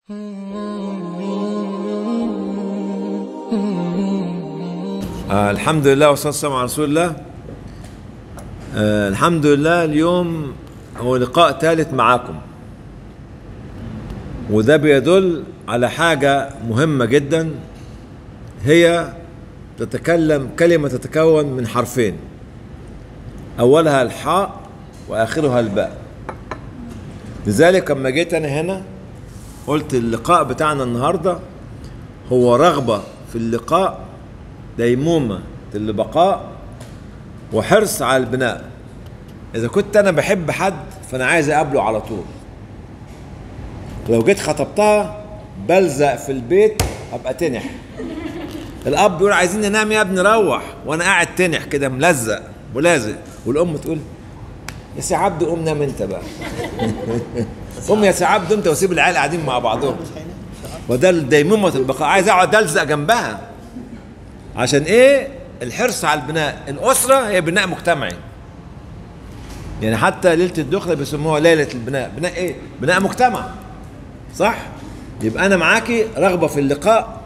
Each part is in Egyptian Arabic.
آه الحمد لله والصلاة والسلام على رسول الله آه الحمد لله اليوم هو لقاء ثالث معاكم وده بيدل على حاجة مهمة جدا هي تتكلم كلمة تتكون من حرفين أولها الحاء وآخرها الباء لذلك لما جيت أنا هنا قلت اللقاء بتاعنا النهاردة هو رغبة في اللقاء ديمومة للبقاء وحرص على البناء إذا كنت أنا بحب حد فأنا عايز أقابله على طول لو جيت خطبتها بلزق في البيت أبقى تنح الأب بيقول عايزين ننام يا ابني روح وأنا قاعد تنح كده ملزق ولازق والأم تقول يا سي عبد قوم نام أنت بقى قوم يا سي عبد أنت وسيب العيال قاعدين مع بعضهم وده ديمومة البقاء عايز أقعد ألزق جنبها عشان ايه الحرص على البناء الاسره هي بناء مجتمعي يعني حتى ليله الدخله بيسموها ليله البناء بناء ايه بناء مجتمع صح يبقى انا معاكي رغبه في اللقاء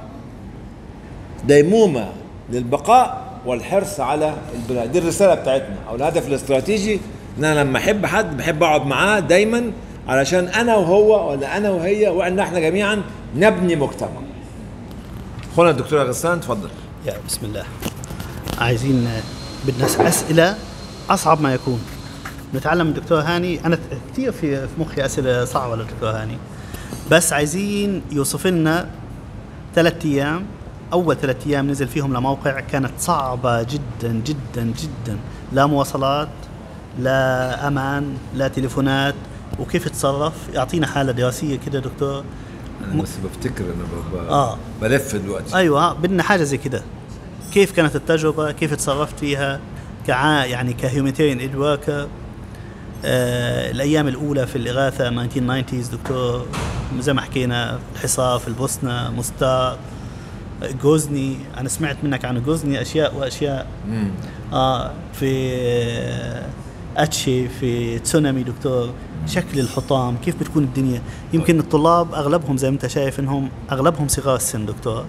ديمومه للبقاء والحرص على البناء دي الرساله بتاعتنا او الهدف الاستراتيجي ان انا لما احب حد بحب اقعد معاه دايما علشان انا وهو ولا انا وهي وان احنا جميعا نبني مجتمع اخونا الدكتور غسان تفضل يا بسم الله عايزين بدنا اسئله اصعب ما يكون نتعلم من الدكتور هاني انا كثير في في مخي اسئله صعبه للدكتور هاني بس عايزين يوصف لنا ثلاث ايام اول ثلاث ايام نزل فيهم لموقع كانت صعبه جدا جدا جدا لا مواصلات لا امان لا تليفونات وكيف تصرف يعطينا حاله دراسيه كده دكتور انا بس بفتكر انا ب... آه. بلف دلوقتي ايوه بدنا حاجه زي كده كيف كانت التجربه كيف تصرفت فيها كع يعني كهيوميتيريان ايد وركر آه الايام الاولى في الاغاثه 1990s دكتور زي ما حكينا الحصار في البوسنه مستار جوزني انا سمعت منك عن جوزني اشياء واشياء مم. اه في آه، اتشي في تسونامي دكتور شكل الحطام كيف بتكون الدنيا يمكن الطلاب اغلبهم زي ما انت شايف انهم اغلبهم صغار السن دكتور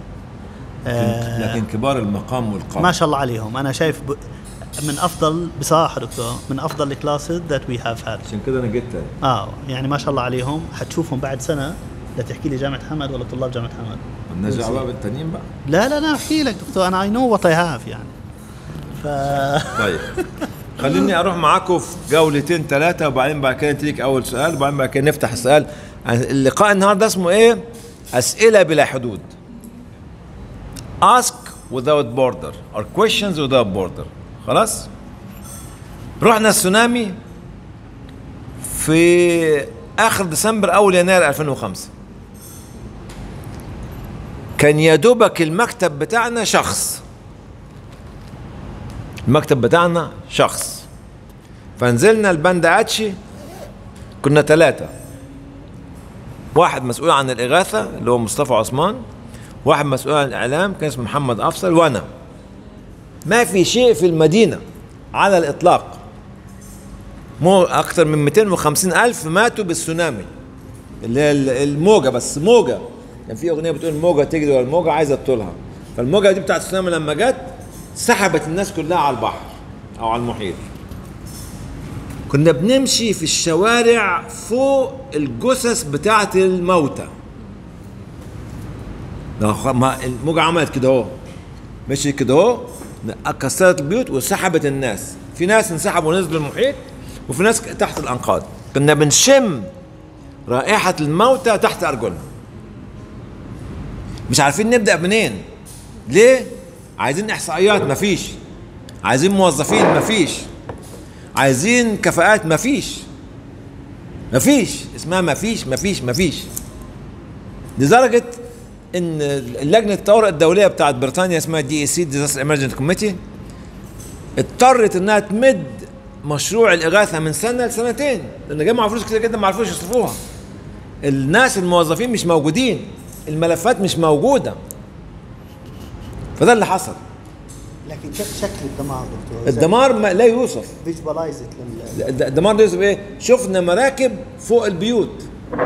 آه لكن كبار المقام والقام ما شاء الله عليهم انا شايف ب... من افضل بصراحه دكتور من افضل الكلاسز ذات وي هاف هاد عشان كده انا جيت تاني. اه يعني ما شاء الله عليهم حتشوفهم بعد سنه لا تحكي لي جامعه حمد ولا طلاب جامعه حمد مالناش دعوه بقى بالتانيين بقى لا لا لا احكي لك دكتور انا اي نو وات اي هاف يعني ف طيب خليني اروح معاكم في جولتين ثلاثه وبعدين بعد كده تيجي اول سؤال وبعدين بعد كده نفتح السؤال اللقاء النهارده اسمه ايه؟ اسئله بلا حدود ask without border or questions without border خلاص؟ رحنا السونامي في اخر ديسمبر اول يناير 2005 كان يا دوبك المكتب بتاعنا شخص المكتب بتاعنا شخص فنزلنا الباندا اتشي كنا ثلاثة واحد مسؤول عن الإغاثة اللي هو مصطفى عثمان واحد مسؤول عن الإعلام كان اسمه محمد أفصل وأنا ما في شيء في المدينة على الإطلاق مو أكثر من 250 ألف ماتوا بالسونامي اللي هي الموجة بس موجة كان في أغنية بتقول الموجة تجري ورا الموجة عايزة تطولها فالموجة دي بتاعت السونامي لما جت سحبت الناس كلها على البحر او على المحيط كنا بنمشي في الشوارع فوق الجثث بتاعه الموتى لو خ- ما الموجة عملت كده اهو مشي كده اهو كسرت البيوت وسحبت الناس في ناس انسحبوا ونزلوا المحيط وفي ناس تحت الانقاض كنا بنشم رائحة الموتى تحت أرجلنا مش عارفين نبدأ منين ليه؟ عايزين إحصائيات مفيش عايزين موظفين مفيش عايزين كفاءات مفيش مفيش اسمها مفيش مفيش مفيش لدرجة ان لجنة الطوارئ الدولية بتاعت بريطانيا اسمها دي اي سي ديزاستر ايمرجنت كوميتي اضطرت انها تمد مشروع الاغاثة من سنة لسنتين لان جمعوا فلوس كتير جدا ما عرفوش يصرفوها الناس الموظفين مش موجودين الملفات مش موجودة فده اللي حصل لكن شك- شكل الدمار دكتور الدمار ما لا يوصف فيجواليز الد- الدمار ده يوصف ايه شفنا مراكب فوق البيوت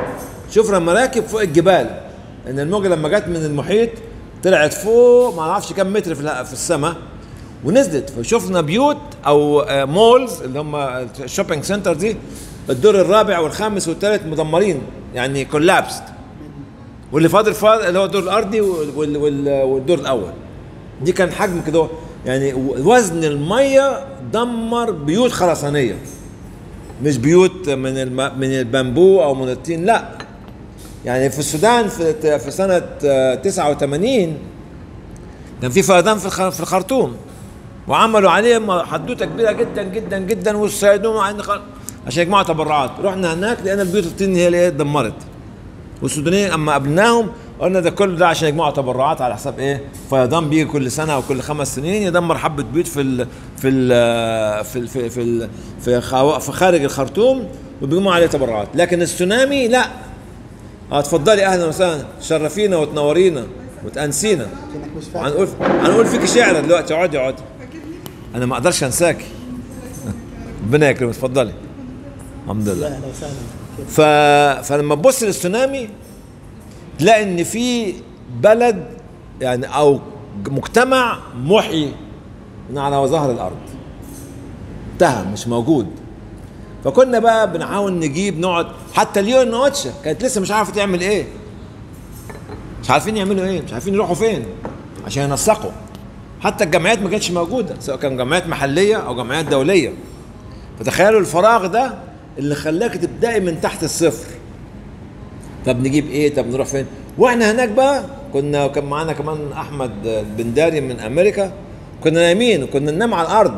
شفنا مراكب فوق الجبال ان الموجه لما جت من المحيط طلعت فوق ما اعرفش كم متر في ال- في السماء ونزلت فشفنا بيوت او آه، مولز اللي هم الشوبينج سنتر دي الدور الرابع والخامس والثالث مدمرين يعني كولابست واللي فاضل فاضل اللي هو الدور الارضي وال- وال- والدور الاول دي كان حجم كده يعني وزن الميه دمر بيوت خرسانيه مش بيوت من الم... من البامبو او من الطين لا يعني في السودان في في سنه آه، 89 كان في فيضان في الخ- في الخرطوم وعملوا عليه م- حدوته كبيره جدا جدا جدا والصيادون عند خ- عشان يجمعوا تبرعات رحنا هناك لقينا البيوت الطين هي اللي إيه اتدمرت والسودانيين اما قابلناهم قلنا ده كل ده عشان يجمعوا تبرعات على حساب ايه فيضان بيجي كل سنه او كل خمس سنين يدمر حبه بيوت في ال في ال في ال في, في, ال في, خا- في خارج الخرطوم وبيجمعوا عليه تبرعات لكن السونامي لا اه اتفضلي اهلا وسهلا تشرفينا وتنورينا وتانسينا كأنك مش فاهم هنقول هنقول فيك شعر دلوقتي اقعدي اقعدي انا ما اقدرش انساكي ربنا يكرمك اتفضلي الحمد لله اهلا وسهلا كيف ف... فلما تبص للسونامي تلاقي ان في بلد يعني او مجتمع محيي من على ظهر الارض انتهى مش موجود فكنا بقى بنحاول نجيب نقعد حتى اليون اوتشا كانت لسه مش عارفه تعمل ايه مش عارفين يعملوا ايه مش عارفين يروحوا فين عشان ينسقوا حتى الجمعيات ما كانتش موجوده سواء كان جمعيات محليه او جمعيات دوليه فتخيلوا الفراغ ده اللي خلاك تبدأي من تحت الصفر طب نجيب ايه طب نروح فين واحنا هناك بقى كنا كان معانا كمان احمد بنداري من امريكا كنا نايمين وكنا ننام على الارض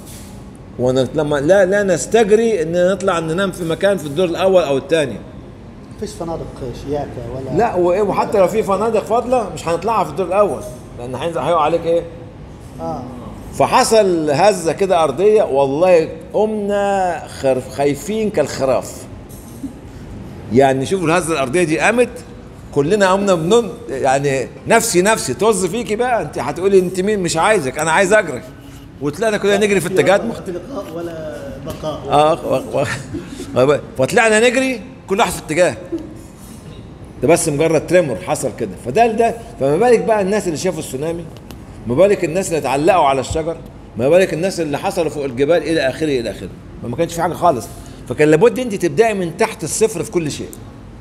ولما لا لا نستجري ان نطلع ننام في مكان في الدور الاول او الثاني فيش فنادق شياكه ولا لا وايه وحتى لو في فنادق فاضله مش هنطلعها في الدور الاول لان هينزل هيقع عليك ايه اه فحصل هزه كده ارضيه والله قمنا خرف خايفين كالخراف يعني شوفوا الهزه الارضيه دي قامت كلنا قمنا بنن يعني نفسي نفسي طز فيكي بقى انت هتقولي انت مين مش عايزك انا عايز اجري وطلعنا كلنا نجري في اتجاهات مختلفه لقاء ولا بقاء اه و... و... فطلعنا نجري كل واحد في اتجاه ده بس مجرد تريمور حصل كده فده ده فما بالك بقى الناس اللي شافوا السونامي ما بالك الناس اللي اتعلقوا على الشجر ما بالك الناس اللي حصلوا فوق الجبال الى اخره الى اخره فما كانش في حاجه خالص فكان لابد انت تبداي من تحت الصفر في كل شيء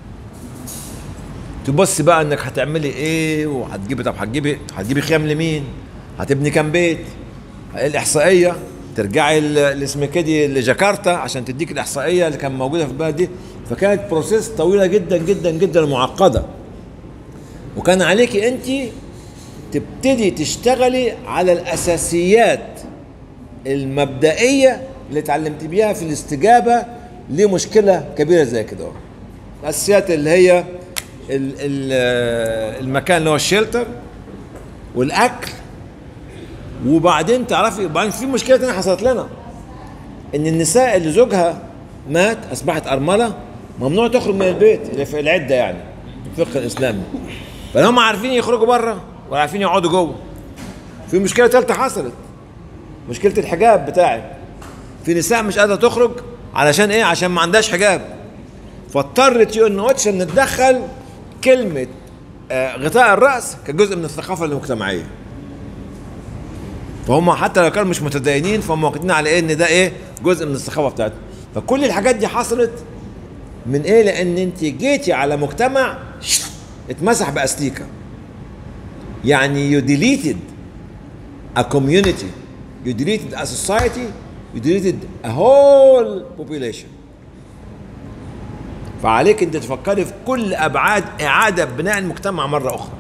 تبص بقى انك هتعملي ايه وهتجيبي طب هتجيبي هتجيبي خيام لمين هتبني كام بيت الاحصائيه ترجعي ل- لاسم كده لجاكرتا عشان تديك الاحصائيه اللي كان موجوده في البلد دي فكانت بروسيس طويله جدا جدا جدا معقده وكان عليكي انت تبتدي تشتغلي على الاساسيات المبدئيه اللي اتعلمت بيها في الاستجابه لمشكله كبيره زي كده الاساسيات اللي هي ال- ال- المكان اللي هو الشيلتر والاكل وبعدين تعرفي وبعدين في مشكله تانية حصلت لنا ان النساء اللي زوجها مات اصبحت ارمله ممنوع تخرج من البيت اللي في العده يعني الفقه الاسلامي فهم عارفين يخرجوا بره ولا عارفين يقعدوا جوه في مشكله ثالثه حصلت مشكله الحجاب بتاعك في نساء مش قادره تخرج علشان ايه عشان ما عندهاش حجاب فاضطرت يو ان واتش ان تدخل كلمه آه، غطاء الراس كجزء من الثقافه المجتمعيه فهم حتى لو كانوا مش متدينين فهم واخدين على ايه ان ده ايه جزء من الثقافه بتاعتهم فكل الحاجات دي حصلت من ايه لان انت جيتي على مجتمع اتمسح باستيكه يعني you deleted a community you deleted a society you deleted a whole population فعليك انت تفكري في كل ابعاد اعاده بناء المجتمع مره اخرى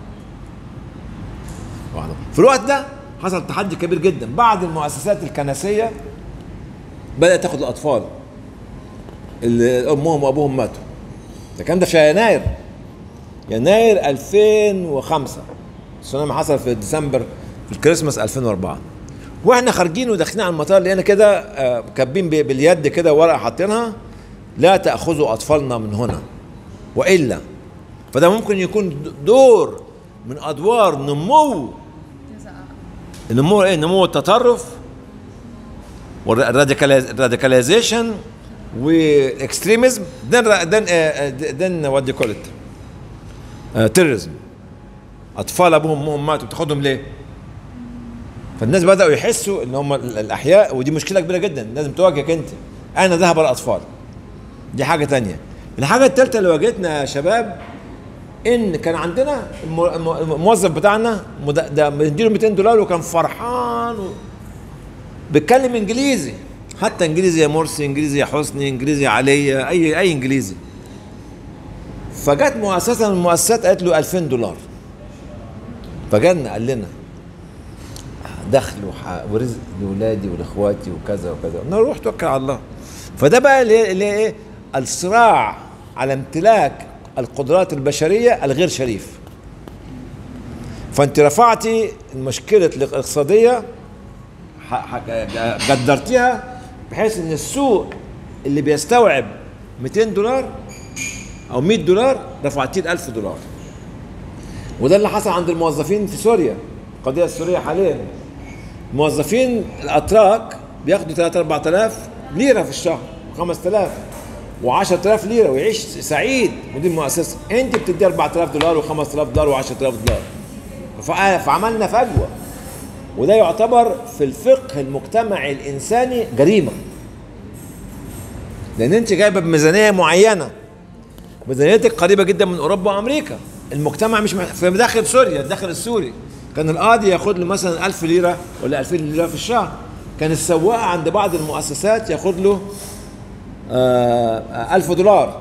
في الوقت ده حصل تحدي كبير جدا بعض المؤسسات الكنسيه بدات تاخد الاطفال اللي امهم وابوهم ماتوا ده الكلام ده في يناير يناير 2005 السونامي حصل في ديسمبر في الكريسماس 2004 واحنا خارجين وداخلين على المطار لقينا كده آه، كاتبين ب- باليد كده ورقه حاطينها لا تاخذوا اطفالنا من هنا والا فده ممكن يكون د- دور من ادوار نمو نمو ايه نمو التطرف والراديكاليزيشن والاكستريمزم then then uh, then what do you call it uh, terrorism اطفال ابوهم وامهم ماتوا بتاخدهم ليه؟ فالناس بداوا يحسوا ان هم ال- الاحياء ودي مشكله كبيره جدا لازم تواجهك انت اين ذهب الاطفال؟ دي حاجه تانية الحاجه الثالثه اللي واجهتنا يا شباب ان كان عندنا الم- الم- الموظف بتاعنا مد- ده مديله 200 دولار وكان فرحان و... بيتكلم انجليزي حتى انجليزي يا مرسي انجليزي يا حسني انجليزي يا عليا اي اي انجليزي فجت مؤسسه من المؤسسات قالت له 2000 دولار فجانا قال لنا دخل وح- ورزق لاولادي ولاخواتي وكذا وكذا قلنا له روح توكل على الله فده بقى اللي هي- اللي هي ايه الصراع على امتلاك القدرات البشريه الغير شريف فانت رفعتي المشكله الاقتصاديه ح- ح- قدرتيها بحيث ان السوق اللي بيستوعب 200 دولار او 100 دولار رفعتيه ل 1000 دولار وده اللي حصل عند الموظفين في سوريا القضيه السوريه حاليا موظفين الاتراك بياخدوا 3 4000 ليره في الشهر 5000 و10000 ليره ويعيش سعيد مدير مؤسسه انت بتدي 4000 دولار و5000 دولار و10000 دولار فع- فعملنا فجوه وده يعتبر في الفقه المجتمعي الانساني جريمه لان انت جايبه بميزانيه معينه ميزانيتك قريبه جدا من اوروبا وامريكا المجتمع مش مح... في داخل سوريا الداخل السوري كان القاضي ياخد له مثلا 1000 ليره ولا 2000 ليره في الشهر كان السواق عند بعض المؤسسات ياخد له آه 1000 دولار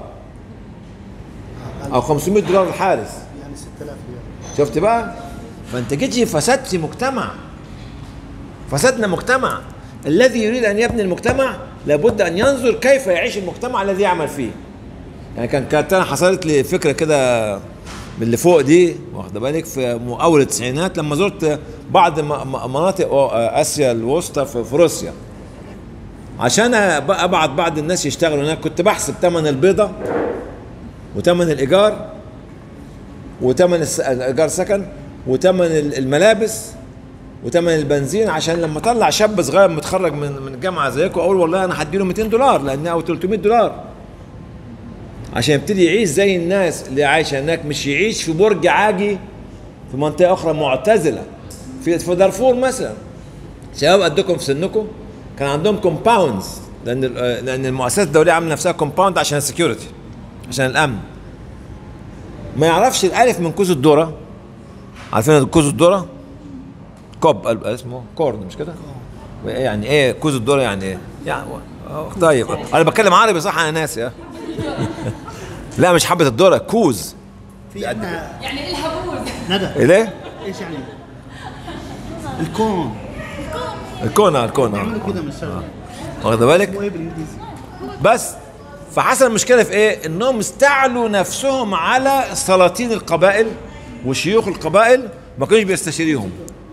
او 500 دولار الحارس يعني 6000 ريال شفت بقى فانت جيتي فسدت مجتمع فسدنا مجتمع الذي يريد ان يبني المجتمع لابد ان ينظر كيف يعيش المجتمع الذي يعمل فيه يعني كان كانت انا حصلت لي فكره كده من اللي فوق دي واخده بالك في م- اول التسعينات لما زرت بعض م- م- مناطق أو- اسيا الوسطى في في روسيا عشان أب- ابعت بعض الناس يشتغلوا هناك كنت بحسب ثمن البيضه وثمن الايجار وثمن الس- ايجار سكن وثمن ال- الملابس وثمن البنزين عشان لما اطلع شاب صغير متخرج من من الجامعه زيكم اقول والله انا هديله 200 دولار لان او 300 دولار عشان يبتدي يعيش زي الناس اللي عايشه هناك مش يعيش في برج عاجي في منطقه اخرى معتزله في في دارفور مثلا شباب قدكم في سنكم كان عندهم كومباوندز لان ال- لان المؤسسات الدوليه عامله نفسها كومباوند عشان السكيورتي عشان الامن ما يعرفش الالف من كوز الذره عارفين كوز الذره كوب قلب- اسمه كورن مش كده يعني ايه كوز الذره يعني ايه يعني آه، طيب انا بتكلم عربي صح انا ناسي ها لا مش حبه الذره كوز في عندنا يعني الهبوز ندى ايه ليه ايش يعني؟ الكون الكون آه، الكون يعملوا آه. كذا من الشغله واخد بالك اسمه ايه بالانجليزي؟ بس فحصل المشكله في ايه؟ انهم استعلوا نفسهم على سلاطين القبائل وشيوخ القبائل ما كانوش بيستشيريهم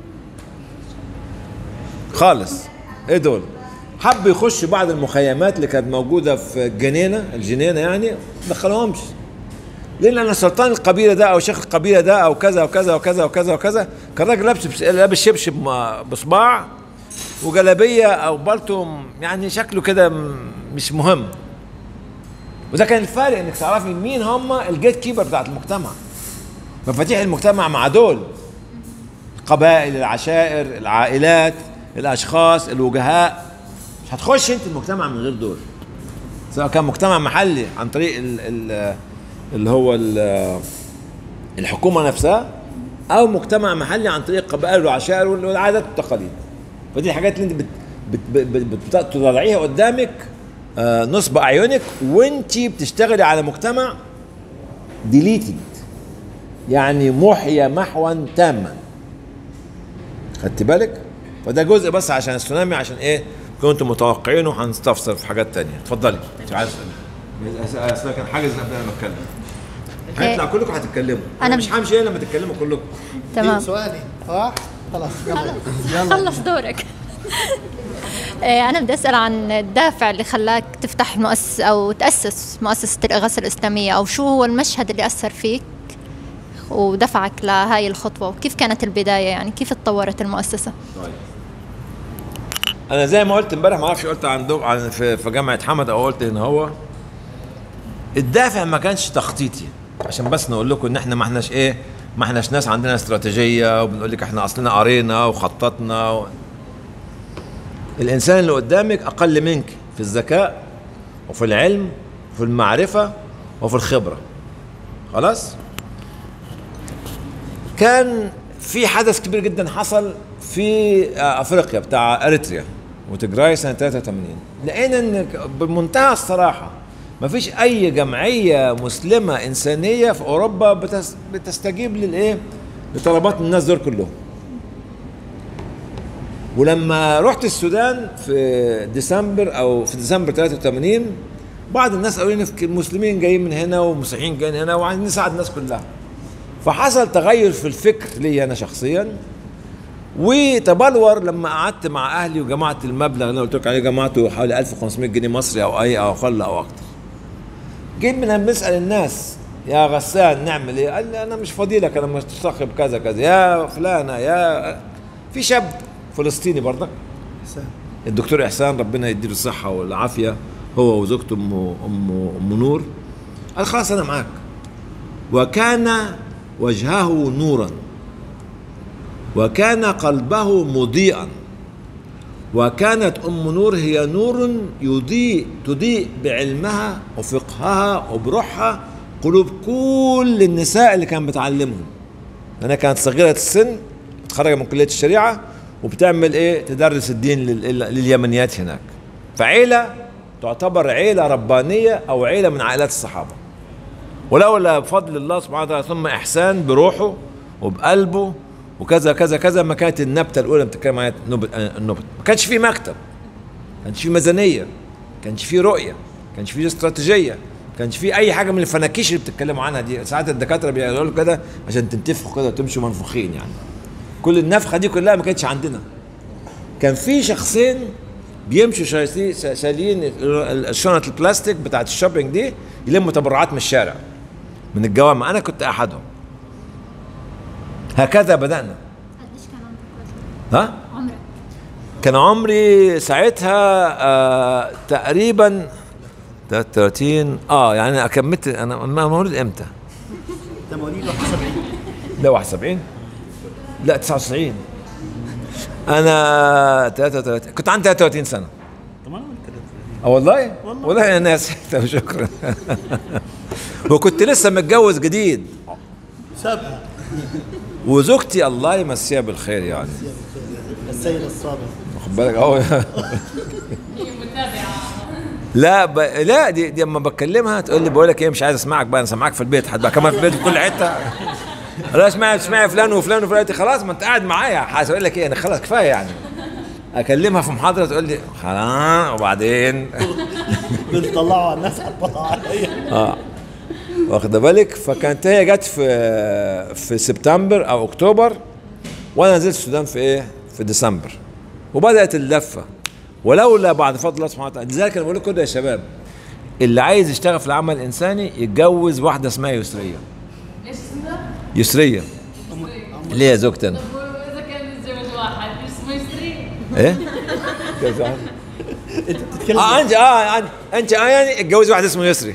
خالص ايه دول؟ حب يخش بعض المخيمات اللي كانت موجوده في الجنينه الجنينه يعني ما دخلوهمش ليه؟ لان سلطان القبيله ده او شيخ القبيله ده او كذا وكذا وكذا وكذا وكذا كان راجل لابس لابس شبشب م- بصباع وجلابيه او بالتو يعني شكله كده م- مش مهم وده كان الفارق انك تعرفي مين هم الجيت كيبر بتاعت المجتمع مفاتيح المجتمع مع دول القبائل العشائر العائلات الاشخاص الوجهاء مش هتخش انت المجتمع من غير دول سواء كان مجتمع محلي عن طريق ال ال اللي هو ال الحكومه نفسها او مجتمع محلي عن طريق القبائل والعشائر والعادات والتقاليد فدي الحاجات اللي انت بت بت بت بت بتضعيها قدامك آه، نصب اعينك وانت بتشتغلي على مجتمع ديليتد يعني محيا محوا تاما خدت بالك فده جزء بس عشان السونامي عشان ايه كنتم متوقعين وهنستفسر في حاجات تانية اتفضلي مش عايز اسال اصل كان حاجز قبل ما اتكلم هيطلع كلكم هتتكلموا انا أنا- مش همشي الا لما تتكلموا كلكم تمام سؤالي صح؟ خلاص يلا خلص دورك إيه، أنا بدي أسأل عن الدافع اللي خلاك تفتح مؤسسة أو تأسس مؤسسة الإغاثة الإسلامية أو شو هو المشهد اللي أثر فيك ودفعك لهاي الخطوة وكيف كانت البداية يعني كيف تطورت المؤسسة طيب انا زي ما قلت امبارح ما اعرفش قلت عن دو... عن في, في جامعه حمد او قلت هنا هو الدافع ما كانش تخطيطي عشان بس نقول لكم ان احنا ما احناش ايه ما احناش ناس عندنا استراتيجيه وبنقول لك احنا اصلنا قرينا وخططنا و... الانسان اللي قدامك اقل منك في الذكاء وفي العلم وفي المعرفه وفي الخبره خلاص كان في حدث كبير جدا حصل في افريقيا بتاع اريتريا وتجراي سنه 83 لقينا ان بمنتهى الصراحه ما فيش اي جمعيه مسلمه انسانيه في اوروبا بتس بتستجيب للايه لطلبات الناس دول كلهم ولما رحت السودان في ديسمبر او في ديسمبر 83 بعض الناس قالوا لي المسلمين جايين من هنا ومسيحيين جايين هنا وعايزين نساعد الناس كلها فحصل تغير في الفكر لي انا شخصيا وتبلور لما قعدت مع اهلي وجمعت المبلغ اللي انا قلت لك عليه جمعته حوالي 1500 جنيه مصري او اي او اقل او اكتر جيت من بنسال الناس يا غسان نعمل ايه؟ قال لي انا مش فاضي لك انا مشتغل كذا كذا يا فلانه يا في شاب فلسطيني برضك حسين الدكتور احسان ربنا يديله الصحه والعافيه هو وزوجته ام ام ام نور قال خلاص انا معاك وكان وجهه نورا وكان قلبه مضيئا وكانت ام نور هي نور يضيء تضيء بعلمها وفقهها وبروحها قلوب كل النساء اللي كان بتعلمهم انا كانت صغيره السن متخرجه من كليه الشريعه وبتعمل ايه تدرس الدين لل- لليمنيات هناك فعيله تعتبر عيله ربانيه او عيله من عائلات الصحابه ولولا بفضل الله سبحانه وتعالى ثم احسان بروحه وبقلبه وكذا كذا كذا ما كانت النبته الاولى بتتكلم عن النبت آه، النبت ما كانش في مكتب ما كانش في ميزانيه ما كانش في رؤيه ما كانش في استراتيجيه ما كانش في اي حاجه من الفناكيش اللي بتتكلموا عنها دي ساعات الدكاتره بيقولوا كده عشان تنتفخوا كده وتمشوا منفوخين يعني كل النفخه دي كلها ما كانتش عندنا كان في شخصين بيمشوا شايلين شايلين الشنط البلاستيك بتاعت الشوبينج دي يلموا تبرعات من الشارع من الجوامع انا كنت احدهم هكذا بدانا قديش كان عمرك؟ ها عمرك كان عمري ساعتها آه تقريبا 33 اه يعني انا كملت انا أنا مولود امتى؟ ده مواليد 71 لا 71 لا 99 انا 33 كنت عندي 33 سنه طب انا قلت كده اه والله والله. والله انا نسيت شكرا وكنت لسه متجوز جديد سابها وزوجتي الله يمسيها بالخير يعني السيد الصابر واخد بالك اهو لا ب... لا دي دي اما بكلمها تقول لي بقول لك ايه مش عايز اسمعك بقى انا سامعك في البيت هتبقى كمان في البيت في كل حته لا اسمعي اسمعي فلان وفلان وفلان قلت خلاص ما انت قاعد معايا هقول لك ايه انا خلاص كفايه يعني اكلمها في محاضره تقول لي خلاص وبعدين بنطلعوا على الناس حطها عليا اه واخده بالك فكانت هي جت في في سبتمبر او اكتوبر وانا نزلت السودان في ايه في ديسمبر وبدات اللفه ولولا بعد فضل الله سبحانه وتعالى لذلك انا بقول لكم كده يا شباب اللي عايز يشتغل في العمل الانساني يتجوز واحده اسمها يسريه ايش اسمه؟ يسريه اللي هي زوجتي انا واذا كان متزوج واحد اسمه يسري ايه انت بتتكلم اه انت اه انت انت اه يعني اتجوز واحد اسمه يسري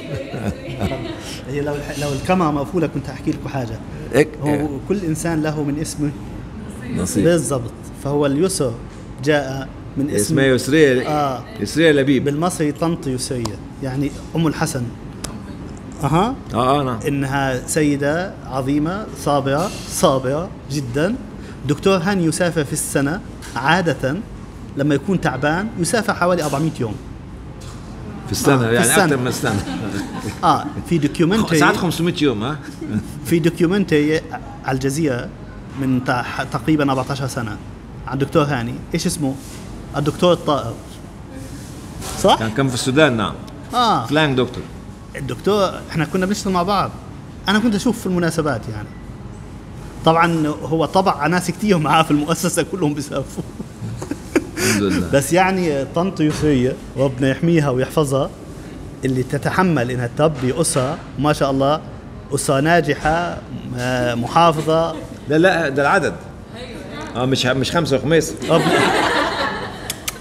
هي لو لو الكاميرا مقفوله كنت احكي لكم حاجه هيك هو كل انسان له من اسمه نصيب بالضبط فهو اليسر جاء من اسم اسمها يسريه آه. يسريه لبيب بالمصري طنط يسرية يعني ام الحسن اها اه اه نعم انها سيده عظيمه صابره صابره جدا دكتور هاني يسافر في السنه عاده لما يكون تعبان يسافر حوالي 400 يوم في السنه آه، في يعني السنة. اكثر من السنه اه في دوكيومنتري ساعات 500 يوم ها في دوكيومنتري على الجزيره من تع- تقريبا 14 سنه عن دكتور هاني ايش اسمه الدكتور الطائر صح كان كان في السودان نعم اه فلانج دكتور الدكتور احنا كنا بنشتغل مع بعض انا كنت اشوف في المناسبات يعني طبعا هو طبع على ناس كثير معاه في المؤسسه كلهم بيسافروا الحمد لله بس يعني طنط يسرية ربنا يحميها ويحفظها اللي تتحمل انها تربي اسره ما شاء الله اسره ناجحه آه، محافظه لا لا ده العدد اه مش مش خمسه وخميس رب...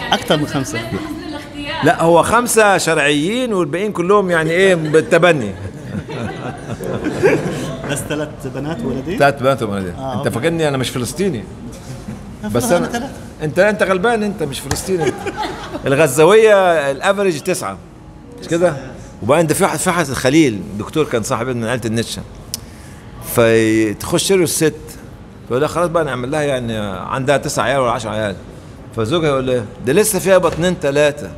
اكثر من خمسه ما تنزل الاختيار لا هو خمسة شرعيين والباقيين كلهم يعني ايه بالتبني بس ثلاث بنات وولدين ثلاث بنات وولدين آه، انت أوكي. فاكرني انا مش فلسطيني بس أنا انا ثلاثة. انت انت غلبان انت مش فلسطيني انت. الغزاويه الافرج تسعه مش كده وبعدين ده في واحد في واحد الخليل دكتور كان صاحب من عيله النتشه فتخش له الست فيقول لها خلاص بقى نعمل لها يعني عندها تسع عيال ولا 10 عيال فزوجها يقول لها ده لسه فيها بطنين ثلاثه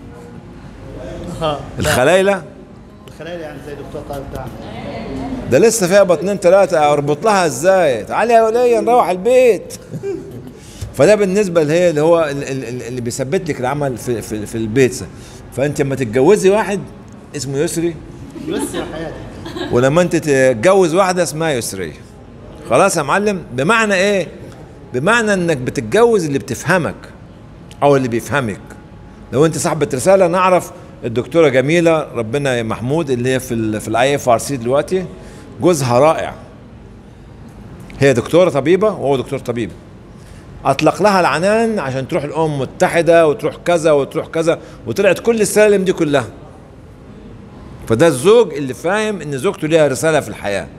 ها الخلايله الخلايا يعني زي دكتور طارق دعم ده لسه فيها بطنين ثلاثة اربط لها ازاي؟ تعالي يا ولية نروح البيت. فده بالنسبة اللي هي اللي هو ال- ال- ال- اللي بيثبت لك العمل في في, في البيت فانت لما تتجوزي واحد اسمه يسري يوسع حياتك ولما انت تتجوز واحدة اسمها يسرية. خلاص يا معلم بمعنى ايه؟ بمعنى انك بتتجوز اللي بتفهمك او اللي بيفهمك. لو انت صاحبة رسالة نعرف الدكتورة جميلة ربنا محمود اللي هي في ال في الاي اف ار سي دلوقتي جوزها رائع. هي دكتورة طبيبة وهو دكتور طبيب. اطلق لها العنان عشان تروح الامم المتحدة وتروح كذا وتروح كذا وطلعت كل السلالم دي كلها. فده الزوج اللي فاهم ان زوجته ليها رسالة في الحياة.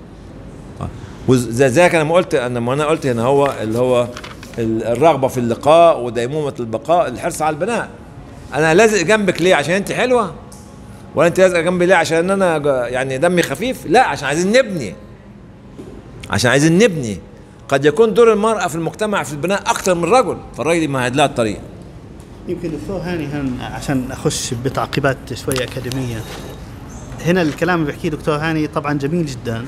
وزي زي انا ما قلت انا ما انا قلت هنا هو اللي هو ال- الرغبه في اللقاء وديمومه البقاء الحرص على البناء انا لازق جنبك ليه عشان انت حلوه ولا انت لازقه جنبي ليه عشان انا ج- يعني دمي خفيف لا عشان عايزين نبني عشان عايزين نبني قد يكون دور المرأة في المجتمع في البناء أكثر من الرجل فالراجل يمهد لها الطريق يمكن دكتور هاني هن عشان اخش بتعقيبات شويه اكاديميه هنا الكلام اللي بيحكيه دكتور هاني طبعا جميل جدا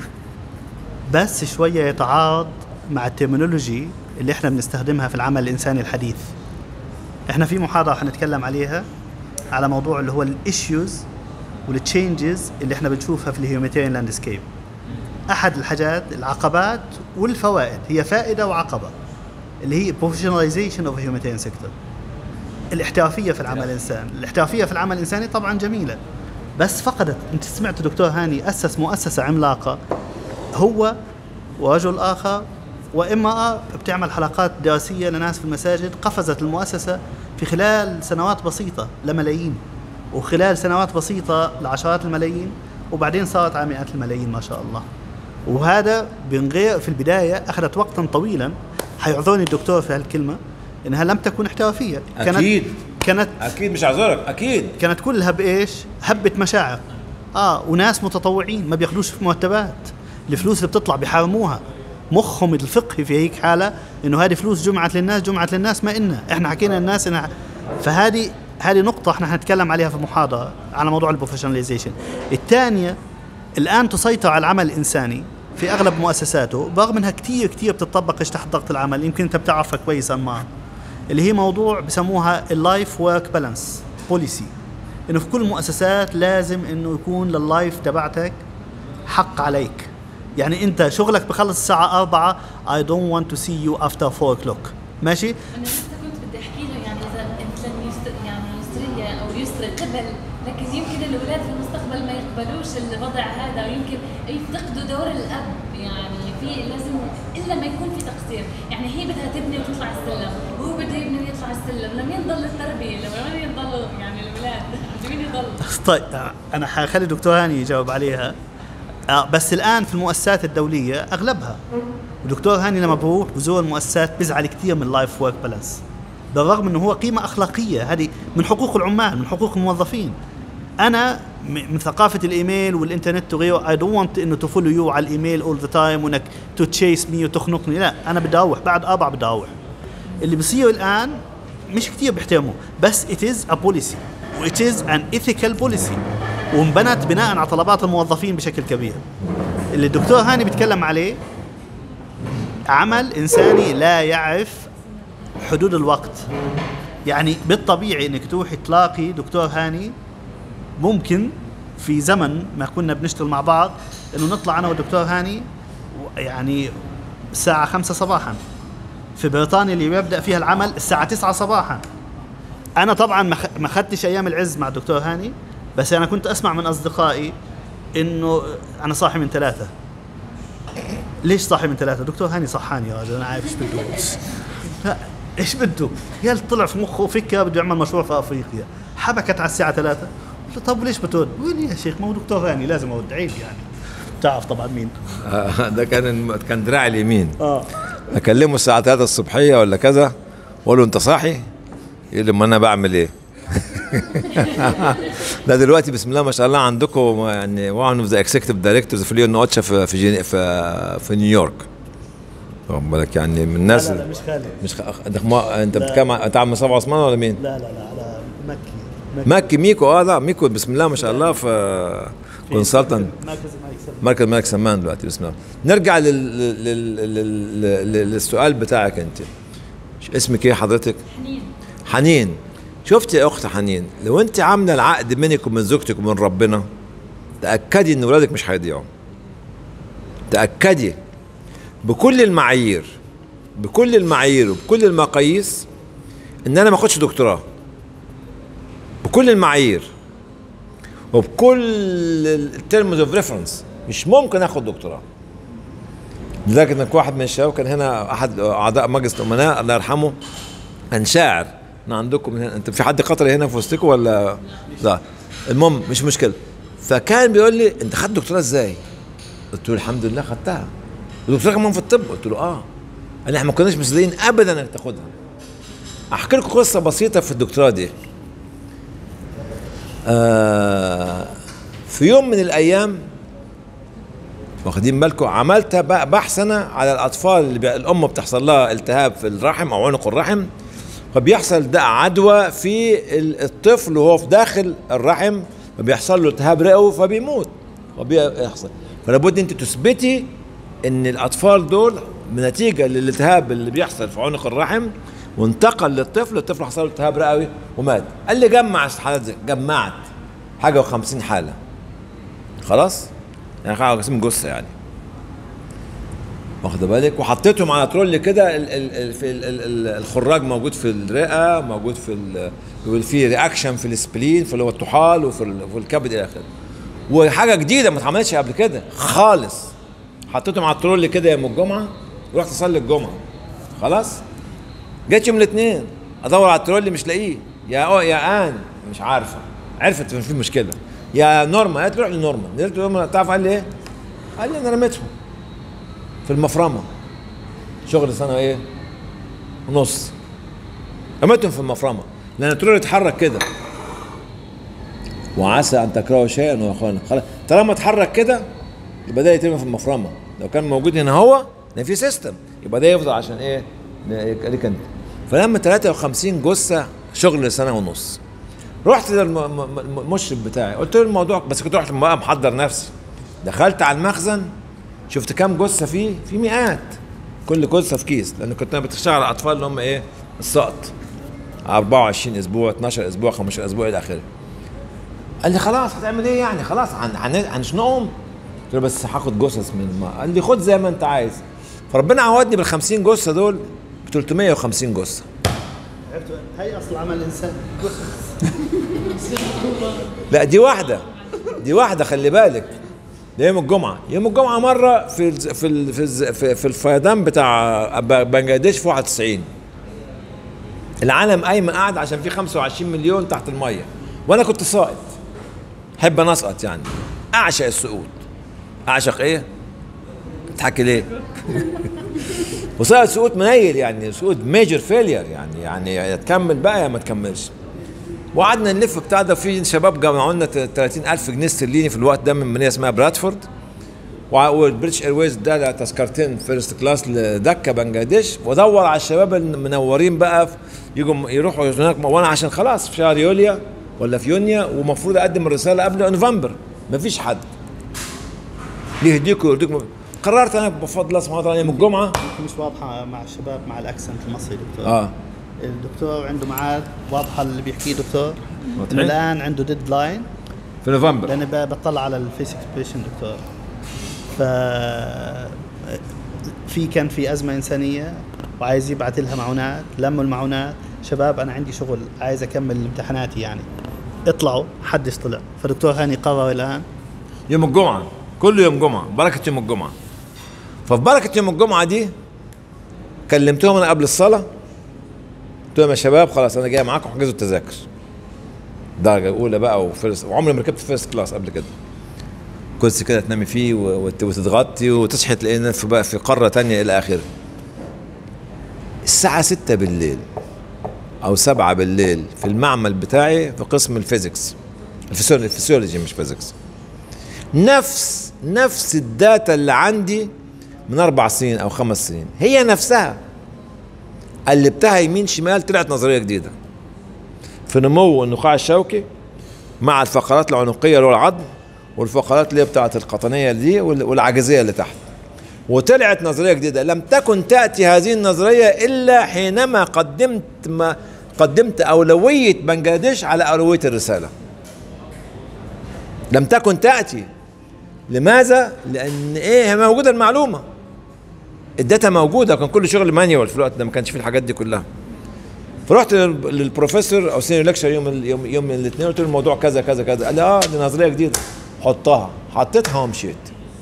بس شويه يتعارض مع الترمينولوجي اللي احنا بنستخدمها في العمل الانساني الحديث احنا في محاضره حنتكلم عليها على موضوع اللي هو الايشوز والتشينجز اللي احنا بنشوفها في الهيومانيتيريان لاندسكيب احد الحاجات العقبات والفوائد هي فائده وعقبه اللي هي professionalization of humanitarian sector الاحترافيه في العمل الانساني، الاحترافيه في العمل الانساني طبعا جميله بس فقدت انت سمعت دكتور هاني اسس مؤسسه عملاقه هو ورجل اخر وامراه بتعمل حلقات دراسيه لناس في المساجد قفزت المؤسسه في خلال سنوات بسيطه لملايين وخلال سنوات بسيطه لعشرات الملايين وبعدين صارت على مئات الملايين ما شاء الله وهذا من غير في البدايه اخذت وقتا طويلا حيعذرني الدكتور في هالكلمه انها لم تكن احترافيه أكيد. كانت أكيد مش هعذرك أكيد كانت كلها بايش؟ هبه مشاعر اه وناس متطوعين ما بياخذوش في مرتبات الفلوس اللي بتطلع بيحرموها مخهم الفقهي في هيك حاله انه هذه فلوس جمعت للناس جمعت للناس ما إلنا احنا حكينا للناس انها فهذه هذه نقطة احنا حنتكلم عليها في المحاضرة على موضوع البروفيشناليزيشن. الثانية الآن تسيطر على العمل الإنساني في أغلب مؤسساته برغم أنها كتير كتير بتطبق تحت ضغط العمل يمكن أنت بتعرفها كويس أنمار اللي هي موضوع بسموها اللايف ورك بالانس بوليسي انه في كل المؤسسات لازم انه يكون لللايف تبعتك حق عليك يعني انت شغلك بخلص الساعة أربعة I don't want to see you after 4 o'clock ماشي انا لسه كنت بدي احكي له يعني اذا مثلا يستر يعني يسريه او يسري قبل لكن يمكن الاولاد في المستقبل ما يقبلوش الوضع هذا ويمكن يفتقدوا دور الاب يعني في لازم الا ما يكون في تقصير يعني هي بدها تبني وتطلع السلم وهو بده يبني ويطلع السلم لمين يضل التربيه لمين يضلوا يعني الاولاد مين يضل طيب آه، انا حخلي دكتور هاني يجاوب عليها آه بس الان في المؤسسات الدوليه اغلبها ودكتور هاني لما بروح بزور المؤسسات بزعل كثير من اللايف ورك بالانس بالرغم انه هو قيمه اخلاقيه هذه من حقوق العمال من حقوق الموظفين انا م- من ثقافه الايميل والانترنت وغيره اي دونت ونت انه تفولو يو على الايميل اول ذا تايم وانك تو تشيس مي وتخنقني لا انا بدي اروح بعد اربع بدي اروح اللي بصير الان مش كتير بيحترموا بس it is a policy و it is an ethical policy وانبنت بناء على طلبات الموظفين بشكل كبير اللي الدكتور هاني بيتكلم عليه عمل انساني لا يعرف حدود الوقت يعني بالطبيعي انك تروحي تلاقي دكتور هاني ممكن في زمن ما كنا بنشتغل مع بعض انه نطلع انا والدكتور هاني و- يعني الساعة خمسة صباحا في بريطانيا اللي بيبدا فيها العمل الساعة 9 صباحا انا طبعا ما خ- ما اخذتش ايام العز مع الدكتور هاني بس انا كنت اسمع من اصدقائي انه انا صاحي من ثلاثة ليش صاحي من ثلاثة؟ دكتور هاني صحاني يا راجل انا عارف ايش بدي أقول. لا ايش بده؟ يا طلع في مخه فكره بده يعمل مشروع في افريقيا حبكت على الساعه 3 قلت له طب ليش بتود؟ بقول لي يا شيخ ما هو دكتور هاني لازم اود عيب يعني بتعرف طبعا مين آه، ده كان كان دراعي اليمين اه اكلمه الساعه 3 الصبحيه ولا كذا واقول له انت صاحي يقول لي ما انا بعمل ايه ده دلوقتي بسم الله ما شاء الله عندكم يعني وان اوف ذا اكسكتيف دايركتورز في ليون اوتشا في في, جيني في في نيويورك واخد بالك يعني من الناس لا لا مش خالد مش خ... انت ما انت لا. بتتكلم عن- انت عم مصطفى عثمان ولا مين؟ لا لا لا على مكي مكي مكي ميكو اه لا ميكو بسم الله ما شاء الله في كونسلتنت مركز الملك سلمان مركز الملك سمان دلوقتي بسم الله نرجع لل... لل... لل... لل... للسؤال بتاعك انت ش- اسمك ايه حضرتك؟ حنين حنين شفت يا اخت حنين لو انت عامله العقد بينك وبين زوجتك وبين ربنا تاكدي ان ولادك مش هيضيعوا تاكدي بكل المعايير بكل المعايير وبكل المقاييس ان انا ما اخدش دكتوراه بكل المعايير وبكل الترمز اوف ريفرنس مش ممكن اخد دكتوراه لذلك ان واحد من الشباب كان هنا احد اعضاء مجلس الامناء الله يرحمه كان شاعر من عندكم من هنا انت في حد قطري هنا في وسطكم ولا لا المهم مش مشكله فكان بيقول لي انت خدت دكتوراه ازاي؟ قلت له الحمد لله خدتها ودكتوراه كمان في الطب قلت له اه قال لي احنا ما كناش مصدقين ابدا انك تاخدها احكي لكم قصه بسيطه في الدكتوراه دي آه في يوم من الايام واخدين بالكم عملت بقى بحث انا على الاطفال اللي بي... الام بتحصل لها التهاب في الرحم او عنق الرحم فبيحصل ده عدوى في ال- الطفل وهو في داخل الرحم فبيحصل له التهاب رئوي فبيموت فبيحصل فلابد انت تثبتي ان الاطفال دول نتيجه للالتهاب اللي بيحصل في عنق الرحم وانتقل للطفل الطفل حصل له التهاب رئوي ومات قال لي جمع الحالات دي جمعت حاجه و50 حاله خلاص يعني حاجه قسم جثه يعني واخد بالك وحطيتهم على ترول كده ال- ال- ال- في ال- ال- ال- الخراج موجود في الرئه موجود في ال- بيقول في رياكشن في السبلين في اللي هو الطحال وفي ال- في الكبد الى اخره وحاجه جديده ما اتعملتش قبل كده خالص حطيتهم على الترول كده يوم الجمعه ورحت اصلي الجمعه خلاص جيت يوم الاثنين ادور على الترول مش لاقيه يا أو يا ان مش عارفه عرفت ان في مشكله يا نورما قالت لي روح لنورما نزلت نورما تعرف قال لي ايه؟ قال لي انا رميتهم في المفرمه شغل سنه ايه؟ ونص رميتهم في المفرمه لان الترول يتحرك كده وعسى ان تكرهوا شيئا وهو خير خلاص طالما اتحرك كده يبقى ده يتم في المفرمه لو كان موجود هنا هو لان في سيستم يبقى ده يفضل عشان ايه؟ ليك انت فلما 53 جثه شغل سنه ونص رحت للمشرف بتاعي قلت له الموضوع بس كنت رحت بقى محضر نفسي دخلت على المخزن شفت كام جثه فيه في مئات كل جثه في كيس لان كنت انا بتشتغل على الاطفال اللي هم ايه السقط 24 اسبوع 12 اسبوع 15 اسبوع الى اخره قال لي خلاص هتعمل ايه يعني خلاص هن- هن- هنشنقهم قلت له بس هاخد جثث من ما قال لي خد زي ما انت عايز فربنا عودني بال 50 جثه دول ب 350 جثه عرفت هي اصل عمل الانسان لا دي واحدة دي واحدة خلي بالك ده يوم الجمعة يوم الجمعة مرة في الز- في ال- في الز- في, في الفيضان بتاع ب- بنجلاديش في 91 العالم قايم قاعد عشان في 25 مليون تحت المية وانا كنت ساقط احب انا اسقط يعني اعشق السقوط اعشق ايه؟ تحكي ليه؟ وسقط سقوط منيل يعني سقوط ميجر فيلير يعني يعني يا تكمل بقى يا ما تكملش وقعدنا نلف بتاع ده في شباب جمعوا لنا 30000 جنيه استرليني في الوقت ده من مدينه اسمها برادفورد وع- والبريتش ايرويز ده ده تذكرتين فيرست كلاس لدكه بنجلاديش وادور على الشباب المنورين بقى في- يجوا يروحوا هناك وانا عشان خلاص في شهر يوليو ولا في يونيو ومفروض اقدم الرساله قبل نوفمبر مفيش حد يهديكوا ويرضيكم قررت انا بفضل الله سبحانه وتعالى يوم الجمعه يمكن مش واضحه مع الشباب مع الاكسنت المصري دكتور اه الدكتور عنده ميعاد واضحه اللي بيحكيه دكتور واضحين؟ انه الان عنده ديدلاين في نوفمبر لاني ب- بطلع على الفيس اكسبريشن دكتور ف في كان في ازمه انسانيه وعايز يبعث لها معونات لموا المعونات شباب انا عندي شغل عايز اكمل امتحاناتي يعني اطلعوا حدش طلع فدكتور هاني قرر الان يوم الجمعة كل يوم جمعة بركة يوم الجمعة ففي بركة يوم الجمعة دي كلمتهم أنا قبل الصلاة قلت لهم يا شباب خلاص انا جاي معاكم حجزوا التذاكر درجه اولى بقى وفيرست وعمري ما ركبت فيرست كلاس قبل كده كرسي كده تنامي فيه و- وت- وتتغطي وتصحي تلاقي إنك في بقى في قاره تانية الى اخره الساعه 6 بالليل او 7 بالليل في المعمل بتاعي في قسم الفيزيكس الفسيولوجي الفسيولوجي مش فيزيكس نفس نفس الداتا اللي عندي من اربع سنين او خمس سنين هي نفسها قلبتها يمين شمال طلعت نظريه جديده في نمو النخاع الشوكي مع الفقرات العنقيه اللي هو العظم والفقرات اللي هي بتاعت القطنيه دي وال- والعجزيه اللي تحت وطلعت نظريه جديده لم تكن تاتي هذه النظريه الا حينما قدمت ما قدمت اولويه بنجلاديش على اولويه الرساله لم تكن تاتي لماذا؟ لان ايه هي موجوده المعلومه الداتا موجوده كان كل شغل مانيوال في الوقت ده ما كانش فيه الحاجات دي كلها فرحت لل- للبروفيسور او سينيور ليكشر يوم ال- يوم يوم الاثنين قلت له الموضوع كذا كذا كذا قال لي اه دي نظريه جديده حطها حطيتها ومشيت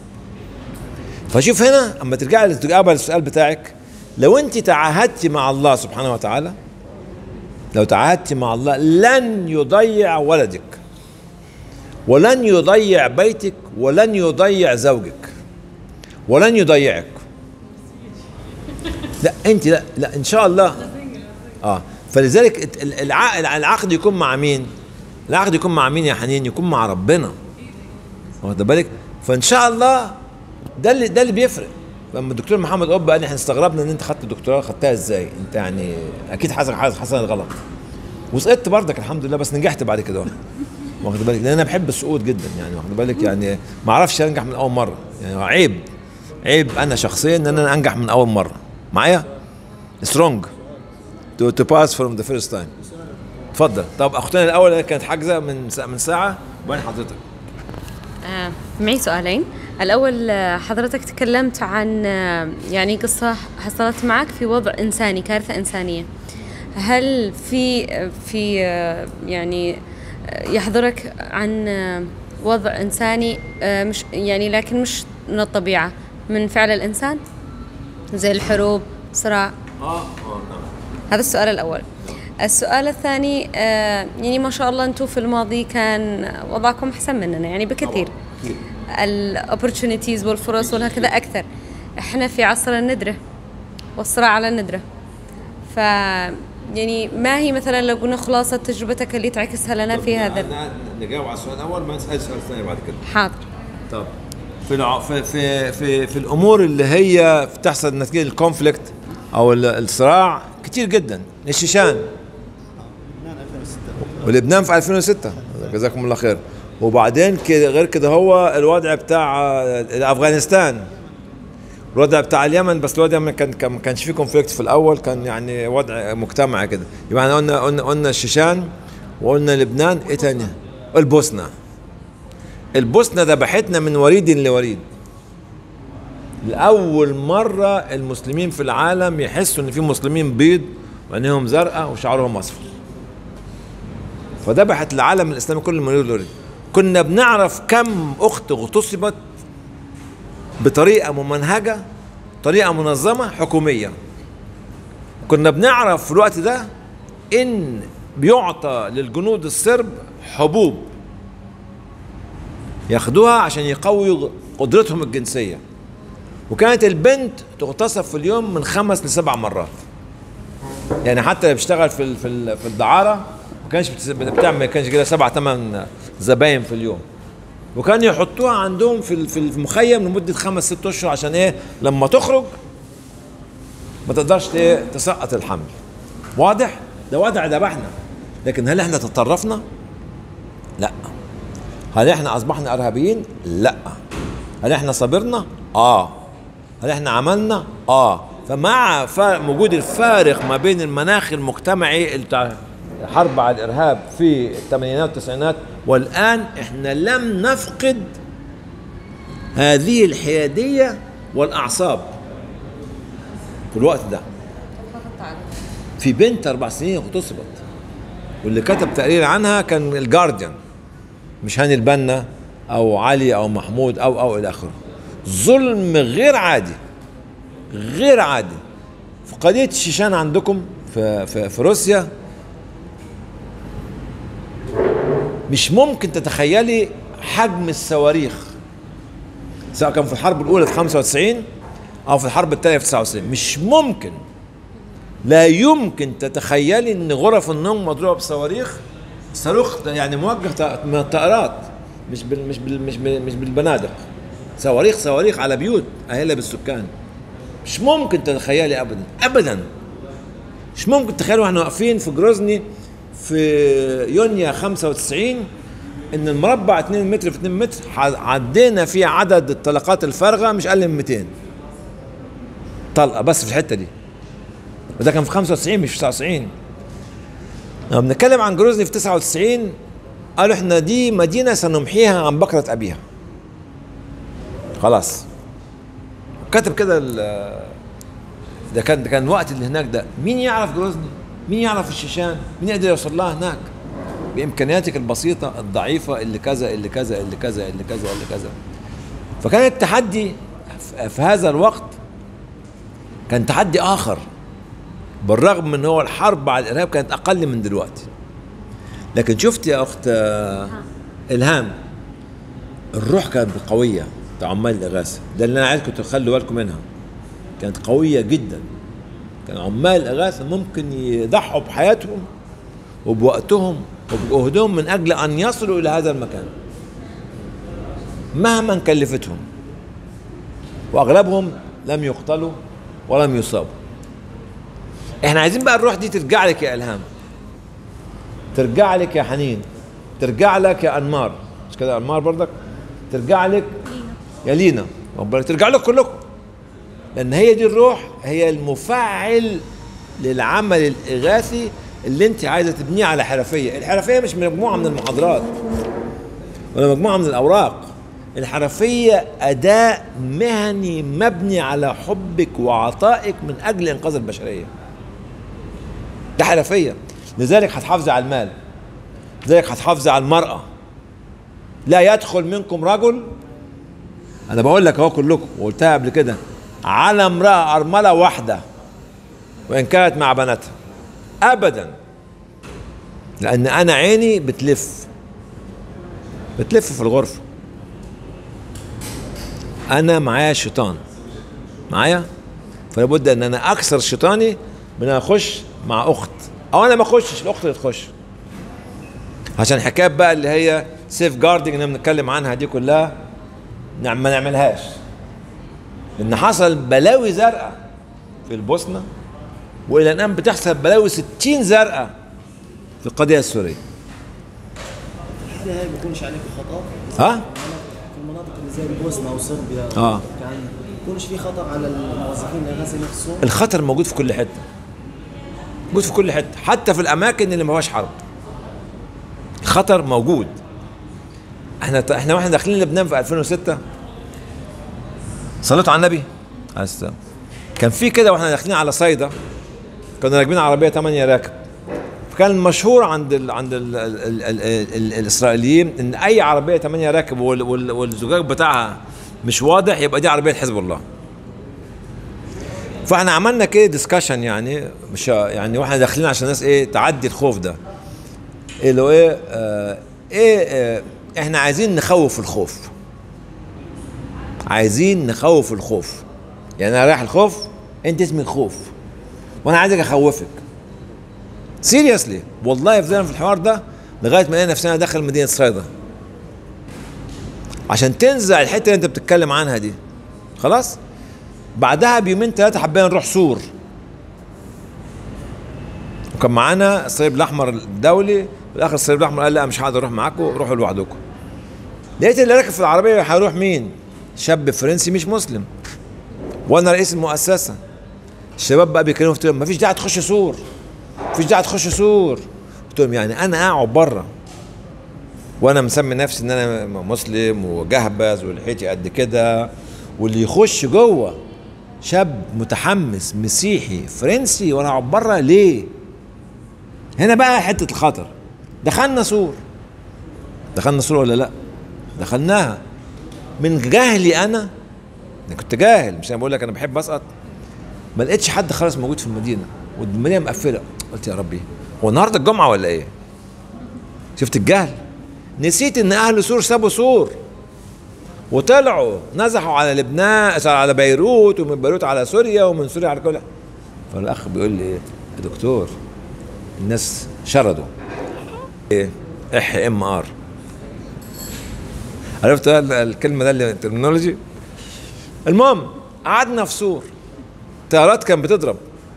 فشوف هنا اما ترجع للاجابه للسؤال بتاعك لو انت تعاهدتي مع الله سبحانه وتعالى لو تعاهدتي مع الله لن يضيع ولدك ولن يضيع بيتك ولن يضيع زوجك ولن يضيعك لا انت لا لا ان شاء الله اه فلذلك الت- ال- الع- العقد يكون مع مين العقد يكون مع مين يا حنين يكون مع ربنا واخد بالك فان شاء الله ده اللي ده اللي بيفرق لما الدكتور محمد قبه قال لي احنا استغربنا ان انت خدت الدكتوراه خدتها ازاي انت يعني اكيد حصل حاجه حصلت غلط وسقطت برضك الحمد لله بس نجحت بعد كده واخد بالك لان انا بحب السقوط جدا يعني واخد بالك يعني ما اعرفش انجح من اول مره يعني عيب عيب انا شخصيا ان انا انجح من اول مره معايا سترونج تو تو باس فروم ذا فيرست تايم اتفضل طب اختنا الاول اللي كانت حاجزه من ساعة من ساعه وين حضرتك آه، معي سؤالين الأول آه، حضرتك تكلمت عن آه، يعني قصة حصلت معك في وضع إنساني كارثة إنسانية هل في آه، في آه، يعني آه، يحضرك عن آه، وضع إنساني آه، مش يعني لكن مش من الطبيعة من فعل الإنسان زي الحروب صراع اه اه نعم هذا السؤال الأول السؤال الثاني آه، يعني ما شاء الله أنتم في الماضي كان وضعكم أحسن مننا يعني بكثير الاوبورتونيتيز والفرص والهكذا أكثر احنا في عصر الندرة والصراع على الندرة ف يعني ما هي مثلا لو قلنا خلاصة تجربتك اللي تعكسها لنا في هذا ال- نجاوب على السؤال الاول ما نسال السؤال الثاني بعد كده حاضر طب في الع... في في في, في الامور اللي هي بتحصل نتيجه الكونفليكت او ال- الصراع كتير جدا الشيشان ولبنان في 2006 جزاكم الله خير وبعدين كده غير كده هو الوضع بتاع آه، افغانستان الوضع بتاع اليمن بس الوضع ما كان كان- ما كانش فيه كونفليكت في الاول كان يعني وضع مجتمعي كده يبقى احنا قلنا قلنا قلنا الشيشان وقلنا لبنان ايه تاني البوسنه البوسنه ذبحتنا من وريد لوريد لأول مرة المسلمين في العالم يحسوا إن في مسلمين بيض وعينيهم زرقاء وشعرهم أصفر. فذبحت العالم الإسلامي كله من وريد لوريد. كنا بنعرف كم أخت اغتصبت بطريقة ممنهجة طريقة منظمة حكومية. كنا بنعرف في الوقت ده إن بيعطى للجنود الصرب حبوب ياخدوها عشان يقويوا قدرتهم الجنسيه وكانت البنت تغتصب في اليوم من خمس لسبع مرات يعني حتى اللي بيشتغل في ال- في ال- في الدعاره ما كانش بتس- بتعمل ما كانش كده سبع ثمان زباين في اليوم وكانوا يحطوها عندهم في ال- في المخيم لمده خمس ست اشهر عشان ايه لما تخرج ما تقدرش ت- ايه تسقط الحمل واضح ده وضع ذبحنا لكن هل احنا تطرفنا لا هل احنا اصبحنا ارهابيين لا هل احنا صبرنا اه هل احنا عملنا اه فمع فارق وجود الفارق ما بين المناخ المجتمعي بتاع الحرب على الارهاب في الثمانينات والتسعينات والان احنا لم نفقد هذه الحياديه والاعصاب في الوقت ده في بنت اربع سنين اغتصبت واللي كتب تقرير عنها كان الجارديان مش هاني البنا او علي او محمود او او الى اخره ظلم غير عادي غير عادي في قضيه الشيشان عندكم في في في, في روسيا مش ممكن تتخيلي حجم الصواريخ سواء كان في الحرب الاولى في 95 او في الحرب الثانيه في 99 مش ممكن لا يمكن تتخيلي ان غرف النوم مضروبه بصواريخ صاروخ يعني موجه ط- من الطائرات مش بال مش بال مش بال مش بالبنادق صواريخ صواريخ على بيوت اهلها بالسكان مش ممكن تتخيلي ابدا ابدا مش ممكن تتخيلوا احنا واقفين في جروزني في يونيو 95 ان المربع 2 متر في 2 متر ح- عدينا فيه عدد الطلقات الفارغه مش اقل من 200 طلقه بس في الحته دي وده كان في 95 مش في 99 لما بنتكلم عن جروزني في 99 قالوا احنا دي مدينه سنمحيها عن بكره ابيها خلاص كتب كده ال- ده كان ده كان الوقت اللي هناك ده مين يعرف جروزني مين يعرف الشيشان مين يقدر يوصل لها هناك بامكانياتك البسيطه الضعيفه اللي كذا اللي كذا اللي كذا اللي كذا اللي كذا فكان التحدي في- في هذا الوقت كان تحدي اخر بالرغم من هو الحرب على الارهاب كانت اقل من دلوقتي لكن شفت يا اخت آه، الهام الروح كانت قويه بتاع عمال الاغاثه ده اللي انا عايزكم تخلوا بالكم منها كانت قويه جدا كان عمال الاغاثه ممكن يضحوا بحياتهم وبوقتهم وبجهدهم من اجل ان يصلوا الى هذا المكان مهما كلفتهم واغلبهم لم يقتلوا ولم يصابوا احنا عايزين بقى الروح دي ترجع لك يا الهام ترجع لك يا حنين ترجع لك يا انمار مش كده يا انمار برضك ترجع لك يا لينا ربنا ترجع لك كلكم لان هي دي الروح هي المفعل للعمل الاغاثي اللي انت عايزه تبنيه على حرفيه الحرفيه مش مجموعه من المحاضرات ولا مجموعه من الاوراق الحرفيه اداء مهني مبني على حبك وعطائك من اجل انقاذ البشريه ده حرفيه لذلك هتحافظي على المال لذلك هتحافظي على المراه لا يدخل منكم رجل انا بقول لك اهو كلكم وقلتها قبل كده على امراه ارمله واحده وان كانت مع بناتها ابدا لان انا عيني بتلف بتلف في الغرفه انا معايا شيطان معايا فلا بد ان انا اكسر شيطاني بان أنا اخش مع اخت او انا ما اخشش الاخت اللي تخش عشان حكايه بقى اللي هي سيف جاردنج اللي بنتكلم عنها دي كلها نعم ما نعملهاش ان حصل بلاوي زرقاء في البوسنه والى الان بتحصل بلاوي 60 زرقاء في القضيه السوريه هل هاي بيكونش عليكم خطر؟ ها في المناطق اللي زي البوسنة وصربيا آه. كان بيكونش في خطر على الموظفين الغازي نفسهم؟ الخطر موجود في كل حته موجود في كل حته حتى في الاماكن اللي ما فيهاش حرب الخطر موجود احنا احنا واحنا داخلين لبنان في 2006 صليتوا على النبي عليه السلام كان في كده واحنا داخلين على صيدا كنا راكبين عربيه 8 راكب فكان المشهور عند ال عند ال ال ال ال ال الاسرائيليين ان اي عربيه 8 راكب وال وال والزجاج بتاعها مش واضح يبقى دي عربيه حزب الله فاحنا عملنا كده ديسكشن يعني مش يعني واحنا داخلين عشان الناس ايه تعدي الخوف ده ايه اللي هو ايه آه ايه آه احنا عايزين نخوف الخوف عايزين نخوف الخوف يعني انا رايح الخوف انت اسمك خوف وانا عايزك اخوفك سيريسلي والله فضلنا في الحوار ده لغايه ما لقينا نفسنا داخل مدينه صيدا عشان تنزع الحته اللي انت بتتكلم عنها دي خلاص بعدها بيومين ثلاثه حبينا نروح سور وكان معانا الصليب الاحمر الدولي في الاخر الصليب الاحمر قال لا مش هقدر اروح معاكم روحوا لوحدكم لقيت اللي راكب في العربيه هيروح مين شاب فرنسي مش مسلم وانا رئيس المؤسسه الشباب بقى بيكلموا قلت لهم مفيش داعي تخش سور مفيش داعي تخش سور قلت لهم يعني انا اقعد بره وانا مسمي نفسي ان انا مسلم وجهبذ ولحيتي قد كده واللي يخش جوه شاب متحمس مسيحي فرنسي وانا اقعد بره ليه؟ هنا بقى حته الخطر دخلنا سور دخلنا سور ولا لا؟ دخلناها من جهلي انا انا كنت جاهل مش انا بقول لك انا بحب اسقط ما لقيتش حد خالص موجود في المدينه والمدينه مقفله قلت يا ربي هو النهارده الجمعه ولا ايه؟ شفت الجهل نسيت ان اهل سور سابوا سور وطلعوا نزحوا على لبنان على بيروت ومن بيروت على سوريا ومن سوريا على كل فالاخ بيقول لي يا دكتور الناس شردوا ايه اح ام ار عرفت ال- الكلمه ده اللي الترمينولوجي المهم قعدنا في سور طيارات كان بتضرب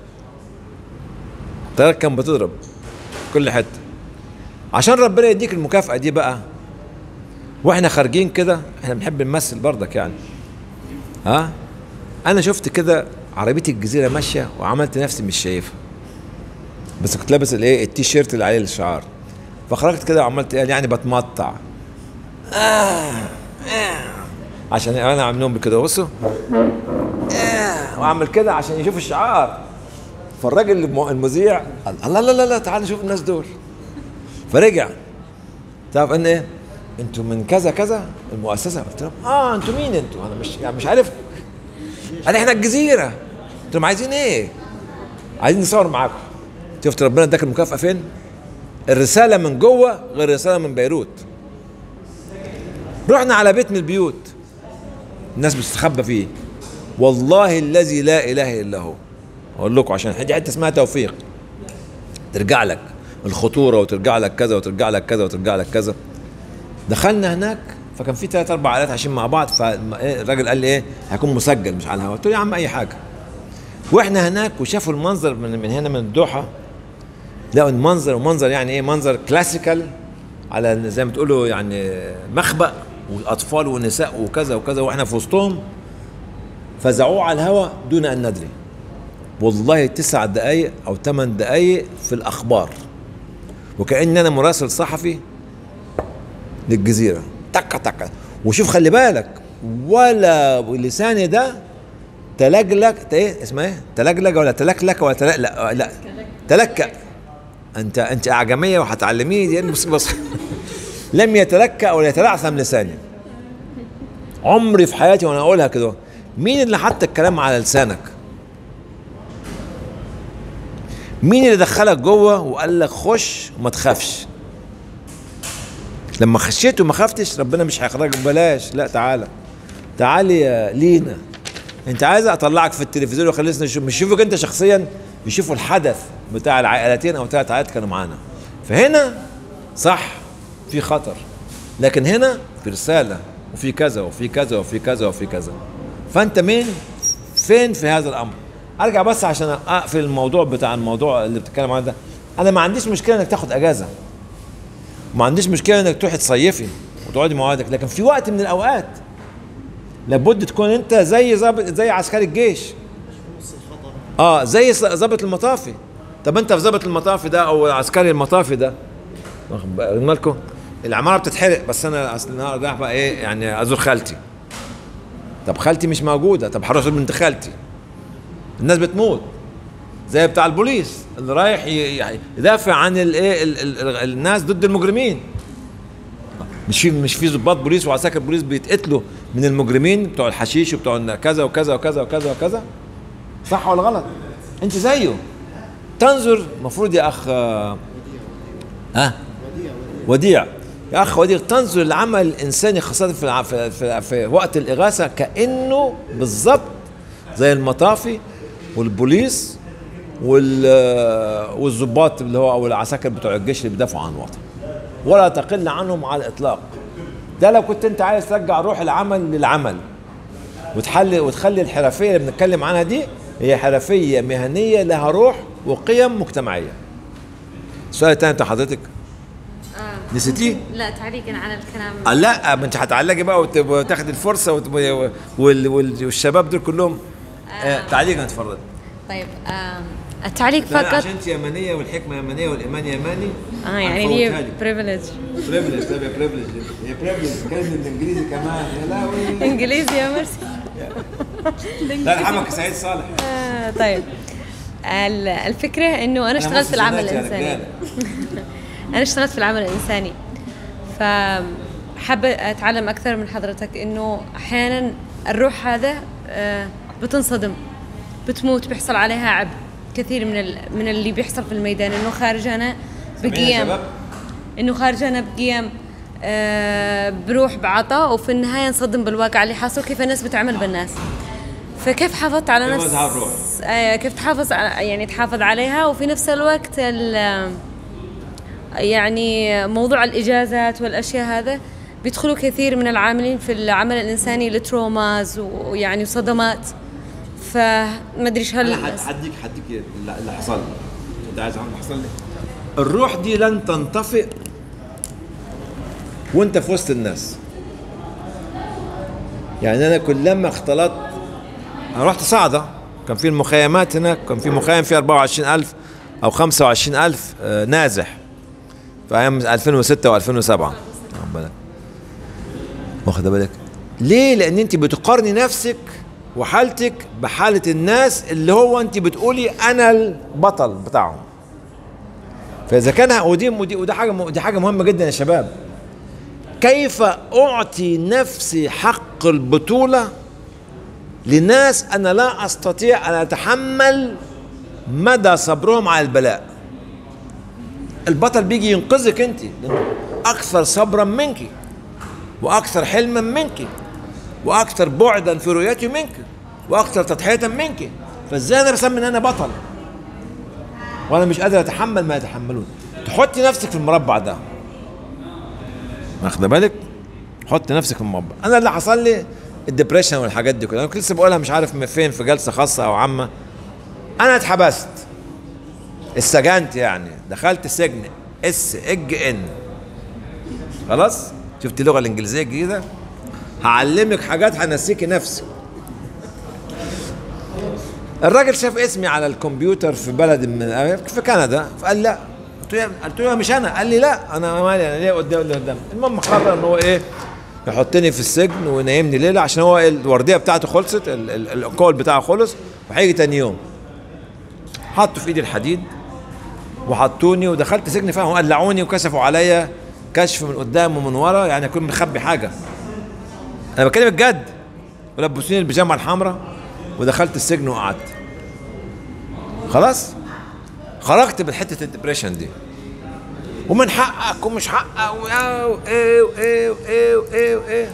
طيارات كان بتضرب في كل حته عشان ربنا يديك المكافاه دي بقى واحنا خارجين كده احنا بنحب نمثل برضك يعني ها انا شفت كده عربيه الجزيره ماشيه وعملت نفسي مش شايفها بس كنت لابس الايه التيشيرت اللي عليه الشعار فخرجت كده وعملت إيه؟ يعني بتمطع آه آه عشان انا عاملهم كده بصوا آه واعمل كده عشان يشوف الشعار فالراجل الم- المذيع قال الله لا لا لا تعال نشوف الناس دول فرجع تعرف ان ايه انتوا من كذا كذا المؤسسه قلت لهم اه انتوا مين انتوا انا مش يعني مش عارف قال احنا الجزيره قلت لهم عايزين ايه عايزين نصور معاكم شفت ربنا اداك المكافاه فين الرساله من جوه غير الرساله من بيروت رحنا على بيت من البيوت الناس بتستخبى فيه والله الذي لا اله الا هو اقول لكم عشان دي حته اسمها توفيق ترجع لك الخطوره وترجع لك كذا وترجع لك كذا وترجع لك كذا دخلنا هناك فكان في ثلاث اربع عائلات عايشين مع بعض فالراجل قال لي ايه هيكون مسجل مش على الهواء قلت له يا عم اي حاجه واحنا هناك وشافوا المنظر من, من هنا من الدوحه لقوا المنظر ومنظر يعني ايه منظر كلاسيكال على زي ما تقولوا يعني مخبأ واطفال ونساء وكذا وكذا واحنا في وسطهم فزعوه على الهواء دون ان ندري والله تسع دقايق او ثمان دقايق في الاخبار وكأن انا مراسل صحفي للجزيره تك تك وشوف خلي بالك ولا لساني ده تلجلج ت- ايه اسمها ايه تلجلج ولا تلكلك ولا تلك لا لا تلكأ انت انت اعجميه وهتعلميه دي بص بص لم يتلكأ ولا يتلعثم لساني عمري في حياتي وانا اقولها كده مين اللي حط الكلام على لسانك مين اللي دخلك جوه وقال لك خش وما تخافش لما خشيت وما خفتش ربنا مش هيخرجك ببلاش لا تعالى تعالي يا لينا انت عايز اطلعك في التلفزيون وخلينا نشوف مش يشوفك انت شخصيا يشوفوا الحدث بتاع العائلتين او ثلاث عائلات كانوا معانا فهنا صح في خطر لكن هنا في رساله وفي كذا وفي كذا وفي كذا وفي كذا فانت مين فين في هذا الامر ارجع بس عشان اقفل الموضوع بتاع الموضوع اللي بتتكلم عنه ده انا ما عنديش مشكله انك تاخد اجازه ما عنديش مشكله انك تروحي تصيفي وتقعدي مع والدك لكن في وقت من الاوقات لابد تكون انت زي ظابط زي عسكري الجيش اه زي ص- ظابط المطافي طب انت في ظابط المطافي ده او عسكري المطافي ده واخد بالكم العماره بتتحرق بس انا اصل النهارده رايح بقى ايه يعني ازور خالتي طب خالتي مش موجوده طب هروح ازور بنت خالتي الناس بتموت زي بتاع البوليس اللي رايح ي- يعني يدافع عن الايه ال- ال- ال- الناس ضد المجرمين مش في مش في ضباط بوليس وعساكر بوليس بيتقتلوا من المجرمين بتوع الحشيش وبتوع الن- كذا وكذا وكذا وكذا وكذا صح ولا غلط انت زيه تنظر المفروض يا اخ آه، ها وديع يا اخ وديع تنظر العمل الانساني خاصه في, الع- في, في, في وقت الاغاثه كانه بالظبط زي المطافي والبوليس وال والضباط اللي هو او العساكر بتوع الجيش اللي بيدافعوا عن الوطن ولا تقل عنهم على الاطلاق ده لو كنت انت عايز ترجع روح العمل للعمل وتحل وتخلي الحرفيه اللي بنتكلم عنها دي هي حرفيه مهنيه لها روح وقيم مجتمعيه السؤال الثاني بتاع حضرتك نسيتيه؟ لا تعليقا على الكلام آه لا ما انت هتعلقي بقى وت- وتاخدي الفرصه وت- وال- وال- والشباب دول كلهم آه تعليقا اتفضل طيب آم، التعليق لا، فقط عشان انت يمنيه والحكمه يمنيه والايمان يماني اه يعني هي بريفليج بريفليج طيب يا بريفليج هي بريفليج كلمه الانجليزي كمان يا لهوي انجليزي يا مرسي لا الحمك سعيد صالح آه طيب ال- الفكره انه انا اشتغلت في العمل مصري يا الانساني رجالة. انا اشتغلت في العمل الانساني فحابه اتعلم اكثر من حضرتك انه احيانا الروح هذا آه، بتنصدم بتموت بيحصل عليها عبء كثير من ال... من اللي بيحصل في الميدان انه خارج انا سامعين يا بقيم شباب؟ انه خارج انا بقيم آه بروح بعطاء وفي النهايه انصدم بالواقع اللي حاصل كيف الناس بتعامل بالناس فكيف حافظت على كيف نفس وزع الروح؟ آه كيف تحافظ على- يعني تحافظ عليها وفي نفس الوقت ال- يعني موضوع الاجازات والاشياء هذا بيدخلوا كثير من العاملين في العمل الانساني لتروماز ويعني وصدمات فما ادري ايش هل انا حديك حديك اللي اللي حصل لي انت عايز اعرف اللي حصل لي الروح دي لن تنطفئ وانت في وسط الناس يعني انا كلما اختلطت انا رحت صعده كان في المخيمات هناك كان في مخيم فيه 24000 او 25000 آه، نازح في ايام 2006 و2007 واخد بالك واخد بالك ليه لان انت بتقارني نفسك وحالتك بحاله الناس اللي هو انت بتقولي انا البطل بتاعهم فاذا كان ودي ودي وده حاجه دي حاجه مهمه جدا يا شباب كيف اعطي نفسي حق البطوله لناس انا لا استطيع ان اتحمل مدى صبرهم على البلاء البطل بيجي ينقذك انت لأنه اكثر صبرا منك واكثر حلما منك واكثر بعدا في رؤيته منك واكثر تضحيه منك فازاي انا بسمي ان انا بطل وانا مش قادر اتحمل ما يتحملون تحطي نفسك في المربع ده واخده بالك حط نفسك في المربع انا اللي حصل لي الدبريشن والحاجات دي كلها انا كنت لسه بقولها مش عارف من فين في جلسه خاصه او عامه انا اتحبست اتسجنت يعني دخلت سجن اس اج ان خلاص شفت اللغه الانجليزيه الجديده هعلمك حاجات هنسيكي نفسك الراجل شاف اسمي على الكمبيوتر في بلد من في كندا فقال لا قلت له قلت له مش انا قال لي لا انا مالي انا ليه قدام اللي قدام المهم قرر ان هو ايه يحطني في السجن وينيمني ليله عشان هو الورديه بتاعته خلصت ال- ال- الكول بتاعه خلص وهيجي تاني يوم حطوا في ايدي الحديد وحطوني ودخلت سجن فيهم قلعوني وكشفوا عليا كشف من قدام ومن ورا يعني اكون مخبي حاجه انا بتكلم بجد ولبسوني البيجامه الحمراء ودخلت السجن وقعدت خلاص خرجت من حته الدبريشن دي ومن حقك ومش حقك وايه وايه وايه وايه وايه وايه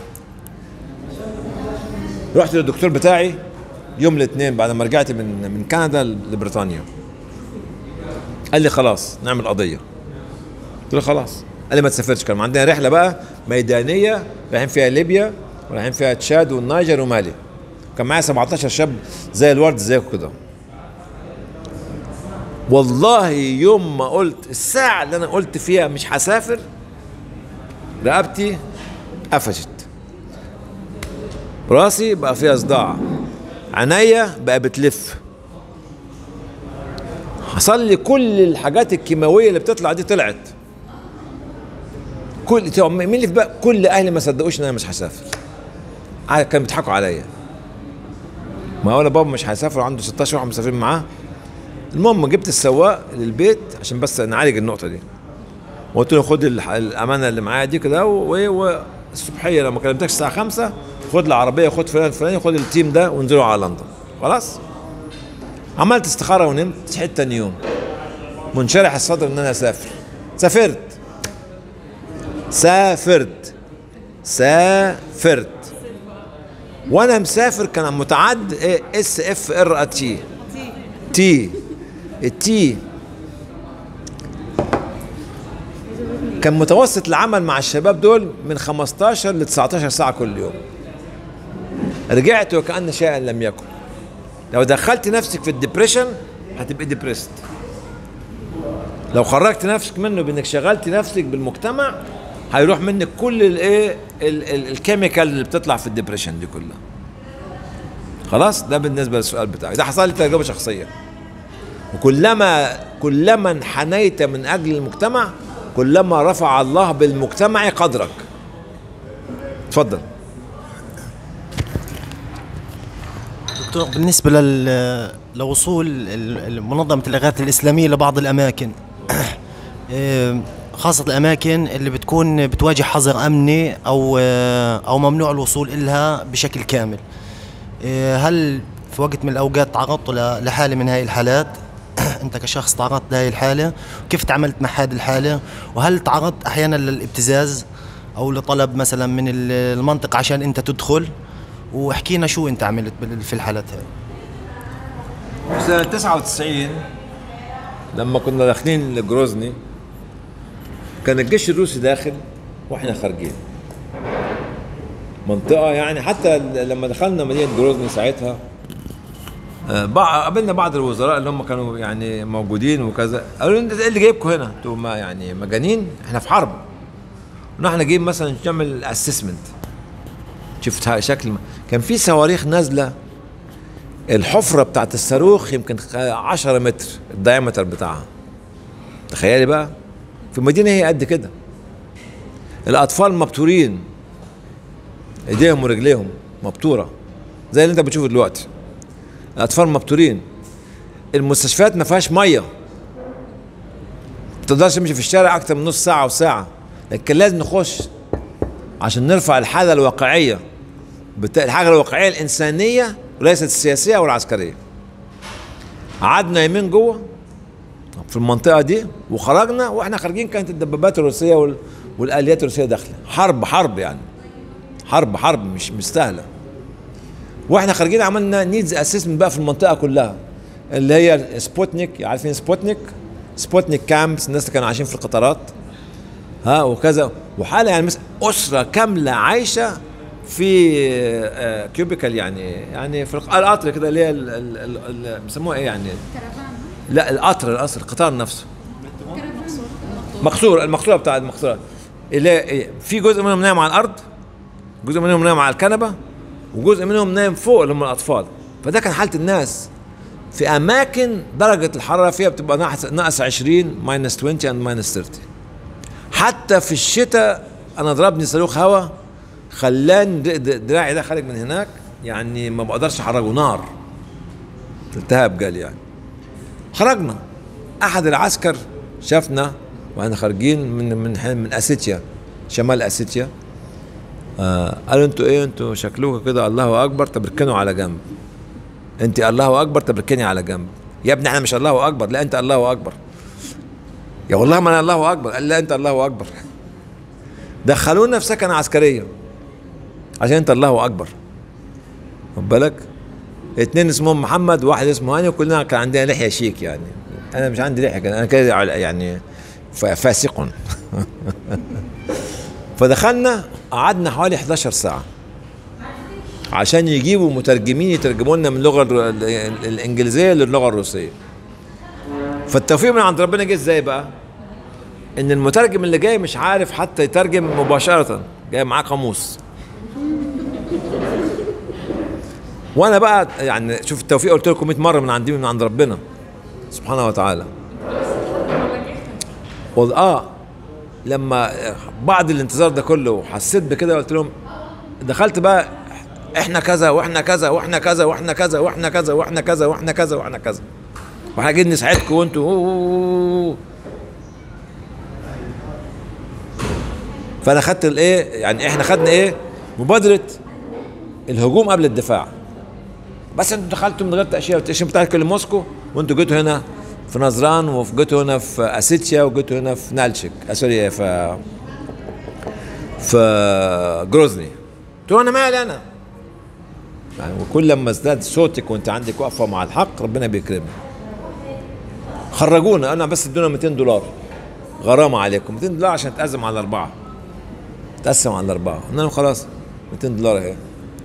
رحت للدكتور بتاعي يوم الاثنين بعد ما رجعت من من كندا لبريطانيا قال لي خلاص نعمل قضيه قلت له خلاص قال لي ما تسافرش كان عندنا رحله بقى ميدانيه رايحين فيها ليبيا ورايحين فيها تشاد والنيجر ومالي كان معايا 17 شاب زي الورد زيكم كده والله يوم ما قلت الساعة اللي أنا قلت فيها مش هسافر رقبتي قفشت راسي بقى فيها صداع عينيا بقى بتلف حصل لي كل الحاجات الكيماوية اللي بتطلع دي طلعت كل طب مين اللي في بقى كل اهلي ما صدقوش ان انا مش هسافر ع- كانوا بيضحكوا عليا ما هو أنا بابا مش هيسافر عنده 16 واحد مسافرين معاه المهم جبت السواق للبيت عشان بس نعالج النقطه دي وقلت له خد الح- الامانه اللي معايا دي كده و- والصبحيه لما كلمتك الساعه 5 خد العربيه خد فلان فلان خد التيم ده وانزلوا على لندن خلاص عملت استخاره ونمت صحيت تاني يوم منشرح الصدر ان انا اسافر سافرت سافرت سافرت وانا مسافر كان متعد ايه اس اف ار تي تي التي كان متوسط العمل مع الشباب دول من 15 ل 19 ساعة كل يوم رجعت وكأن شيئا لم يكن لو دخلت نفسك في الدبريشن هتبقي ديبريست لو خرجت نفسك منه بانك شغلت نفسك بالمجتمع هيروح منك كل الايه ال- ال- الكيميكال اللي بتطلع في الدبريشن دي كلها خلاص ده بالنسبه للسؤال بتاعك ده حصل لي تجربه شخصيه وكلما كلما انحنيت من اجل المجتمع كلما رفع الله بالمجتمع قدرك اتفضل دكتور بالنسبة لل... لوصول ال- ال- منظمة الإغاثة الإسلامية لبعض الأماكن إيه، خاصة الأماكن اللي بتكون بتواجه حظر أمني أو أو ممنوع الوصول إلها بشكل كامل إيه، هل في وقت من الأوقات تعرضتوا ل- لحالة من هاي الحالات؟ انت كشخص تعرضت لهي الحاله وكيف تعاملت مع هذه الحاله وهل تعرضت احيانا للابتزاز او لطلب مثلا من ال- المنطقه عشان انت تدخل واحكينا شو انت عملت بال- في الحالات هاي سنة 99 لما كنا داخلين لجروزني كان الجيش الروسي داخل واحنا خارجين منطقة يعني حتى لما دخلنا مدينة جروزني ساعتها آه، بع- قابلنا بعض الوزراء اللي هم كانوا يعني موجودين وكذا قالوا لنا ايه اللي جايبكم هنا؟ انتوا ما يعني مجانين؟ احنا في حرب ونحن جايين مثلا نعمل اسسمنت شفت ها- شكل كان في صواريخ نازله الحفره بتاعت الصاروخ يمكن 10 متر الدايمتر بتاعها تخيلي بقى في مدينه هي قد كده الاطفال مبتورين ايديهم ورجليهم مبتوره زي اللي انت بتشوفه دلوقتي الاطفال مبتورين المستشفيات ما فيهاش ميه ما تقدرش تمشي في الشارع اكتر من نص ساعه وساعه لكن لازم نخش عشان نرفع الحاله الواقعيه بتا... الحاجه الواقعيه الانسانيه وليست السياسيه او العسكريه قعدنا يمين جوه في المنطقه دي وخرجنا واحنا خارجين كانت الدبابات الروسيه وال... والاليات الروسيه داخله حرب حرب يعني حرب حرب مش مش سهله واحنا خارجين عملنا نيدز اسسمنت بقى في المنطقه كلها اللي هي سبوتنيك عارفين سبوتنيك سبوتنيك كامبس الناس اللي كانوا عايشين في القطارات ها وكذا وحاله يعني مثلا اسره كامله عايشه في آه، كيوبيكال يعني يعني في الق- القطر كده اللي هي ال- ال- ال- ال- بيسموها ايه يعني لا القطر القطر القطار نفسه مقصور المقصوره بتاع المقصورات اللي هي إيه؟ في جزء منهم نايم على الارض جزء منهم نايم على الكنبه وجزء منهم نايم فوق اللي هم الاطفال فده كان حاله الناس في اماكن درجه الحراره فيها بتبقى ناقص ناقص 20 ماينس 20 اند ماينس 30 حتى في الشتاء انا ضربني صاروخ هواء خلاني د- د- دراعي ده خارج من هناك يعني ما بقدرش احرجه نار التهاب جالي يعني خرجنا احد العسكر شافنا واحنا خارجين من من من اسيتيا شمال اسيتيا آه قالوا انتوا ايه انتوا شكلكم كده الله اكبر طب اركنوا على جنب انت الله اكبر طب اركني على جنب يا ابني احنا مش الله اكبر لا انت الله اكبر يا والله ما انا الله اكبر قال لا انت الله اكبر دخلونا في سكن عسكريه عشان انت الله اكبر خد بالك اتنين اسمهم محمد وواحد اسمه هاني وكلنا كان عندنا لحيه شيك يعني انا مش عندي لحيه كان انا كده على- يعني ف- فاسق فدخلنا قعدنا حوالي 11 ساعه عشان يجيبوا مترجمين يترجموا لنا من اللغه الر- ال- ال- الانجليزيه للغه الروسيه فالتوفيق من عند ربنا جه ازاي بقى ان المترجم اللي جاي مش عارف حتى يترجم مباشره جاي معاه قاموس وانا بقى يعني شوف التوفيق قلت لكم 100 مره من عندي من عند ربنا سبحانه وتعالى وال- اه لما بعد الانتظار ده كله وحسيت بكده قلت لهم دخلت بقى احنا كذا واحنا كذا واحنا كذا واحنا كذا واحنا كذا واحنا كذا واحنا كذا واحنا كذا واحنا جايين نساعدكم وانتوا أوه أوه أوه. فانا خدت الايه يعني احنا خدنا ايه مبادره الهجوم قبل الدفاع بس انتوا دخلتوا من غير تاشيره والتاشيره بتاعتكم لموسكو وانتوا جيتوا هنا في نزران وجيتوا هنا في اسيتيا وجيتوا هنا في نالشيك آه، سوري في في جروزني قلت له انا مالي انا يعني وكل لما ازداد صوتك وانت عندك وقفه مع الحق ربنا بيكرمك خرجونا انا بس ادونا 200 دولار غرامه عليكم 200 دولار عشان تقسم على اربعه تقسم على اربعه قلنا لهم خلاص 200 دولار اهي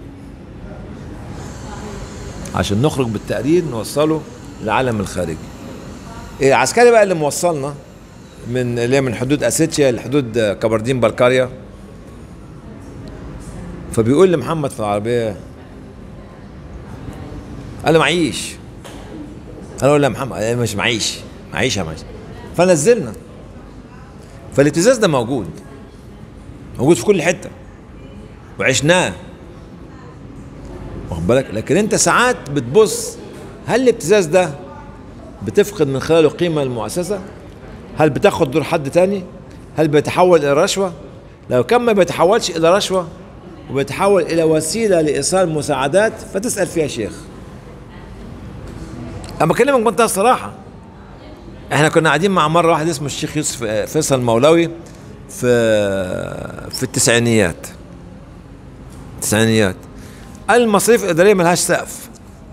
عشان نخرج بالتقرير نوصله للعالم الخارجي العسكري بقى اللي موصلنا من اللي هي من حدود اسيتيا لحدود كبردين بلقاريا فبيقول لمحمد في العربيه قال له معيش انا اقول له يا محمد قال لي مش معيش معيش يا معيش فنزلنا فالابتزاز ده موجود موجود في كل حته وعشناه واخد بالك لكن انت ساعات بتبص هل الابتزاز ده بتفقد من خلاله قيمه المؤسسه هل بتاخد دور حد تاني هل بيتحول الى رشوه لو كان ما بيتحولش الى رشوه وبيتحول الى وسيله لايصال مساعدات فتسال فيها شيخ اما اكلمك بمنتهى الصراحه احنا كنا قاعدين مع مره واحد اسمه الشيخ يوسف آه، فيصل مولوي في في التسعينيات التسعينيات قال المصاريف الاداريه ملهاش سقف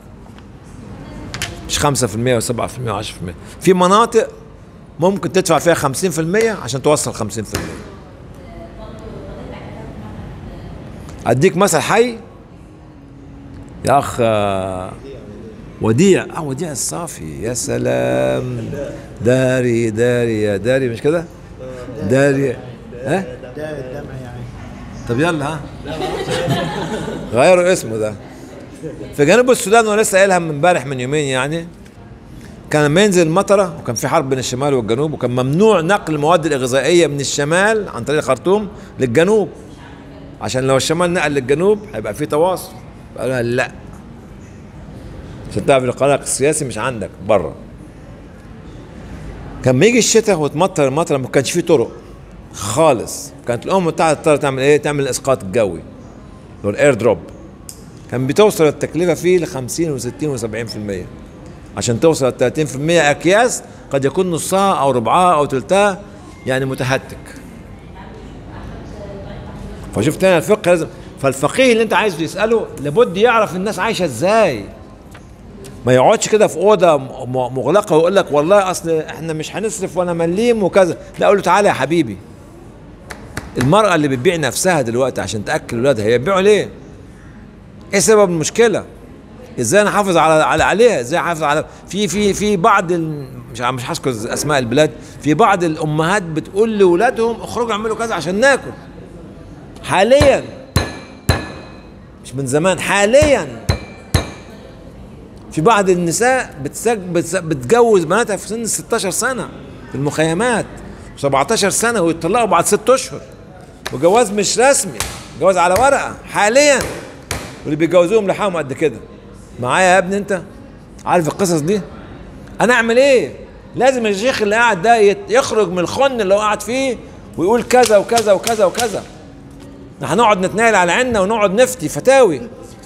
مش 5% و7% و10% في مناطق ممكن تدفع فيها 50% عشان توصل 50% اديك مثل حي يا اخ آه، وديع اه وديع الصافي يا سلام داري داري يا داري مش كده داري ها طب يلا ها غيروا اسمه ده في جنوب السودان وانا لسه قايلها من امبارح من يومين يعني كان لما ينزل المطره وكان في حرب بين الشمال والجنوب وكان ممنوع نقل المواد الغذائيه من الشمال عن طريق الخرطوم للجنوب عشان لو الشمال نقل للجنوب هيبقى في تواصل قالوا لها لا عشان تعرف القلق السياسي مش عندك بره كان بيجي الشتاء وتمطر المطر ما كانش فيه طرق خالص كانت الامم المتحده تضطر تعمل ايه تعمل الاسقاط الجوي اللي هو الاير دروب كان بتوصل التكلفه فيه ل 50 و60 و70% عشان توصل ل 30% اكياس قد يكون نصها او ربعها او ثلثها يعني متهتك فشفت هنا الفقه لازم فالفقيه اللي انت عايز تساله لابد يعرف الناس عايشه ازاي ما يقعدش كده في اوضه م- م- مغلقه ويقول لك والله اصل احنا مش هنصرف ولا مليم وكذا لا اقول له تعالى يا حبيبي المراه اللي بتبيع نفسها دلوقتي عشان تاكل اولادها هي بتبيعوا ليه؟ ايه سبب المشكله؟ ازاي انا احافظ على على عليها؟ ازاي احافظ على في في في بعض ال... مش ع- مش هذكر اسماء البلاد في بعض الامهات بتقول لاولادهم اخرجوا اعملوا كذا عشان ناكل حاليا مش من زمان حاليا في بعض النساء بتسج... بتس... بتجوز بناتها في سن 16 سنه في المخيمات 17 سنه ويطلقوا بعد ست اشهر وجواز مش رسمي جواز على ورقه حاليا واللي بيجوزوهم لحاهم قد كده معايا يا ابني انت عارف القصص دي انا اعمل ايه لازم الشيخ اللي قاعد ده يت- يخرج من الخن اللي هو قاعد فيه ويقول كذا وكذا وكذا وكذا احنا هنقعد نتنايل على عيننا ونقعد نفتي فتاوي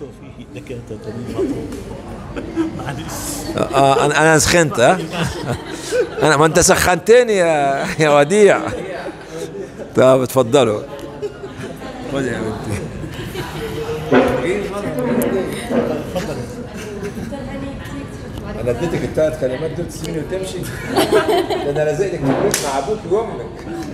اه انا انا سخنت ها انا ما انت سخنتني يا يا وديع طب اتفضلوا خد يا بنتي انا اديتك الثلاث كلمات دول تسيبني وتمشي ده انا لازق لك البيت مع ابوك وامك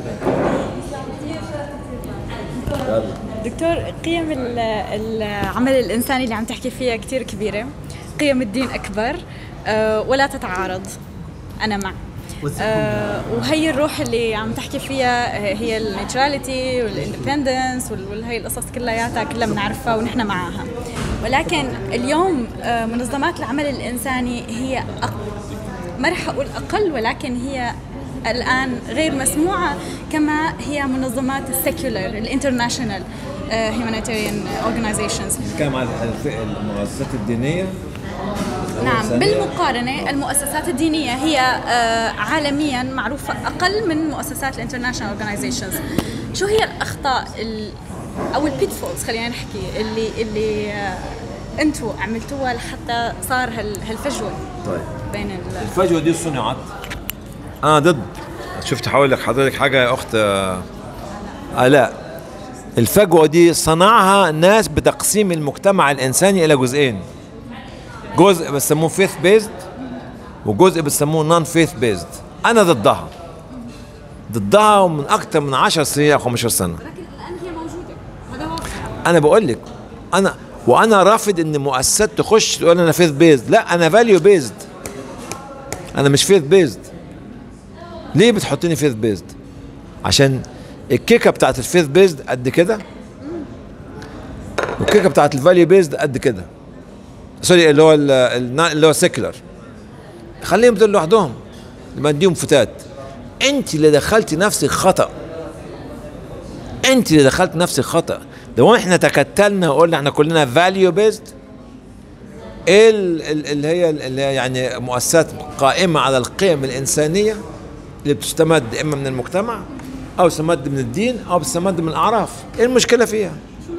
يلا دكتور قيم ال- العمل الإنساني اللي عم تحكي فيها كتير كبيرة قيم الدين أكبر آه، ولا تتعارض أنا مع آه، وهي الروح اللي عم تحكي فيها آه، هي النيوتراليتي والاندبندنس وهي القصص كلياتها كلها بنعرفها ونحن معاها ولكن اليوم آه، منظمات العمل الإنساني هي أق... ما رح أقول أقل ولكن هي الآن غير مسموعة كما هي منظمات السيكولر الانترناشونال هيومانيتيريان اورجانيزيشنز كم على الفئة المؤسسات الدينية نعم الإنسانية؟ بالمقارنة المؤسسات الدينية هي آه، عالميا معروفة أقل من مؤسسات الانترناشونال اورجانيزيشنز شو هي الأخطاء ال أو البيتفولز خلينا نحكي اللي اللي آه، انتوا عملتوها لحتى صار هال- هالفجوة طيب بين ال الفجوة دي صنعت أنا ضد شفت هقول لك حضرتك حاجة يا أخت آه، آلاء الفجوة دي صنعها ناس بتقسيم المجتمع الإنساني إلى جزئين جزء بيسموه فيث بيزد وجزء بيسموه نون فيث بيزد أنا ضدها ضدها من أكثر من 10 سنين أو 15 سنة لكن الآن هي موجودة هذا واقع انا بقول لك انا وانا رافض ان مؤسسات تخش تقول انا فيث بيزد لا انا فاليو بيزد انا مش فيث بيزد ليه بتحطيني فيث بيزد عشان الكيكه بتاعت الفيث بيزد قد كده والكيكه بتاعت الفاليو بيزد قد كده سوري اللي هو ال- ال- اللي هو سيكولر خليهم دول لوحدهم لما نديهم فتات انت اللي دخلتي نفسك خطأ انت اللي دخلت نفسك خطا لو احنا تكتلنا وقلنا احنا كلنا فاليو بيزد ايه ال- ال- اللي هي اللي هي يعني مؤسسات قائمه على القيم الانسانيه اللي بتستمد اما من المجتمع او تستمد من الدين او بتستمد من الاعراف ايه المشكله فيها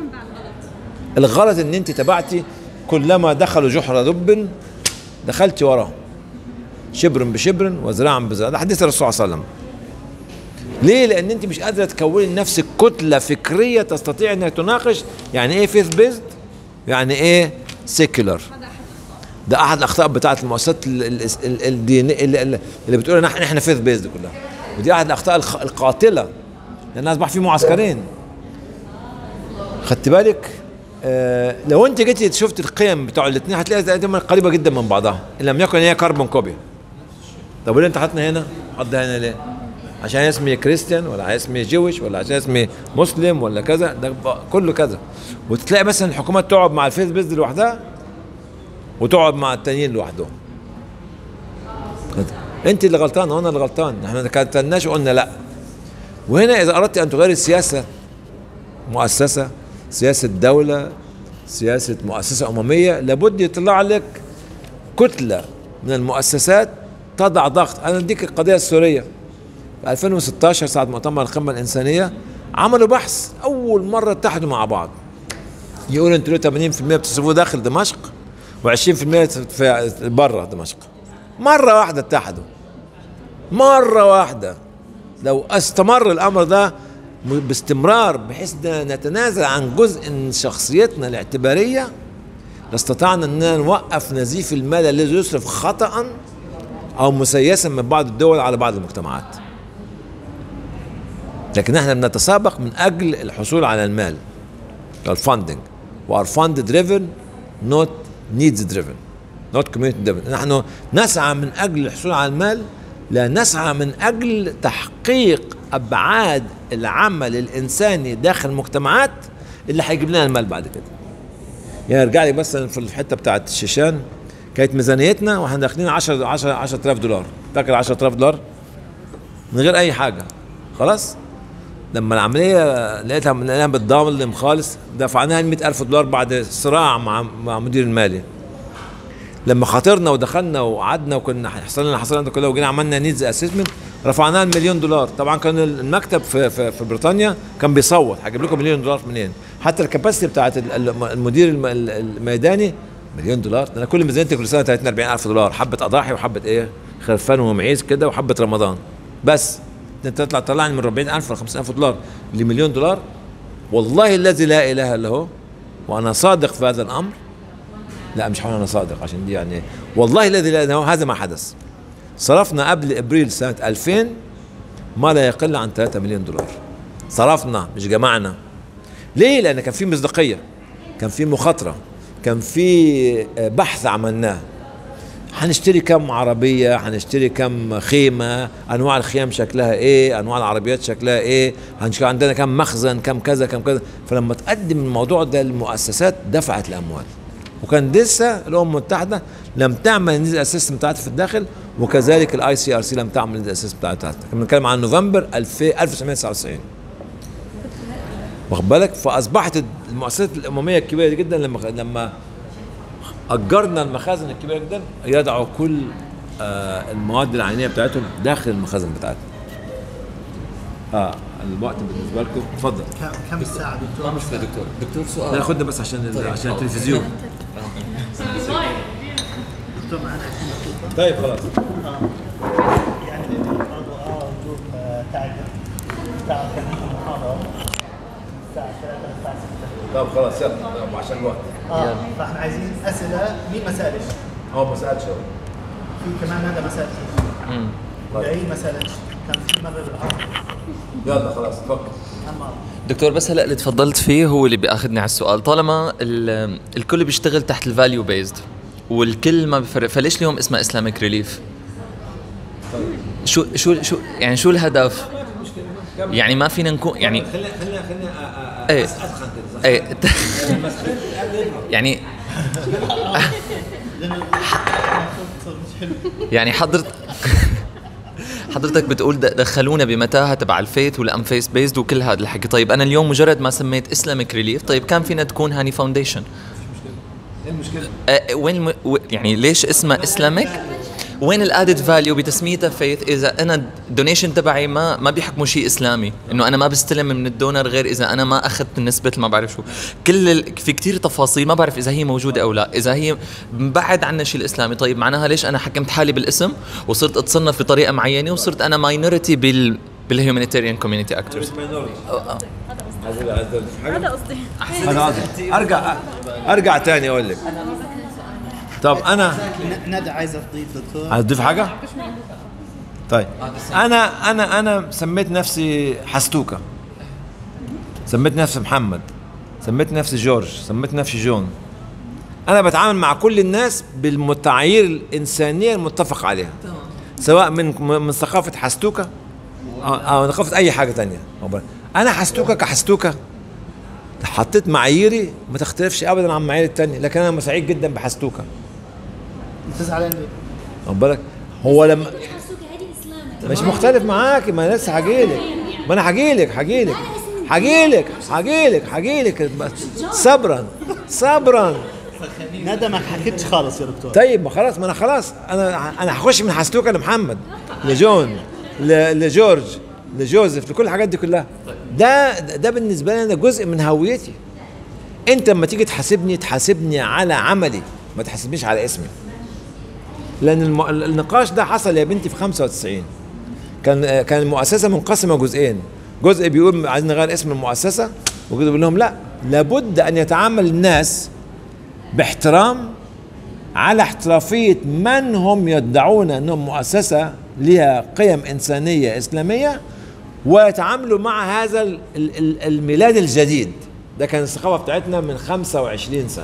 الغلط ان انت تبعتي كلما دخلوا جحر دب دخلتي وراهم شبر بشبر وذراعا بذراع ده حديث الرسول صلى الله عليه وسلم ليه؟ لأن أنت مش قادرة تكوني لنفسك كتلة فكرية تستطيع أنها تناقش يعني إيه فيث بيزد؟ يعني إيه سيكولر؟ ده أحد الأخطاء بتاعت المؤسسات ال- ال- ال- الدينية اللي, اللي بتقول إن إحنا إحنا فيث بيزد كلها ودي أحد الأخطاء الخ- القاتلة لأن أصبح في معسكرين خدت بالك؟ آه لو أنت جيتي شفت القيم بتوع الاثنين هتلاقي دايما قريبة جدا من بعضها إن لم يكن هي كربون كوبي طب وليه أنت حاطنا هنا؟ حاطها هنا ليه؟ عشان اسمي كريستيان ولا عشان اسمي جويش ولا عشان اسمي مسلم ولا كذا ده ب- كله كذا وتلاقي مثلا الحكومات تقعد مع الفيس بيز لوحدها وتقعد مع التانيين لوحدهم انت اللي غلطان وانا اللي غلطان احنا ما كتلناش وقلنا لا وهنا اذا اردت ان تغيري السياسه مؤسسه سياسه دوله سياسه مؤسسه امميه لابد يطلع لك كتله من المؤسسات تضع ضغط انا اديك القضيه السوريه في 2016 ساعه مؤتمر القمه الانسانيه عملوا بحث اول مره اتحدوا مع بعض يقولوا انتوا ليه 80% بتصرفوه داخل دمشق و20% في بره دمشق مره واحده اتحدوا مره واحده لو استمر الامر ده م- باستمرار بحيث إن نتنازل عن جزء من شخصيتنا الاعتباريه لاستطعنا اننا نوقف نزيف المال الذي يصرف خطأ او مسيسا من بعض الدول على بعض المجتمعات لكن احنا بنتسابق من اجل الحصول على المال الفاندنج وار فاند دريفن نوت نيدز دريفن نوت كوميونتي دريفن نحن نسعى من اجل الحصول على المال لا نسعى من اجل تحقيق ابعاد العمل الانساني داخل المجتمعات اللي هيجيب لنا المال بعد كده يعني ارجع لي بس في الحته بتاعت الشيشان كانت ميزانيتنا واحنا داخلين 10 10 10000 دولار فاكر 10000 دولار من غير اي حاجه خلاص لما العمليه لقيتها لقيناها بتضامن خالص دفعناها 100000 دولار بعد صراع مع مع مدير المالي لما خاطرنا ودخلنا وقعدنا وكنا حصل لنا حصل لنا كله وجينا عملنا نيدز اسسمنت رفعناها المليون دولار طبعا كان المكتب في في, في بريطانيا كان بيصوت هجيب لكم مليون دولار منين حتى الكباسيتي بتاعت ال- ال- المدير الم- ال- الميداني مليون دولار ده انا كل ميزانيتي كل سنه 30 40 الف دولار حبه اضاحي وحبه ايه خرفان ومعيز كده وحبه رمضان بس ده انت تطلع تطلعني من 40000 ل 50000 دولار لمليون دولار والله الذي لا اله الا هو وانا صادق في هذا الامر لا مش هقول انا صادق عشان دي يعني والله الذي لا اله الا هو هذا ما حدث صرفنا قبل ابريل سنه 2000 ما لا يقل عن 3 مليون دولار صرفنا مش جمعنا ليه لان كان في مصداقيه كان في مخاطره كان في آه، بحث عملناه هنشتري كم عربية هنشتري كم خيمة أنواع الخيام شكلها إيه أنواع العربيات شكلها إيه هنشتري عندنا كم مخزن كم كذا كم كذا فلما تقدم الموضوع ده للمؤسسات دفعت الأموال وكان لسه الأمم المتحدة لم تعمل النيز اسيستم بتاعتها في الداخل وكذلك الاي سي ار سي لم تعمل النيز اسيستم بتاعتها كنا بنتكلم عن نوفمبر 2000 1999 واخد بالك فاصبحت المؤسسات الامميه الكبيره دي جدا لما لما اجرنا المخازن الكبيره جدا يضعوا كل آه المواد العينيه بتاعتهم داخل المخازن بتاعتهم اه الوقت بالنسبه لكم اتفضل كم كم الساعة دكتور؟ مشكلة دكتور دكتور سؤال لا خدنا بس عشان ال- عشان التلفزيون دكتور معنا 20 دقيقة طيب خلاص يعني برضو اه نشوف تعب تعب كان عندنا محاضرة الساعة 3 الساعة 6 طب خلاص يلا عشان الوقت اه فاحنا عايزين اسئلة مين ما سالش؟ هو ما سالش هو في كمان هذا ما سالش بعيد ما سالش كان في مرة بالعرض يلا خلاص تفكر اما دكتور بس هلا اللي تفضلت فيه هو اللي بياخذني على السؤال طالما ال- الكل بيشتغل تحت الفاليو بيزد والكل ما بفرق فليش اليوم اسمها اسلامك ريليف شو شو شو يعني شو الهدف يعني ما فينا نكون يعني خلينا خلينا خلينا ايه اسخن كده ايه يعني يعني حضرت حضرتك بتقول د- دخلونا بمتاهه تبع الفيث والام فيس بيزد وكل هذا الحكي طيب انا اليوم مجرد ما سميت اسلامك ريليف طيب كان فينا تكون هاني فاونديشن ايه المشكله؟ أه وين الم... و- يعني ليش اسمها اسلامك وين الادد فاليو بتسميتها فيث اذا انا الدونيشن تبعي ما ما بيحكموا شيء اسلامي انه انا ما بستلم من الدونر غير اذا انا ما اخذت نسبه ما بعرف شو كل ال... في كتير تفاصيل ما بعرف اذا هي موجوده او لا اذا هي بعد عنا الشيء الاسلامي طيب معناها ليش انا حكمت حالي بالاسم وصرت اتصنف بطريقه معينه وصرت انا ماينورتي بال بالهيومانيتيريان كوميونتي اكترز هذا قصدي انا قصدي ارجع ارجع تاني اقول لك طب انا ندى عايزه تضيف دكتور عايز تضيف حاجه؟ طيب انا انا انا سميت نفسي حستوكه سميت نفسي محمد سميت نفسي جورج سميت نفسي جون انا بتعامل مع كل الناس بالمعايير الانسانيه المتفق عليها سواء من من ثقافه حستوكه او أو ثقافه اي حاجه تانية انا حستوكه كحستوكه حطيت معاييري ما تختلفش ابدا عن معايير التانية لكن انا سعيد جدا بحستوكه انت زعلان ليه؟ واخد بالك هو لما حسوكي هذه اسلام مش مختلف معاك ما أنا لسه هجيلك ما انا هجيلك هجيلك هجيلك هجيلك هجيلك بس صبرا صبرا ندى ما حكيتش خالص يا دكتور طيب ما خلاص ما انا خلاص انا انا هخش من حستوكه لمحمد لجون ل- لجورج لجوزيف لكل الحاجات دي كلها ده ده بالنسبه لي انا جزء من هويتي انت لما تيجي تحاسبني تحاسبني على عملي ما تحاسبنيش على اسمي لان الم... النقاش ده حصل يا بنتي في 95 كان كان المؤسسه منقسمه جزئين جزء بيقول عايزين نغير اسم المؤسسه وجزء بيقول لهم لا لابد ان يتعامل الناس باحترام على احترافيه من هم يدعون انهم مؤسسه لها قيم انسانيه اسلاميه ويتعاملوا مع هذا ال- ال- ال- الميلاد الجديد ده كان الثقافه بتاعتنا من 25 سنه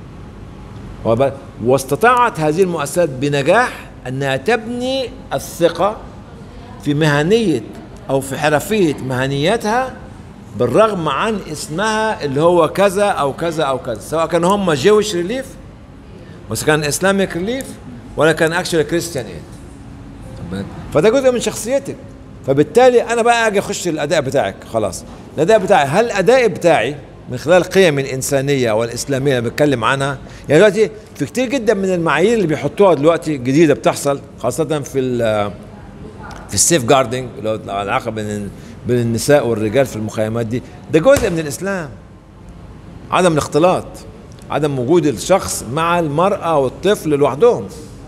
وب- واستطاعت هذه المؤسسات بنجاح انها تبني الثقه في مهنيه او في حرفيه مهنيتها بالرغم عن اسمها اللي هو كذا او كذا او كذا سواء كانوا هم جويش ريليف ولا كان اسلاميك ريليف ولا كان اكشوال كريستيان ايد فده جزء من شخصيتك فبالتالي انا بقى اجي اخش الاداء بتاعك خلاص الاداء بتاعي هل الاداء بتاعي من خلال قيم الانسانيه والاسلاميه اللي بتكلم عنها يعني دلوقتي في كتير جدا من المعايير اللي بيحطوها دلوقتي جديده بتحصل خاصه في ال- في السيف جاردنج اللي هو العلاقه بين بين النساء والرجال في المخيمات دي ده جزء من الاسلام عدم الاختلاط عدم وجود الشخص مع المراه والطفل لوحدهم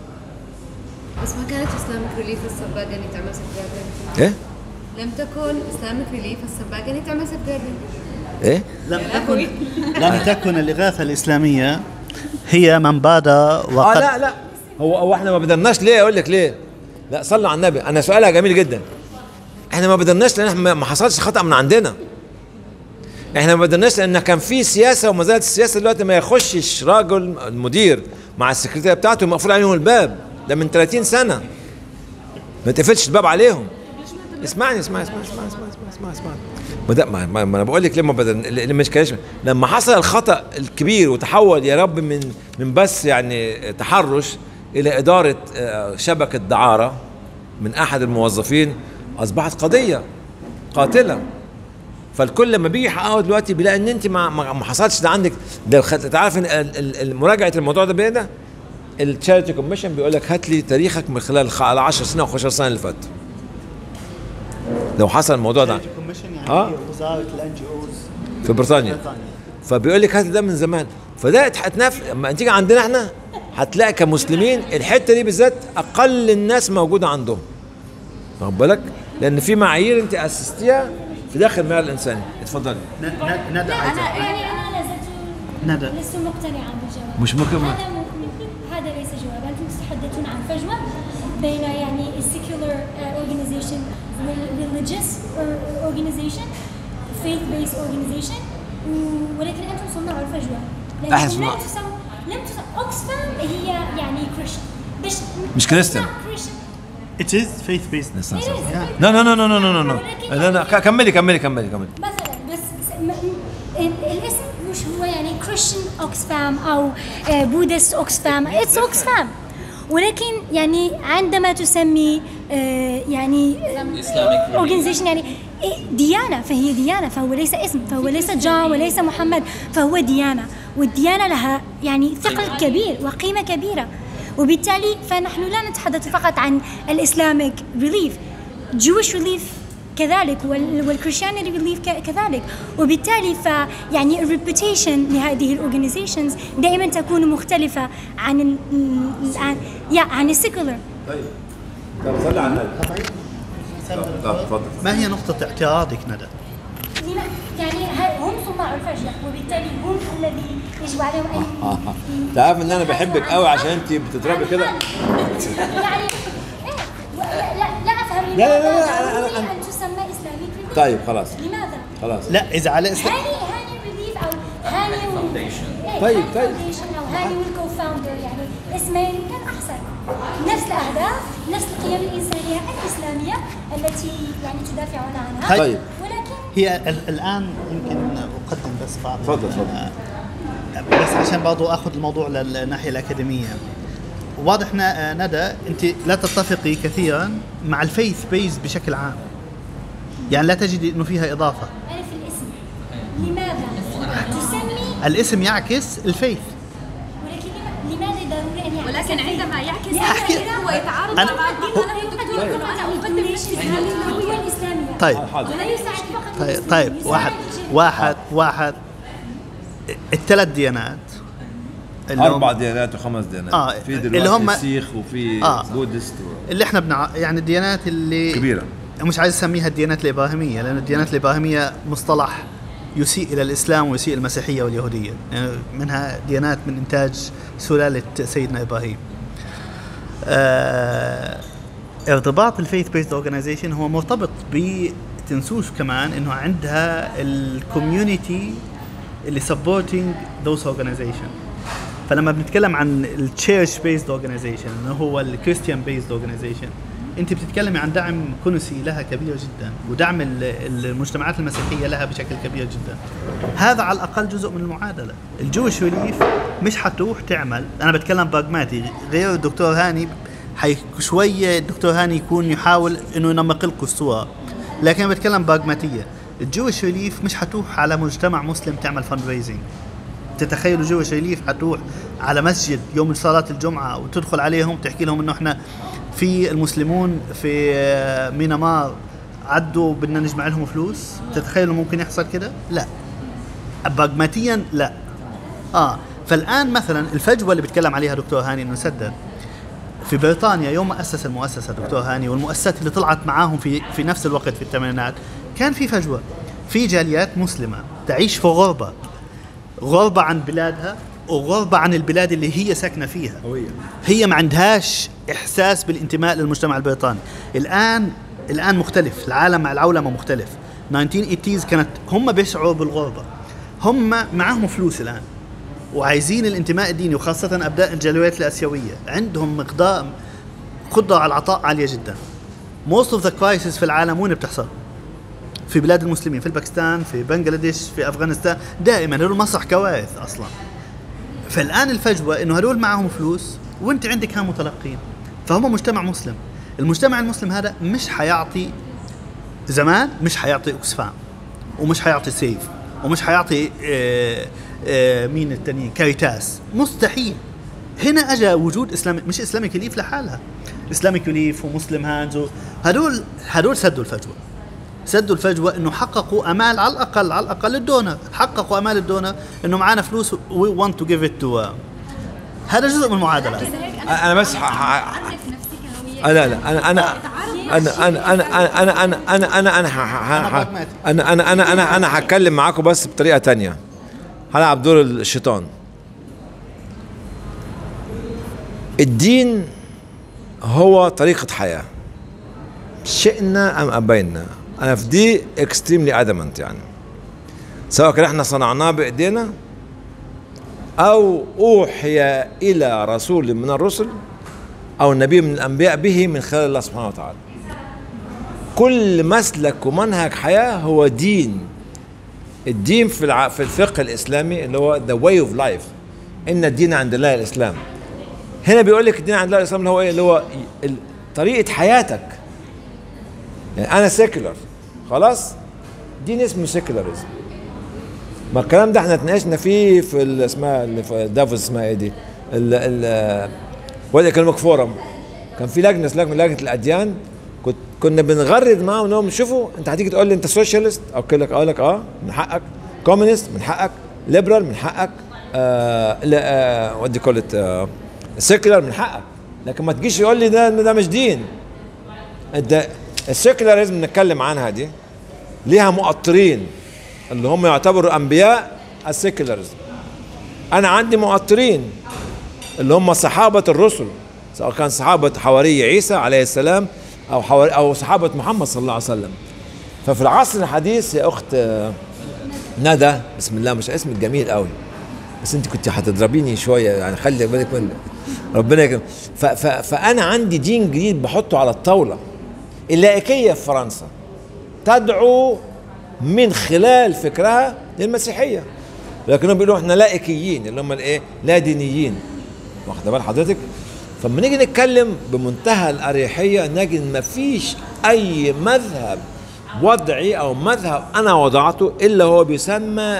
بس ما كانت اسلامك ريليف السباقه اللي تعمل سباقه ايه لم تكن اسلامك ريليف السباقه اللي تعمل سباقه ايه لم تكن لم تكن الاغاثه الاسلاميه هي من باد اه وقد لا لا هو هو احنا ما بدلناش ليه اقول لك ليه لا صلوا على النبي انا سؤالها جميل جدا احنا ما بدلناش لان احنا ما- ما حصلش خطا من عندنا احنا ما بدلناش لان كان في سياسه وما زالت السياسه دلوقتي ما يخشش راجل المدير مع السكرتيره بتاعته مقفول عليهم الباب ده من 30 سنه ما تقفلش الباب عليهم اسمعني اسمعني اسمعني اسمعني اسمعني اسمعني اسمعني, اسمعني. ما, ده ما, ما, ما انا بقول لك ليه ما بدل اللي مش كلاش لما حصل الخطا الكبير وتحول يا رب من من بس يعني تحرش الى اداره آه، شبكه دعاره من احد الموظفين اصبحت قضيه قاتله فالكل لما بيجي يحققه دلوقتي بيلاقي ان انت ما ما ما حصلش ده عندك ده خ- تعرف ان ال- ال- ال- مراجعه الموضوع ده بايه ده؟ التشاريتي كوميشن بيقول لك هات لي تاريخك من خلال الخ- ال 10 سنين او 15 سنه اللي فاتوا لو حصل الموضوع ده يعني آه. هي وزاره الان جي اوز في بريطانيا فبيقول لك هات ده من زمان فده هتنف لما تيجي عندنا احنا هتلاقي كمسلمين الحته دي بالذات اقل الناس موجوده عندهم واخد بالك؟ لان في معايير انت اسستيها في داخل المعيار الانساني اتفضلي ندى لا عايزه انا يعني انا لا زلت ندى لست مقتنعا بالجواب مش ممكن هذا م- هذا ليس جوابا انتم تتحدثون عن فجوه بين يعني السيكولار اورجانيزيشن والريليجيوس اورجانيزيشن فيث بيس اورجانيزيشن ولكن انتم صنعوا الفجوه لانكم أحسن. لم تسموا لم تسموا اوكسفام هي يعني كريشن مش مش كريستيان. كريشن It is faith based لا لا لا لا لا لا لا لا لا ك- كملي كملي كملي كملي مثلا بس س- م- م- ال- الاسم مش هو يعني كريستيان اوكسفام او بودست اوكسفام اتس اوكسفام ولكن يعني عندما تسمي آه، يعني اورجانيزيشن يعني إيه، ديانه فهي ديانه فهو ليس اسم فهو ليس جون وليس محمد فهو ديانه والديانه لها يعني ثقل كبير وقيمه كبيره وبالتالي فنحن لا نتحدث فقط عن الإسلامك ريليف Jewish relief كذلك والكريستيانيتي ريليف كذلك وبالتالي فيعني الريبوتيشن لهذه الاورجنايزيشنز دائما تكون مختلفه عن ال عن يا عن السيكولر طيب طب صلي على النبي طب اتفضل ما هي نقطة اعتراضك ندى؟ لما- يعني ه- هم صناع الفجر وبالتالي هم الذي يجب عليهم ان تعرف ان انا بحبك قوي عشان انت بتضربي كده يعني إيه، لا لا لا افهم لا، لا، لا، لماذا لا، ضروري أنا- أنا- ان تسمى اسلامي ريليف طيب خلاص لماذا؟ خلاص لا إذا على إسلام هاني هاني ريليف او هاني و... طيب، طيب. او هاني والكو فاوندر يعني اسمين كان احسن نفس الاهداف نفس القيم الانسانيه الاسلاميه التي يعني تدافعون عنها طيب. ولكن هي ال- الآن يمكن أقدم بس بعض اتفضل، اتفضل. آه، بس عشان برضو أخذ الموضوع للناحية الأكاديمية واضح ن- آه، ندى أنت لا تتفقي كثيرا مع الفيث بيز بشكل عام يعني لا تجدي أنه فيها إضافة انا في الاسم لماذا تسمي الاسم يعكس الفيث ولكن لما- لماذا ضروري ان يعكس ولكن الفيل؟ عندما يعكس لأن أحكي- إذا هو يتعارض أنا- مع بعض يقدم أنا يقدم دكتور يقدم أنا يقدم أقدم الإسلام الهوية الإسلامية طيب ولا يساعد فقط طيب, المسلمين، طيب يساعد واحد الجميع. واحد واحد الثلاث ديانات اللي هم- اربع ديانات وخمس ديانات آه، في اللي دلوقتي هم- سيخ وفي آه. بودست و... اللي احنا بنع... يعني الديانات اللي كبيرة. مش عايز اسميها الديانات الابراهيميه لان الديانات الابراهيميه مصطلح يسيء الى الاسلام ويسيء المسيحيه واليهوديه يعني منها ديانات من انتاج سلاله سيدنا ابراهيم آه ارتباط الفيث بيست اورجانيزيشن هو مرتبط ب تنسوش كمان انه عندها الكوميونتي اللي سبورتنج ذوز اورجانيزيشن فلما بنتكلم عن التشيرش بيزد اورجانيزيشن اللي هو الكريستيان بيزد اورجانيزيشن انت بتتكلمي عن دعم كنسي لها كبير جدا ودعم ال- المجتمعات المسيحيه لها بشكل كبير جدا هذا على الاقل جزء من المعادله الجويش ريليف مش حتروح تعمل انا بتكلم باجماتي غير الدكتور هاني حي شويه الدكتور هاني يكون يحاول انه ينمق لكم الصوره لكن أنا بتكلم باجماتيه الجويش ريليف مش حتروح على مجتمع مسلم تعمل فند ريزنج تتخيلوا جوا شريف حتروح على مسجد يوم صلاة الجمعة وتدخل عليهم تحكي لهم انه احنا في المسلمون في آه، مينمار عدوا بدنا نجمع لهم فلوس تتخيلوا ممكن يحصل كده؟ لا براغماتيا لا اه فالان مثلا الفجوه اللي بيتكلم عليها دكتور هاني انه سدد في بريطانيا يوم ما اسس المؤسسه دكتور هاني والمؤسسات اللي طلعت معاهم في في نفس الوقت في الثمانينات كان في فجوه في جاليات مسلمه تعيش في غربه غربة عن بلادها وغربة عن البلاد اللي هي ساكنة فيها هوية. هي ما عندهاش إحساس بالانتماء للمجتمع البريطاني الآن الآن مختلف العالم مع العولمة مختلف 1980 كانت هم بيسعوا بالغربة هم معاهم فلوس الآن وعايزين الانتماء الديني وخاصة أبناء الجاليات الآسيوية عندهم مقدار قدرة على العطاء عالية جدا most of the crisis في العالم وين بتحصل؟ في بلاد المسلمين في الباكستان في بنغلاديش في افغانستان دائما هدول مسرح كوارث اصلا فالان الفجوه انه هدول معهم فلوس وانت عندك هم متلقين فهم مجتمع مسلم المجتمع المسلم هذا مش حيعطي زمان مش حيعطي اوكسفام ومش حيعطي سيف ومش حيعطي آه آه مين التانيين كاريتاس مستحيل هنا اجى وجود اسلامي مش اسلامي ليف لحالها اسلامي ليف ومسلم هانز هدول هدول سدوا الفجوه سدوا الفجوه انه حققوا امال على الاقل على الاقل الدونر حققوا امال الدونر انه معانا فلوس وي ونت تو جيف ات تو هذا جزء من المعادله انا بس ح... ح... عندك نفسك هوية آه، لا لا انا انا انا انا انا انا انا انا انا انا ح- ح- ح- انا انا انا انا انا هتكلم معاكم بس بطريقه تانية هلعب دور الشيطان الدين هو طريقة حياة شئنا أم أبينا أنا في دي اكستريملي ادمنت يعني سواء كان احنا صنعناه بإيدينا أو أوحي إلى رسول من الرسل أو نبي من الأنبياء به من خلال الله سبحانه وتعالى كل مسلك ومنهج حياة هو دين الدين في الع... في الفقه الإسلامي اللي هو the way of life إن الدين عند الله الإسلام هنا بيقول لك الدين عند الله الإسلام اللي هو إيه اللي هو ال- طريقة حياتك يعني أنا سيكولر خلاص دين اسمه سيكولاريزم ما الكلام ده احنا اتناقشنا فيه في ال- اسمها اللي في دافوس اسمها ايه دي ال ال ولا اكلمك فورم كان في لجنه اسمها لجنه الاديان كنت كنا بنغرد معاهم انهم شوفوا انت هتيجي تقول لي انت سوشيالست اقول لك اقول لك اه من حقك كومونست من حقك ليبرال من حقك آه لا ودي كولت سيكولار من حقك لكن ما تجيش يقول لي ده ده مش دين ده السيكولاريزم نتكلم عنها دي ليها مؤطرين اللي هم يعتبروا انبياء السيكولاريزم انا عندي مؤطرين اللي هم صحابه الرسل سواء كان صحابه حواري عيسى عليه السلام او حواري او صحابه محمد صلى الله عليه وسلم ففي العصر الحديث يا اخت آه، ندى بسم الله مش اسمك جميل قوي بس انت كنت هتضربيني شويه يعني خلي بالك من ربنا يكرم ف- ف- فانا عندي دين جديد بحطه على الطاوله اللائكيه في فرنسا تدعو من خلال فكرها للمسيحيه لكنهم بيقولوا احنا لائكيين اللي هم الايه لا دينيين واخد بال حضرتك فلما نيجي نتكلم بمنتهى الاريحيه نجد ما فيش اي مذهب وضعي او مذهب انا وضعته الا هو بيسمى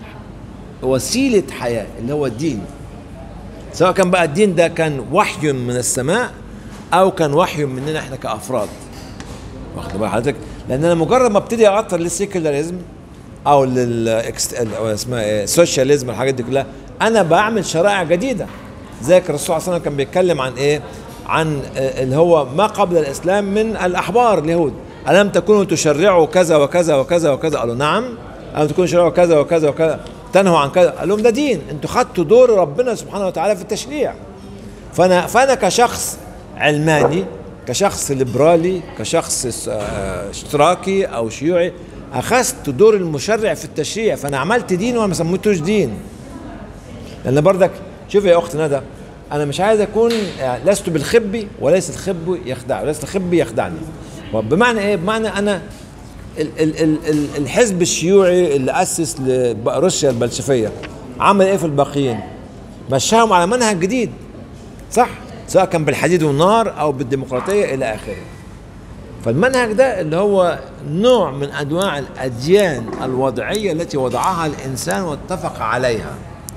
وسيله حياه اللي هو الدين سواء كان بقى الدين ده كان وحي من السماء او كان وحي مننا احنا كافراد واخد بال حضرتك لان انا مجرد ما ابتدي اعطر للسيكولاريزم او لل او اسمها ايه السوشياليزم الحاجات دي كلها انا بعمل شرائع جديده زي الرسول صلى الله عليه وسلم كان بيتكلم عن ايه عن آه، اللي هو ما قبل الاسلام من الاحبار اليهود الم تكونوا تشرعوا كذا وكذا وكذا وكذا قالوا نعم الم تكونوا تشرعوا كذا وكذا وكذا تنهوا عن كذا قال لهم ده دين انتوا خدتوا دور ربنا سبحانه وتعالى في التشريع فانا فانا كشخص علماني كشخص ليبرالي كشخص آه، اشتراكي او شيوعي اخذت دور المشرع في التشريع فانا عملت دين وانا ما سميتوش دين لان بردك شوف يا اخت ندى انا مش عايز اكون يعني لست بالخبي وليس الخب يخدع وليس الخبي يخدعني بمعنى ايه بمعنى انا ال ال ال ال الحزب الشيوعي اللي اسس روسيا البلشفيه عمل ايه في الباقيين مشاهم على منهج جديد صح سواء كان بالحديد والنار او بالديمقراطيه الى اخره فالمنهج ده اللي هو نوع من انواع الاديان الوضعيه التي وضعها الانسان واتفق عليها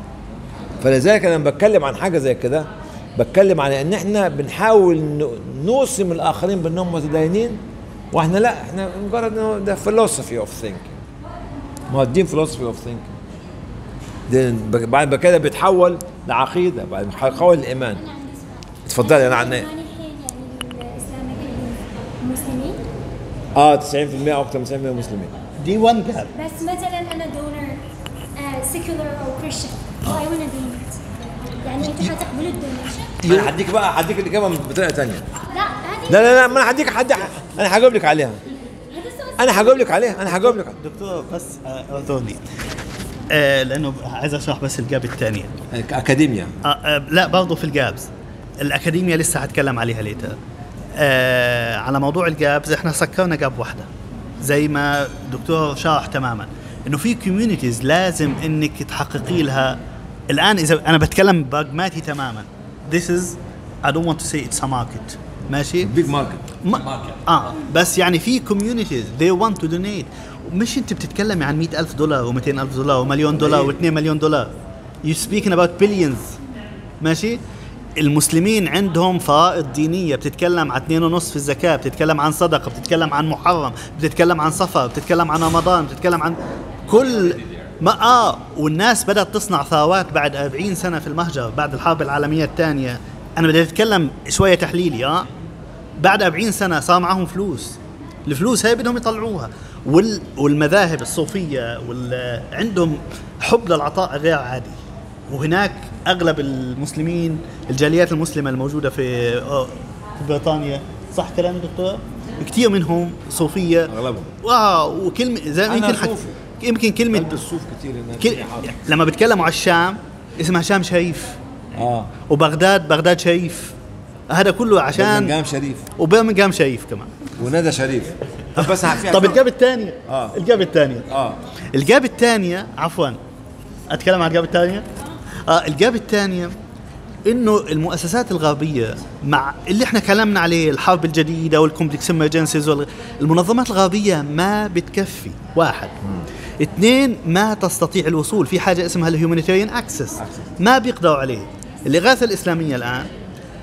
فلذلك انا لما بتكلم عن حاجه زي كده بتكلم على ان احنا بنحاول ن- نوصم الاخرين بانهم متدينين واحنا لا احنا مجرد انه ده فيلوسفي اوف ثينكينج ما هو الدين فيلوسفي اوف ثينكينج بعد كده بيتحول لعقيده بعد ما يتحول لايمان اتفضلي انا عن ايه يعني الحين يعني الاسلام مسلمين اه 90% او اكثر من 90% مسلمين دي وان جاب بس مثلا انا دونر سيكولر او كريستيان واي ونا دونت يعني انت حتقبل الدونيشن انا هديك بقى هديك الاجابه بطريقه ثانيه لا هذه لا لا لا ما انا هديك حد انا هجاوب لك عليها هذا السؤال انا هجاوب لك عليها انا هجاوب لك دكتور بس آه، اعذرني آه لانه عايز اشرح بس الجاب الثانيه اكاديميا آه آه لا برضه في الجابز الاكاديميا لسه هتكلم عليها ليتر آه على موضوع الجابز احنا سكرنا جاب واحده زي ما دكتور شرح تماما انه في كوميونيتيز لازم انك تحققي لها الان اذا انا بتكلم براغماتي تماما this is I don't want to say it's a market ماشي بيج ماركت ما اه بس يعني في كوميونيتيز they want to donate مش انت بتتكلمي عن 100 ألف دولار و200 ألف دولار ومليون دولار و2 مليون دولار you speaking about billions ماشي المسلمين عندهم فرائض دينية بتتكلم عن اثنين ونص في الزكاة بتتكلم عن صدقة بتتكلم عن محرم بتتكلم عن صفر بتتكلم عن رمضان بتتكلم عن كل ما اه والناس بدأت تصنع ثروات بعد 40 سنة في المهجر بعد الحرب العالمية الثانية أنا بدي أتكلم شوية تحليلي اه بعد 40 سنه صار معهم فلوس الفلوس هاي بدهم يطلعوها وال والمذاهب الصوفيه وال عندهم حب للعطاء غير عادي وهناك اغلب المسلمين الجاليات المسلمه الموجوده في آه، في بريطانيا صح كلامي دكتور؟ كثير منهم صوفيه اغلبهم واو وكلمه زي أنا يمكن حك... صوفي. يمكن كلمه بلبس صوف كتير هناك كل... لما بيتكلموا على الشام اسمها شام شريف اه وبغداد بغداد شريف هذا كله عشان برمنجهام شريف وبرمنجهام شريف كمان وندى شريف طب بس في طب الجاب الثانية آه. الجاب الثانية اه الجاب الثانية عفوا اتكلم عن الجاب الثانية اه الجاب الثانية انه المؤسسات الغربية مع اللي احنا كلامنا عليه الحرب الجديدة والكومبلكس امرجنسيز المنظمات الغربية ما بتكفي واحد اثنين ما تستطيع الوصول في حاجة اسمها الهيومانيتيريان اكسس ما بيقدروا عليه الإغاثة الإسلامية الآن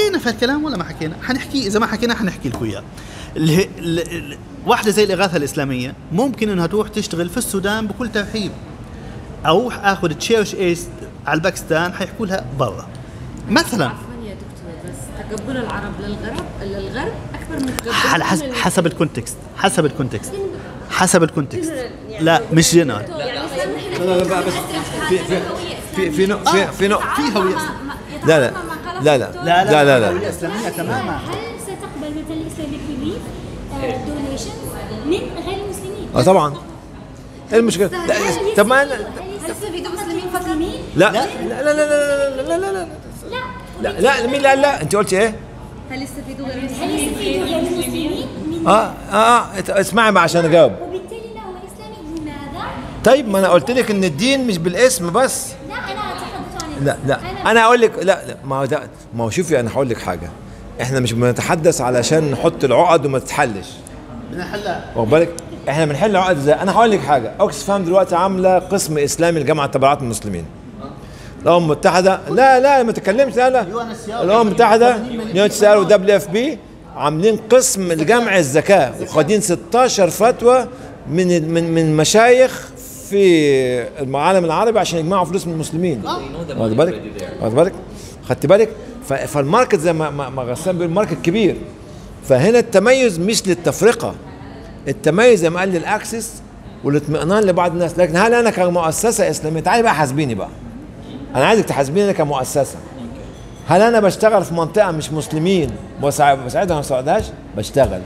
حكينا في الكلام ولا ما حكينا حنحكي اذا ما حكينا حنحكي لكم اياه اللي هي- ال- ال- واحده زي الاغاثه الاسلاميه ممكن انها تروح تشتغل في السودان بكل ترحيب او اخذ تشيرش ايس على الباكستان حيحكوا لها برا مثلا عفوا يا دكتور بس تقبل العرب للغرب للغرب اكبر من تقبل على حسب حسب الكونتكست حسب الكونتكست حسب الكونتكست لا مش جنرال لا لا لا بس في في في في نوع في في نوع في هويه لا لا لا لا لا لا لا لا هويه اسلاميه تماما هل ستقبل مثل الاسلامي ريليف دونيشنز من غير المسلمين؟ اه طبعا ايه المشكله لا طب ما أنا- هل يستفيدوا مسلمين مسلمين؟ لا لا لا لا لا لا لا لا لا لا لا مين لا لا انت قلت ايه؟ هل يستفيدوا غير هل المسلمين يستفيدوا غير المسلمين من اه اه اه اسمعي ما عشان اجاوب وبالتالي لا هو اسلامي لماذا؟ طيب ما انا قلت لك ان الدين مش بالاسم بس لا انا اتحدث عن لا لا انا اقول لك لا لا ما هو ده ما هو شوفي انا هقول لك حاجه احنا مش بنتحدث علشان نحط العقد وما تتحلش بنحلها واخد بالك احنا بنحل عقد ازاي انا هقول لك حاجه اوكسفام دلوقتي عامله قسم اسلامي لجامعه تبرعات المسلمين الامم المتحده لا لا ما تتكلمش لا لا الامم المتحده يو تي ار ودبليو اف بي عاملين قسم لجمع الزكاه وخادين 16 فتوى من من من مشايخ في العالم العربي عشان يجمعوا فلوس من المسلمين واخد بالك واخد بالك خدت بالك ف- فالماركت زي ما ما ما غسان بيقول ماركت كبير فهنا التميز مش للتفرقه التميز زي ما قال للاكسس والاطمئنان لبعض الناس لكن هل انا كمؤسسه اسلاميه تعالي بقى حاسبيني بقى انا عايزك تحاسبيني انا كمؤسسه هل انا بشتغل في منطقه مش مسلمين وسع- بساعدها ما بساعدهاش بشتغل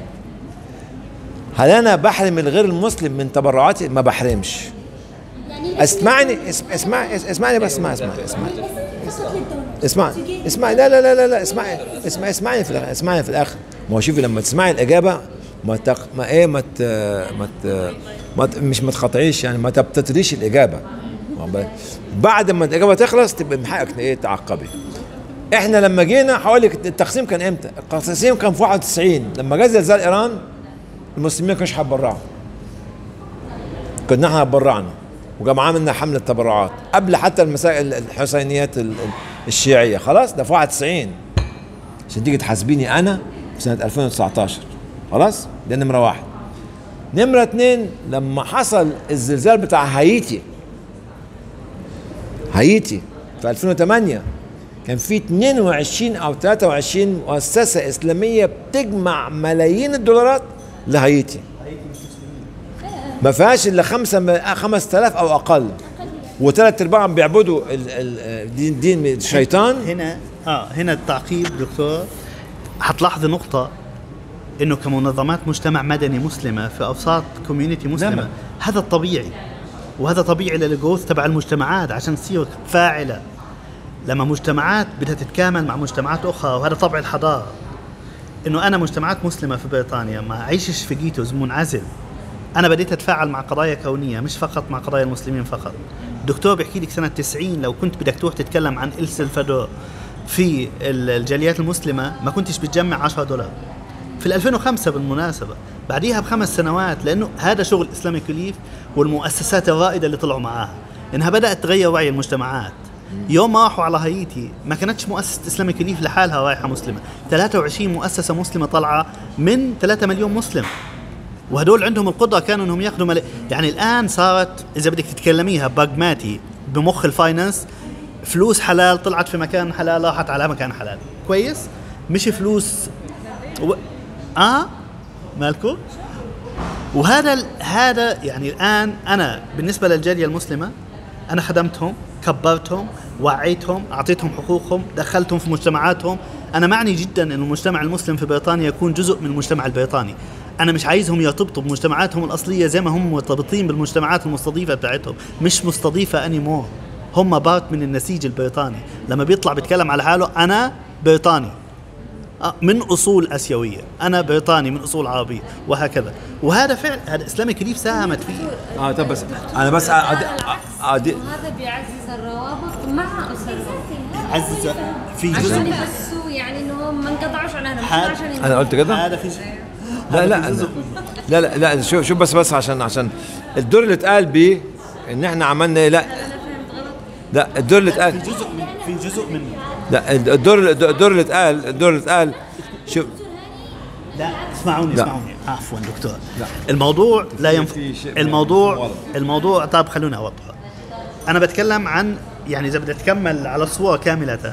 هل انا بحرم الغير المسلم من تبرعاتي ما بحرمش يعني اسمعني اس- اسمعني اس- اسمعني بس اسمعني اسمعني اسمعني فقط للدولة اسمع اسمع لا لا لا لا لا اسمع اسمع اسمعني في الاخر اسمعني في الاخر ما هو شوفي لما تسمعي الاجابه ما تق... ما ايه ما ت... ما, ت... ما ت... مش ما تقاطعيش يعني ما تبتدريش الاجابه واخد بالك؟ بعد ما الاجابه تخلص تبقى من حقك ايه تعقبي احنا لما جينا هقول لك التقسيم كان امتى؟ التقسيم كان في 91 لما جه زلزال ايران المسلمين ما كانوش هيتبرعوا كنا احنا اتبرعنا وقام عملنا حمله تبرعات قبل حتى المسائل الحسينيات ال- ال- الشيعيه خلاص ده في 91 عشان تيجي تحاسبيني انا في سنه 2019 خلاص ده نمره واحد نمره اتنين لما حصل الزلزال بتاع هايتي هايتي في 2008 كان في 22 او 23 مؤسسه اسلاميه بتجمع ملايين الدولارات لهايتي ما فيهاش الا خمسة 5000 او اقل وثلاث ارباعهم بيعبدوا ال- ال- دين دين الشيطان هنا اه هنا التعقيب دكتور حتلاحظي نقطة انه كمنظمات مجتمع مدني مسلمة في اوساط كوميونتي مسلمة نعم. هذا الطبيعي وهذا طبيعي للجروث تبع المجتمعات عشان تصير فاعلة لما مجتمعات بدها تتكامل مع مجتمعات اخرى وهذا طبع الحضارة انه انا مجتمعات مسلمة في بريطانيا ما اعيشش في جيتوز منعزل انا بديت اتفاعل مع قضايا كونيه مش فقط مع قضايا المسلمين فقط الدكتور بيحكي لك سنه 90 لو كنت بدك تروح تتكلم عن ال سلفادور في ال- الجاليات المسلمه ما كنتش بتجمع 10 دولار في ال 2005 بالمناسبه بعديها بخمس سنوات لانه هذا شغل اسلامي كليف والمؤسسات الرائده اللي طلعوا معاها انها بدات تغير وعي المجتمعات يوم ما راحوا على هايتي ما كانتش مؤسسه اسلامي كليف لحالها رايحه مسلمه 23 مؤسسه مسلمه طالعه من 3 مليون مسلم وهدول عندهم القدره كانوا انهم ياخذوا مل... يعني الان صارت اذا بدك تتكلميها باجماتي بمخ الفاينانس فلوس حلال طلعت في مكان حلال راحت على مكان حلال كويس مش فلوس و... اه مالكم وهذا ال... هذا يعني الان انا بالنسبه للجاليه المسلمه انا خدمتهم كبرتهم وعيتهم اعطيتهم حقوقهم دخلتهم في مجتمعاتهم انا معني جدا ان المجتمع المسلم في بريطانيا يكون جزء من المجتمع البريطاني انا مش عايزهم يرتبطوا بمجتمعاتهم الاصليه زي ما هم مرتبطين بالمجتمعات المستضيفه بتاعتهم مش مستضيفه اني مور هم بارت من النسيج البريطاني لما بيطلع بيتكلم على حاله انا بريطاني آه، من اصول اسيويه انا بريطاني من اصول عربيه وهكذا وهذا فعل هذا اسلامي كليف ساهمت فيه اه طب بس انا بس أدي أدي وهذا بيعزز الروابط مع اسرهم عزز في عشان جزء يحسوا يعني انهم ما انقطعوش عن اهلهم مش هذا- عشان انا قلت كده هذا في لا لا لا لا لا شوف شوف بس بس عشان عشان الدور اللي اتقال بيه ان احنا عملنا ايه لا انا فهمت غلط لا الدور اللي في اتقال جزء من في جزء منه لا الدور الدور اللي اتقال الدور اللي اتقال شوف لا اسمعوني لا. اسمعوني عفوا دكتور الموضوع لا ينف... في شيء الموضوع غلط. الموضوع طيب خلوني اوضح انا بتكلم عن يعني اذا بدي اتكمل على الصوره كامله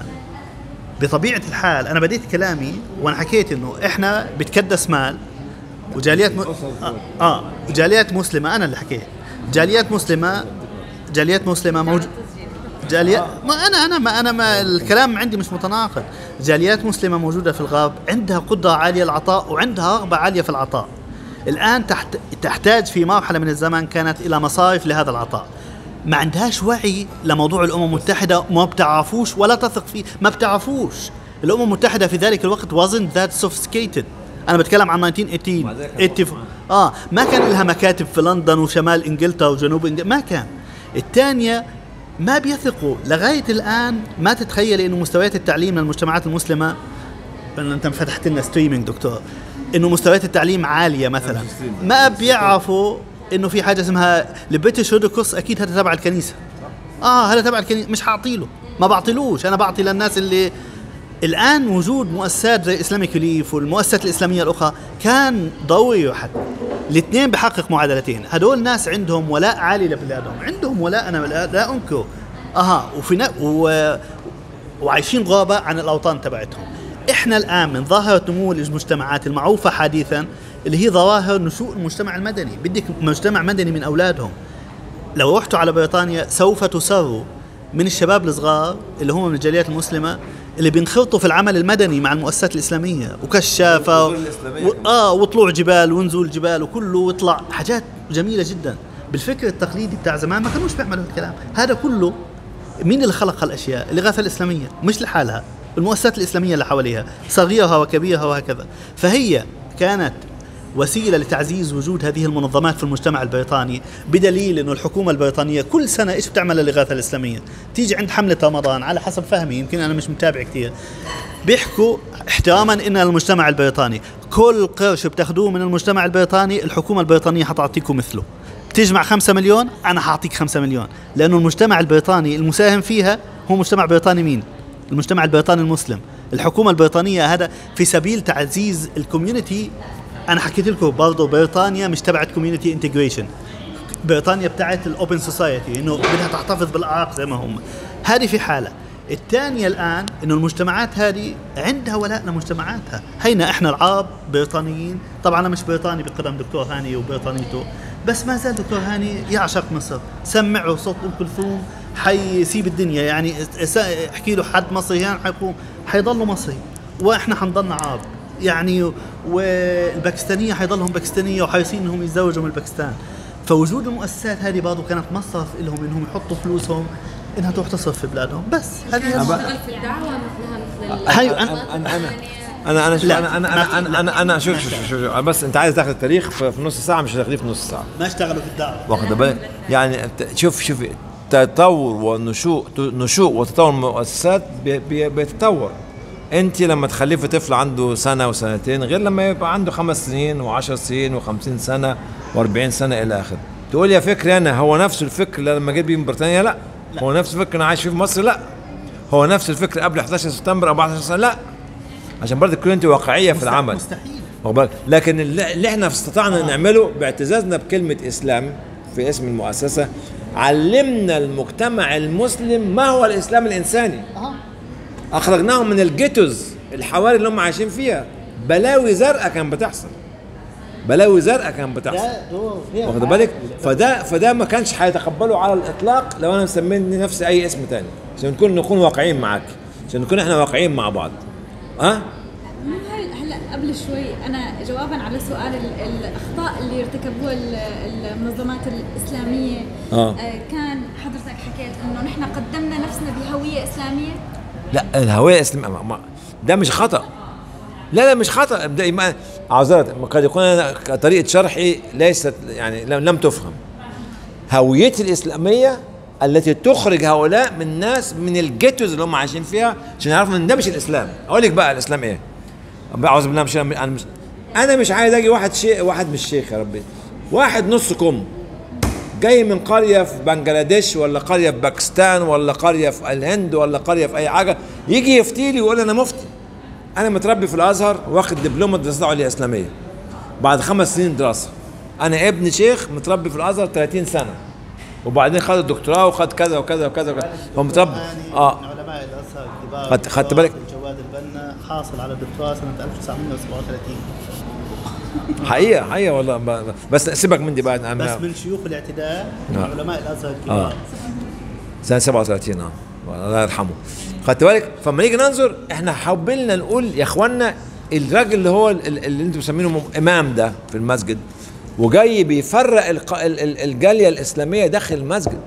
بطبيعه الحال انا بديت كلامي وانا حكيت انه احنا بتكدس مال وجاليات م... آه, اه جاليات مسلمه انا اللي حكيت جاليات مسلمه جاليات مسلمه موجود جاليات ما انا انا ما انا ما الكلام عندي مش متناقض جاليات مسلمه موجوده في الغرب عندها قدره عاليه العطاء وعندها رغبه عاليه في العطاء الان تحت تحتاج في مرحله من الزمان كانت الى مصارف لهذا العطاء ما عندهاش وعي لموضوع الامم المتحده ما بتعرفوش ولا تثق فيه ما بتعرفوش الامم المتحده في ذلك الوقت wasn't that sophisticated انا بتكلم عن 1918 84 اه ما كان لها مكاتب في لندن وشمال انجلترا وجنوب انجلترا ما كان الثانيه ما بيثقوا لغايه الان ما تتخيل انه مستويات التعليم للمجتمعات المسلمه لأن انت فتحت لنا ستريمينج دكتور انه مستويات التعليم عاليه مثلا ما بيعرفوا انه في حاجه اسمها البريتش هودوكوس اكيد هذا تبع الكنيسه اه هذا تبع الكنيسه مش حاعطيله ما بعطيلوش انا بعطي للناس اللي الان وجود مؤسسات زي اسلاميك ريليف والمؤسسات الاسلاميه الاخرى كان ضروري حد الاثنين بحقق معادلتين هدول ناس عندهم ولاء عالي لبلادهم عندهم ولاء انا لا, لا انكر اها وفي نا و... وعايشين غابه عن الاوطان تبعتهم احنا الان من ظاهره نمو المجتمعات المعروفه حديثا اللي هي ظواهر نشوء المجتمع المدني بدك مجتمع مدني من اولادهم لو رحتوا على بريطانيا سوف تسروا من الشباب الصغار اللي هم من الجاليات المسلمه اللي بينخرطوا في العمل المدني مع المؤسسات الاسلاميه وكشافه و... اه وطلوع جبال ونزول جبال وكله ويطلع حاجات جميله جدا بالفكر التقليدي بتاع زمان ما كانوش بيعملوا الكلام هذا كله مين اللي خلق هالاشياء؟ الاغاثه الاسلاميه مش لحالها المؤسسات الاسلاميه اللي حواليها صغيرها وكبيرها وهكذا فهي كانت وسيله لتعزيز وجود هذه المنظمات في المجتمع البريطاني بدليل انه الحكومه البريطانيه كل سنه ايش بتعمل للاغاثه الاسلاميه؟ تيجي عند حمله رمضان على حسب فهمي يمكن انا مش متابع كثير بيحكوا احتراما ان المجتمع البريطاني كل قرش بتاخذوه من المجتمع البريطاني الحكومه البريطانيه حتعطيكم مثله بتجمع خمسة مليون أنا حأعطيك خمسة مليون لأنه المجتمع البريطاني المساهم فيها هو مجتمع بريطاني مين؟ المجتمع البريطاني المسلم الحكومة البريطانية هذا في سبيل تعزيز الكوميونتي أنا حكيت لكم برضه بريطانيا مش تبعت كوميونتي انتجريشن بريطانيا بتاعت الاوبن سوسايتي انه بدها تحتفظ بالاعراق زي ما هم هذه في حاله الثانية الآن إنه المجتمعات هذه عندها ولاء لمجتمعاتها، هينا إحنا العرب بريطانيين، طبعا أنا مش بريطاني بقدم دكتور هاني وبريطانيته، بس ما زال دكتور هاني يعشق مصر، سمعه صوت أم كلثوم حيسيب الدنيا يعني س- احكي له حد مصري يعني حيكون حيضلوا مصري، وإحنا حنضلنا عرب، يعني والباكستانية حيضلهم باكستانية وحيصير إنهم يتزوجوا من باكستان، فوجود المؤسسات هذه برضه كانت مصرف لهم انهم يحطوا فلوسهم انها تروح تصرف في بلادهم بس هذه تشتغل في الدعوة مثلها مثل هاي انا انا انا انا انا شوف لا، انا انا ما في- انا انا انا شوف شوف شوف شوف أنا بس انت عايز تاخذ التاريخ في في نص ساعه مش هتاخديه في نص ساعه ما اشتغلوا في الدعوه واخد بالك يعني أنت- شوف شوف تطور ونشوء نشوء وتطور المؤسسات بي- بي- بيتطور انت لما تخلفي طفل عنده سنه وسنتين غير لما يبقى عنده خمس سنين وعشر سنين و50 سنه و40 سنه الى اخره تقول يا فكري انا هو نفس الفكر اللي لما جيت بيه من بريطانيا لا. لا هو نفس الفكر انا عايش فيه في مصر لا هو نفس الفكر قبل 11 سبتمبر 14 سنه لا عشان برضه تكون انت واقعيه في العمل مستحيل واخد بالك؟ لكن اللي اللي احنا استطعنا نعمله باعتزازنا بكلمه اسلام في اسم المؤسسه علمنا المجتمع المسلم ما هو الاسلام الانساني اخرجناهم من الجيتوز الحواري اللي هم عايشين فيها بلاوي زرقاء كان بتحصل بلاوي زرقاء كان بتحصل ده دور فيها واخد بالك فده فده ما كانش هيتقبله على الاطلاق لو انا مسميني نفسي اي اسم تاني عشان نكون نكون واقعيين معاك عشان نكون احنا واقعيين مع بعض ها مو هاي هلا قبل شوي انا جوابا على سؤال ال- الاخطاء اللي ارتكبوها ال- المنظمات الاسلاميه آه. كان حضرتك حكيت انه نحن قدمنا نفسنا بهويه اسلاميه لا الهوية الإسلامية ما- ما- ده مش خطأ لا لا مش خطأ ده ما عذرت قد يكون أنا طريقة شرحي ليست يعني لم لم تفهم هويتي الإسلامية التي تخرج هؤلاء من الناس من الجيتوز اللي هم عايشين فيها عشان يعرفوا ان ده مش الاسلام اقول لك بقى الاسلام ايه اعوذ بالله من الشيطان الرجيم. انا مش انا مش عايز اجي واحد شيء واحد مش شيخ يا ربي واحد نص كم جاي من قريه في بنجلاديش ولا قريه في باكستان ولا قريه في الهند ولا قريه في اي حاجه يجي يفتي لي ويقول انا مفتي انا متربي في الازهر واخد دبلومه دراسات عليا اسلاميه بعد خمس سنين دراسه انا ابن شيخ متربي في الازهر 30 سنه وبعدين خد الدكتوراه وخد كذا وكذا وكذا وكذا هو متربي اه من علماء الازهر الكبار خدت- خدت بالك؟ جواد البنا حاصل على الدكتوراه سنه 1937 حقيقه حقيقه والله ب- ب- بس سيبك من دي بقى أنا- بس من شيوخ الاعتداء من آه. علماء الازهر اه الكبار سنه 37 اه الله يرحمه خدت بالك فلما نيجي ننظر احنا حاولنا نقول يا اخوانا الراجل اللي هو ال- ال- اللي انتم مسمينه امام ده في المسجد وجاي بيفرق الق- ال- ال- الجاليه الاسلاميه داخل المسجد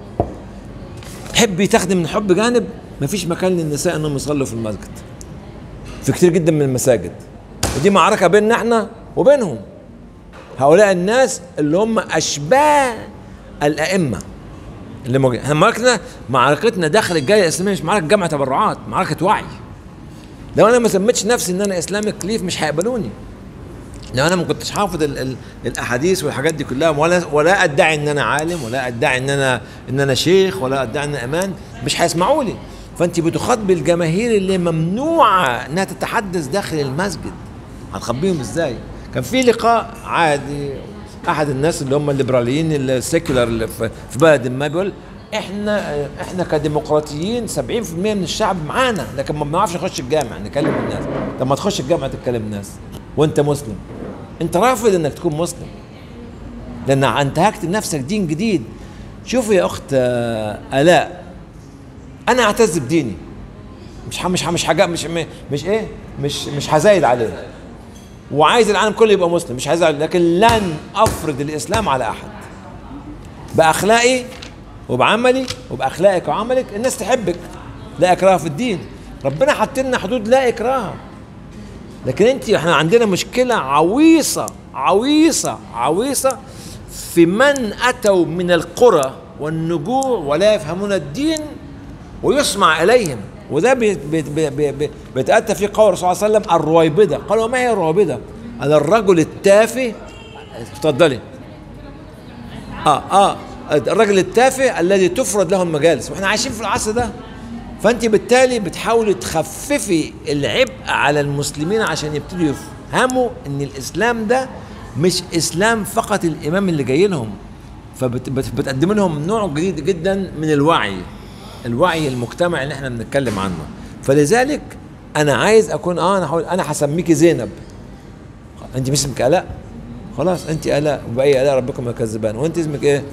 حب يتخدم من حب جانب مفيش مكان للنساء انهم يصلوا في المسجد في كتير جدا من المساجد ودي معركه بيننا احنا وبينهم هؤلاء الناس اللي هم اشباه الائمه اللي موجود احنا معركتنا معركتنا داخل الجاليه الاسلاميه مش معركه جمع تبرعات معركه وعي لو انا ما سميتش نفسي ان انا اسلامي كليف مش هيقبلوني لو انا ما كنتش حافظ ال ال الاحاديث والحاجات دي كلها ولا ولا ادعي ان انا عالم ولا ادعي ان انا ان انا شيخ ولا ادعي ان انا امان مش هيسمعوا لي فانت بتخاطبي الجماهير اللي ممنوعه انها تتحدث داخل المسجد هتخبيهم ازاي كان في لقاء عادي احد الناس اللي هم الليبراليين السيكولار اللي في في بلد ما بيقول احنا احنا كديمقراطيين 70% من الشعب معانا لكن ما بنعرفش نخش الجامع نكلم الناس طب ما تخش الجامع تتكلم الناس وانت مسلم انت رافض انك تكون مسلم لان انتهكت لنفسك دين جديد شوفي يا اخت آه، الاء انا اعتز بديني مش ح- مش ح- مش حاجه مش م- مش ايه مش مش هزايد عليه وعايز العالم كله يبقى مسلم مش هزايد لكن لن افرض الاسلام على احد باخلاقي وبعملي وباخلاقك وعملك الناس تحبك لا اكراه في الدين ربنا حط لنا حدود لا اكراه لكن انت احنا عندنا مشكله عويصه عويصه عويصه في من اتوا من القرى والنجوع ولا يفهمون الدين ويسمع اليهم وده بي- بي- بي- بي- بي- بيتاتى في قول الرسول صلى الله عليه وسلم الرويبده قال وما هي الرويبده؟ قال الرجل التافه اتفضلي اه اه الرجل التافه الذي تفرض له المجالس واحنا عايشين في العصر ده فانت بالتالي بتحاولي تخففي العبء على المسلمين عشان يبتدوا يفهموا ان الاسلام ده مش اسلام فقط الامام اللي جاي لهم فبتقدم لهم نوع جديد جدا من الوعي الوعي المجتمعي اللي احنا بنتكلم عنه فلذلك انا عايز اكون اه انا هقول انا هسميكي زينب انت مش اسمك الاء خلاص انت الاء وباي الاء ربكم يكذبان وانت اسمك ايه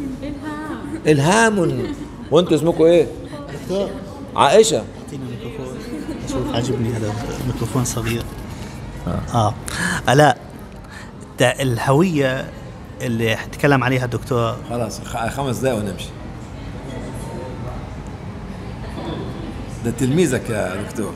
الهام وانتوا اسمكم ايه عائشه اعطينا ميكروفون شوف عاجبني هذا الميكروفون صغير اه الاء تا- الهويه اللي تكلم عليها الدكتور خلاص خ- خمس دقايق ونمشي ده تلميذك يا دكتور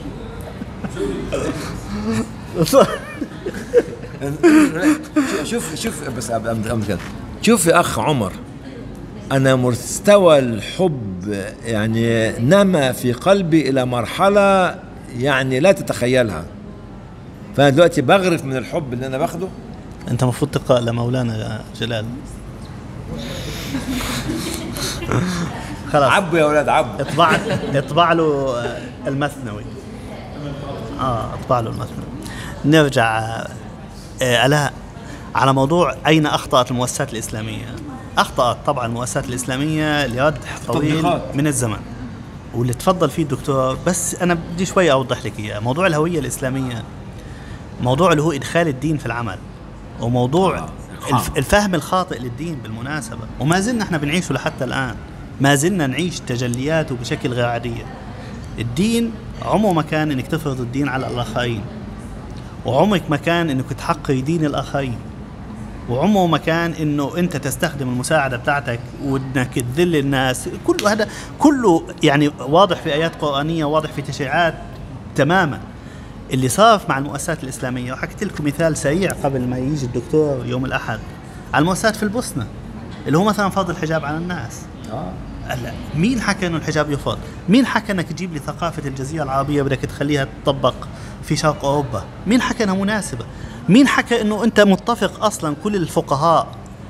شوف شوف بس قبل قبل كده شوف يا اخ عمر انا مستوى الحب يعني نما في قلبي الى مرحله يعني لا تتخيلها فانا دلوقتي بغرف من الحب اللي انا باخده انت المفروض تقرا لمولانا جلال خلاص عبوا يا اولاد عبوا اطبع اطبع له آه، المثنوي اه اطبع له المثنوي نرجع آه، آه، الاء على موضوع اين اخطات المؤسسات الاسلاميه اخطات طبعا المؤسسات الاسلاميه لرد طويل تطبيقات. من الزمن واللي تفضل فيه الدكتور بس انا بدي شوي اوضح لك اياه موضوع الهويه الاسلاميه موضوع اللي هو ادخال الدين في العمل وموضوع الف- الفهم الخاطئ للدين بالمناسبه وما زلنا احنا بنعيشه لحتى الان ما زلنا نعيش تجلياته بشكل غير عاديه الدين عمره ما كان انك تفرض الدين على الاخرين وعمرك ما كان انك تحقري دين الاخرين وعمره ما كان انه انت تستخدم المساعده بتاعتك وانك تذل الناس كل هذا كله يعني واضح في ايات قرانيه واضح في تشريعات تماما اللي صار مع المؤسسات الاسلاميه وحكيت لكم مثال سريع قبل ما يجي الدكتور يوم الاحد على المؤسسات في البوسنه اللي هو مثلا فرض الحجاب على الناس هلا مين حكى انه الحجاب يفرض؟ مين حكى انك تجيب لي ثقافه الجزيره العربيه بدك تخليها تطبق في شرق اوروبا؟ مين حكى انها مناسبه؟ مين حكى انه انت متفق اصلا كل الفقهاء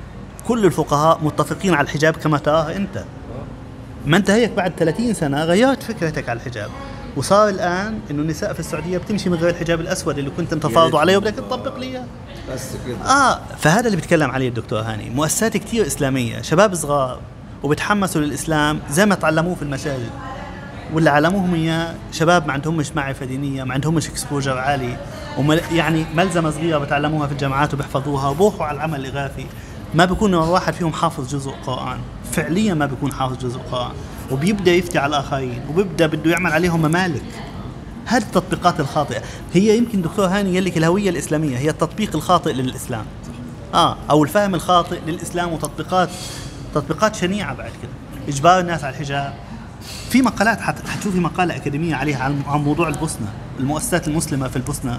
كل الفقهاء متفقين على الحجاب كما تراه انت ما انت هيك بعد 30 سنه غيرت فكرتك على الحجاب وصار الان انه النساء في السعوديه بتمشي من غير الحجاب الاسود اللي كنت انت فاضوا عليه وبدك تطبق لي اياه بس كده اه فهذا اللي بيتكلم عليه الدكتور هاني مؤسسات كتير اسلاميه شباب صغار وبتحمسوا للاسلام زي ما تعلموه في المساجد واللي علموهم اياه شباب ما عندهمش معرفه دينيه ما عندهمش اكسبوجر عالي ومل يعني ملزمه صغيره بتعلموها في الجامعات وبيحفظوها وبروحوا على العمل الاغاثي ما بيكون واحد فيهم حافظ جزء قران فعليا ما بيكون حافظ جزء قران وبيبدا يفتي على الاخرين وبيبدا بده يعمل عليهم ممالك هذه التطبيقات الخاطئه هي يمكن دكتور هاني يقول لك الهويه الاسلاميه هي التطبيق الخاطئ للاسلام اه او الفهم الخاطئ للاسلام وتطبيقات تطبيقات شنيعه بعد كده اجبار الناس على الحجاب في مقالات حت- حتشوفي مقاله اكاديميه عليها عن عن موضوع البوسنه المؤسسات المسلمه في البوسنه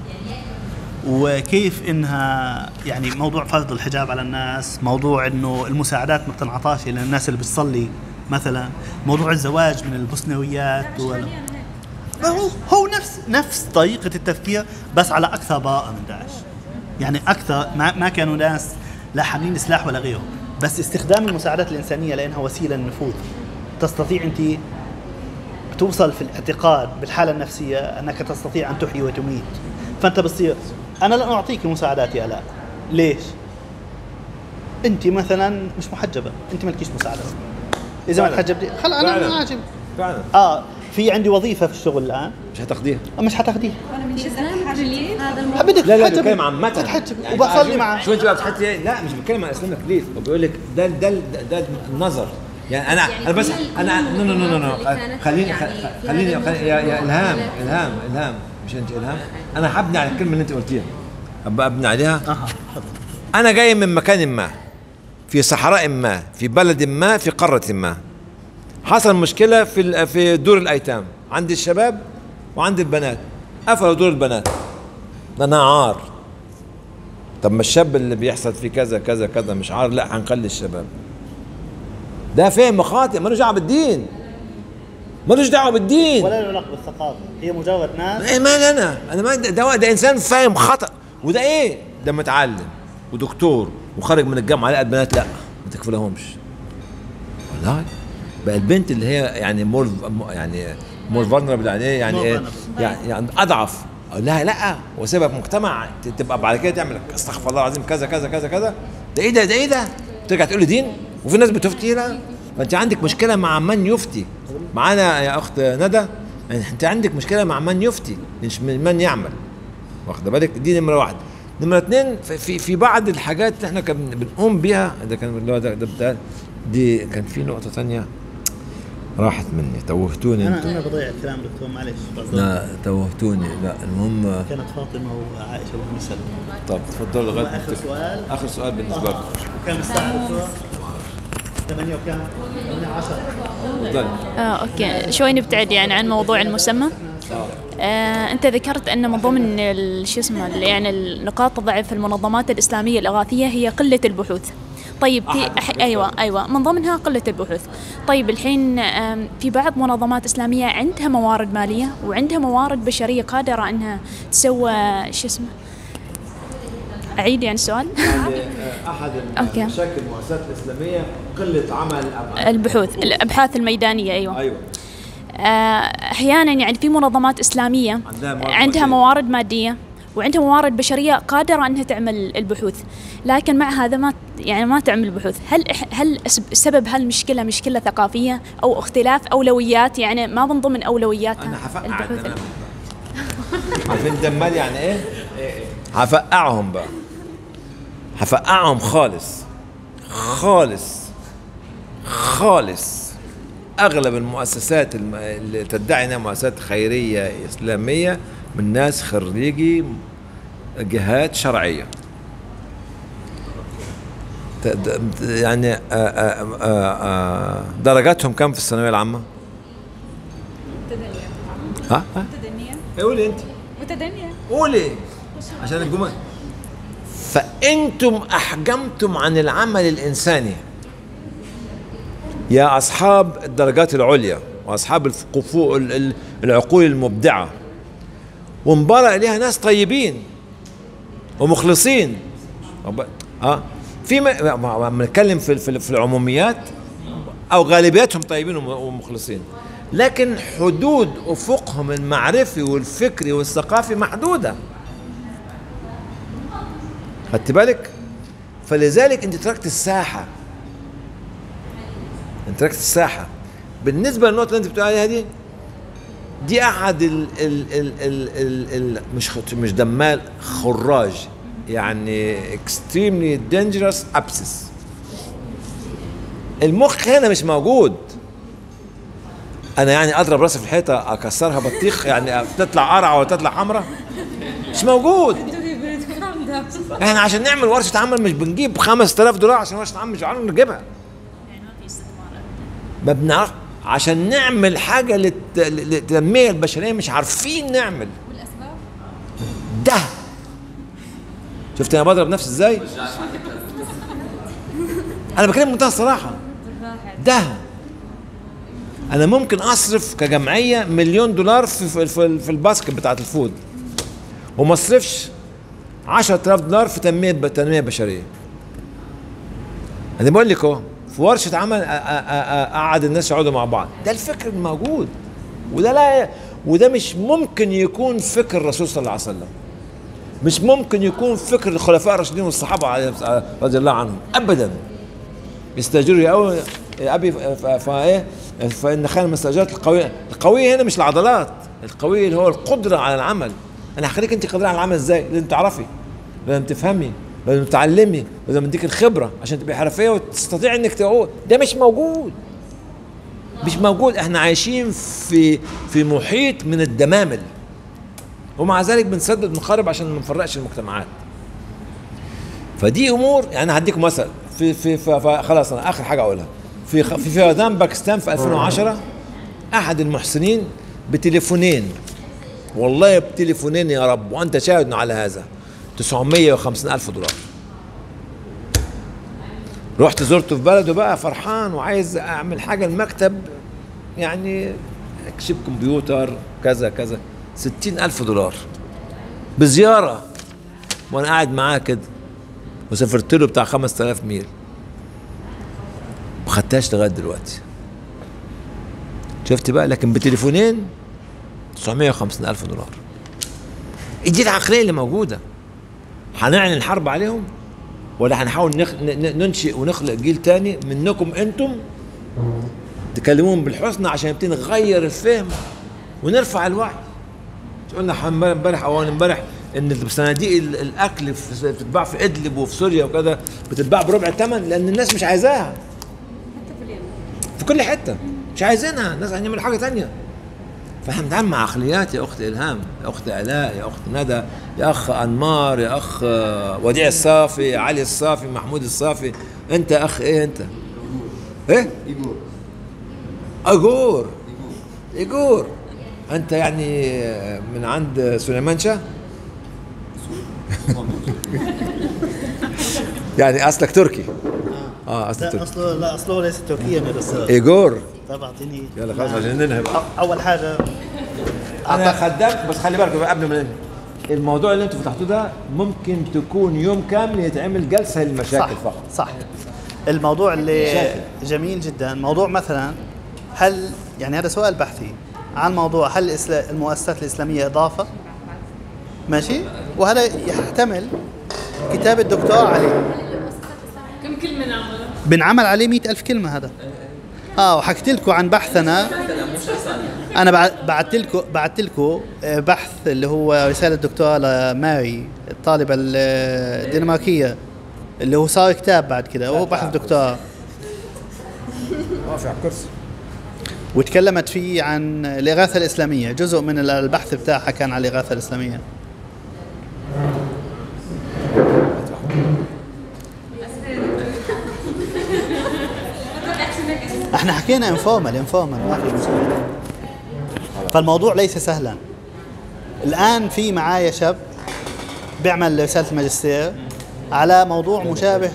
وكيف انها يعني موضوع فرض الحجاب على الناس موضوع انه المساعدات ما بتنعطاش الى الناس اللي بتصلي مثلا موضوع الزواج من البوسنويات وال... هو هو نفس نفس طريقه التفكير بس على اكثر براءه من داعش يعني اكثر ما, ما كانوا ناس لا حاملين سلاح ولا غيره بس استخدام المساعدات الانسانيه لانها وسيله للنفوذ تستطيع انت توصل في الاعتقاد بالحاله النفسيه انك تستطيع ان تحيي وتميت فانت بتصير انا لن اعطيك مساعدات يا الاء ليش؟ انت مثلا مش محجبه انت مالكيش مساعده اذا ما فعلاً. تحجبتي خلا انا فعلاً. ما عاجب فعلا اه في عندي وظيفه في الشغل الان مش هتاخديها مش حتاخديها اسلامك ريليف هذا الموضوع بدك لا لا تحجبي. بتكلم عامة تتحجب يعني وبصلي شو- معه شو انت بقى بتحكي ايه؟ لا مش بتكلم عن اسلام تكليف هو بيقول لك ده ده ده, ده النظر يعني انا يعني انا بس كل انا نو نو نو نو نو اللي كانت خليني يعني في خليني هذا خليني- يا يا الموضوع الهام مختلف. الهام الهام مش انت الهام انا هبني على الكلمه اللي انت قلتيها ابقى ابني عليها اها انا جاي من مكان ما في صحراء ما في بلد ما في قاره ما حصل مشكله في ال- في دور الايتام عند الشباب وعند البنات قفلوا دور البنات ده انا عار طب ما الشاب اللي بيحصل فيه كذا كذا كذا مش عار لا هنخلي الشباب ده فهم خاطئ ملوش دعوه بالدين ملوش دعوه بالدين ولا له علاقه بالثقافه هي مجرد ناس ايه مال انا انا ما ده, ده, ده انسان فاهم خطا وده ايه ده متعلم ودكتور وخارج من الجامعه لقى البنات لا ما تكفلهمش والله بقى البنت اللي هي يعني مور يعني مور فولنربل يعني ايه يعني ايه vulnerable. يعني, يعني اضعف اقول لها لا وسيبها في مجتمع ت- تبقى بعد كده تعمل استغفر الله العظيم كذا كذا كذا كذا ده ايه ده ده ايه ده ترجع تقول لي دين وفي ناس بتفتي لا فانت عندك مشكله مع من يفتي معانا يا اخت ندى انت عندك مشكله مع من يفتي مش من من يعمل واخده بالك دي نمره واحد نمره اثنين في- في في بعض الحاجات اللي احنا كان بنقوم بيها ده كان اللي هو ده, ده بتاع دي كان في نقطه ثانيه راحت مني توهتوني انا انتوا انا بضيع الكلام دكتور معلش بعذر. لا توهتوني لا المهم كانت فاطمه وعائشه وام سلمى طب تفضلوا لغايه ما اخر تفتكروا. سؤال اخر سؤال بالنسبه لكم كم الساعه دكتور؟ 8 وكم؟ 8 10 تفضلي آه، أوكي شوي نبتعد يعني عن موضوع المسمى آه، أنت ذكرت أن من ضمن ال- شو اسمه ال- يعني النقاط الضعف في المنظمات الإسلامية الإغاثية هي قلة البحوث طيب في أح... ايوه ايوه من ضمنها قله البحوث طيب الحين آم، في بعض منظمات اسلاميه عندها موارد ماليه وعندها موارد بشريه قادره انها تسوى شو اسمه اعيد يعني السؤال احد أوكي. مشاكل المؤسسات الاسلاميه قله عمل الأبحاث. البحوث الابحاث الميدانيه ايوه ايوه آه، احيانا يعني في منظمات اسلاميه عندها موارد عندها مادية. موارد ماديه وعندها موارد بشريه قادره انها تعمل البحوث لكن مع هذا ما يعني ما تعمل بحوث هل إح- هل أس- سبب هالمشكله مشكله ثقافيه او اختلاف اولويات يعني ما من ضمن اولوياتها انا هفقع البحوث تماما عارفين دمال يعني ايه؟ هفقعهم بقى هفقعهم خالص خالص خالص اغلب المؤسسات الم- اللي تدعي انها مؤسسات خيريه اسلاميه من ناس خريجي جهات شرعيه ت- د- يعني آه، آه، آه، آه، درجاتهم كم في الثانويه العامه؟ ها؟ ها؟ متدنية قولي انت متدنية قولي عشان الجمل فانتم احجمتم عن العمل الانساني يا اصحاب الدرجات العليا واصحاب الكفو ال- ال- العقول المبدعه وانبرأ اليها ناس طيبين ومخلصين رب- اه في ما- ما- ما- بنتكلم في في في العموميات او غالبيتهم طيبين وم- ومخلصين لكن حدود افقهم المعرفي والفكري والثقافي محدوده خدت بالك فلذلك انت تركت الساحه انت تركت الساحه بالنسبه للنقطه اللي انت بتقول عليها دي دي احد ال ال ال ال ال ال مش خ- مش دمال خراج يعني extremely dangerous abscess المخ هنا مش موجود انا يعني اضرب راسي في الحيطه اكسرها بطيخ يعني تطلع قرعه ولا تطلع حمراء مش موجود احنا عشان نعمل ورشه عمل مش بنجيب 5000 دولار عشان ورشه عمل مش عارف نجيبها ما بنعرف عشان نعمل حاجه للت... للتنميه البشريه مش عارفين نعمل ده شفت انا بضرب نفسي ازاي انا بكلم بمنتهى الصراحه ده انا ممكن اصرف كجمعيه مليون دولار في في, في, في الباسكت بتاعت الفود وما اصرفش 10000 دولار في تنميه تنميه بشريه انا بقول لك اهو في ورشه عمل أ- أ- أ- اقعد الناس يقعدوا مع بعض ده الفكر الموجود وده لا وده مش ممكن يكون فكر الرسول صلى الله عليه وسلم مش ممكن يكون فكر الخلفاء الراشدين والصحابه عليه- رضي الله عنهم ابدا يستاجروا يا أو يا ابي ف- ف- فايه فان خير المستاجرات القويه القويه هنا مش العضلات القويه اللي هو القدره على العمل انا هخليك انت قادره على العمل ازاي لازم تعرفي لازم تفهمي لازم تتعلمي لازم اديك الخبره عشان تبقي حرفيه وتستطيع انك تقول ده مش موجود مش موجود احنا عايشين في في محيط من الدمامل ومع ذلك بنسدد ونخرب عشان ما نفرقش المجتمعات فدي امور يعني هديكم مثل في في ف- ف- خلاص انا اخر حاجه اقولها في خ- في فيضان باكستان في 2010 احد المحسنين بتليفونين والله بتليفونين يا رب وانت شاهد على هذا 950 الف دولار رحت زرته في بلده بقى فرحان وعايز اعمل حاجه المكتب يعني اكشف كمبيوتر كذا كذا 60 الف دولار بزياره وانا قاعد معاه كده وسافرت له بتاع 5000 ميل ما خدتهاش لغايه دلوقتي شفت بقى لكن بتليفونين 950 الف دولار دي العقليه اللي موجوده هنعلن الحرب عليهم ولا هنحاول نخ... ن- ن- ننشئ ونخلق جيل تاني منكم انتم تكلمون بالحسنى عشان نبتدي نغير الفهم ونرفع الوعي مش قلنا ح- امبارح او أول امبارح ان صناديق ال- الاكل في- بتتباع في ادلب وفي سوريا وكذا بتتباع بربع الثمن لان الناس مش عايزاها في كل حته مش عايزينها الناس عايزين يعملوا حاجه تانية فاحنا بنتعامل مع عقليات يا اخت الهام يا اخت الاء يا اخت ندى يا اخ انمار يا اخ آه، وديع الصافي علي الصافي محمود الصافي انت اخ ايه انت ايه اجور ايجور انت يعني آه، من عند سليمان شاه يعني اصلك تركي اه اصلك لا تركي اصله لا اصله ليس تركيا يا استاذ ايجور طب اعطيني يلا خلاص عشان ننهي بقى أ- اول حاجه انا خدمت بس خلي بالك بقى قبل ما ننهي الموضوع اللي انتوا فتحتوه ده ممكن تكون يوم كامل يتعمل جلسه للمشاكل صح فقط صح الموضوع اللي مشاكل. جميل جدا موضوع مثلا هل يعني هذا سؤال بحثي عن موضوع هل الإسلا- المؤسسات الإسلامية إضافة ماشي وهذا يحتمل كتاب الدكتور عليه كم كلمة نعملها؟ بنعمل عليه مئة ألف كلمة هذا اه وحكيت لكم عن بحثنا انا بع- بعثت لكم بعثت لكم آه، بحث اللي هو رساله دكتوره ماري الطالبه ال- الدنماركيه اللي هو صار كتاب بعد كده وهو بحث دكتوراه واقف على الكرسي وتكلمت فيه عن الإغاثة الإسلامية جزء من البحث بتاعها كان على الإغاثة الإسلامية احنا حكينا انفورمال انفورمال ما في مشكلة فالموضوع ليس سهلا الآن في معايا شاب بيعمل رسالة الماجستير على موضوع مشابه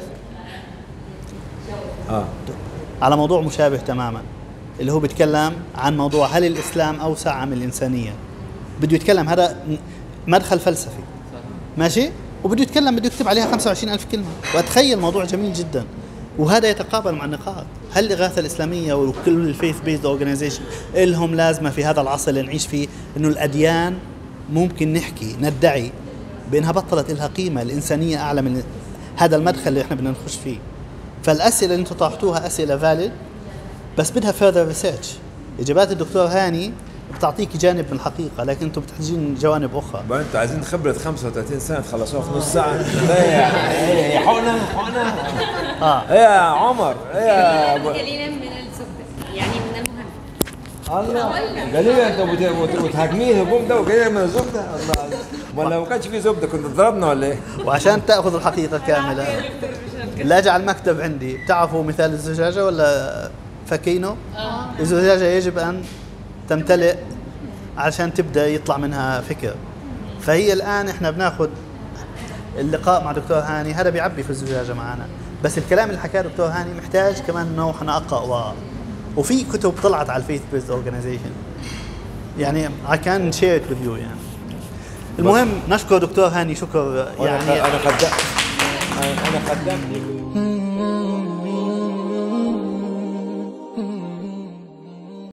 اه على موضوع مشابه تماما اللي هو بيتكلم عن موضوع هل الاسلام اوسع ام الانسانيه بده يتكلم هذا م- مدخل فلسفي ماشي وبده يتكلم بده يكتب عليها 25 ألف كلمة وأتخيل موضوع جميل جدا وهذا يتقابل مع النقاط هل الإغاثة الإسلامية وكل الفيث بيز اورجانيزيشن لهم لازمة في هذا العصر اللي نعيش فيه إنه الأديان ممكن نحكي ندعي بأنها بطلت لها قيمة الإنسانية أعلى من هذا المدخل اللي إحنا بدنا نخش فيه فالأسئلة اللي أنتم طرحتوها أسئلة فاليد بس بدها فurther ريسيرش إجابات الدكتور هاني بتعطيك جانب من الحقيقة لكن أنتم بتحتاجين جوانب أخرى بقى انتوا عايزين خبره 35 سنه تخلصوها في نص ساعه لا يا يا حقنه حقنه اه ايه يا عمر ايه يا أبو- قليلا من الزبدة يعني من المهم الله قليلا انت بت- بت- بتهاجميه الهجوم ده وجاي من الزبده الله ولا لو كانش في زبده كنت ضربنا ولا ايه؟ وعشان تاخذ الحقيقه كامله لا اجعل المكتب عندي بتعرفوا مثال الزجاجه ولا فكينو الزجاجه يجب ان تمتلئ عشان تبدا يطلع منها فكر فهي الان احنا بناخذ اللقاء مع دكتور هاني هذا بيعبي في الزجاجه معنا بس الكلام اللي حكاه دكتور هاني محتاج كمان انه احنا اقرا وراه وفي كتب طلعت على الفيث بيز اورجانيزيشن يعني I can share it with you يعني المهم نشكر دكتور هاني شكر يعني يعني انا خدمت انا خدمت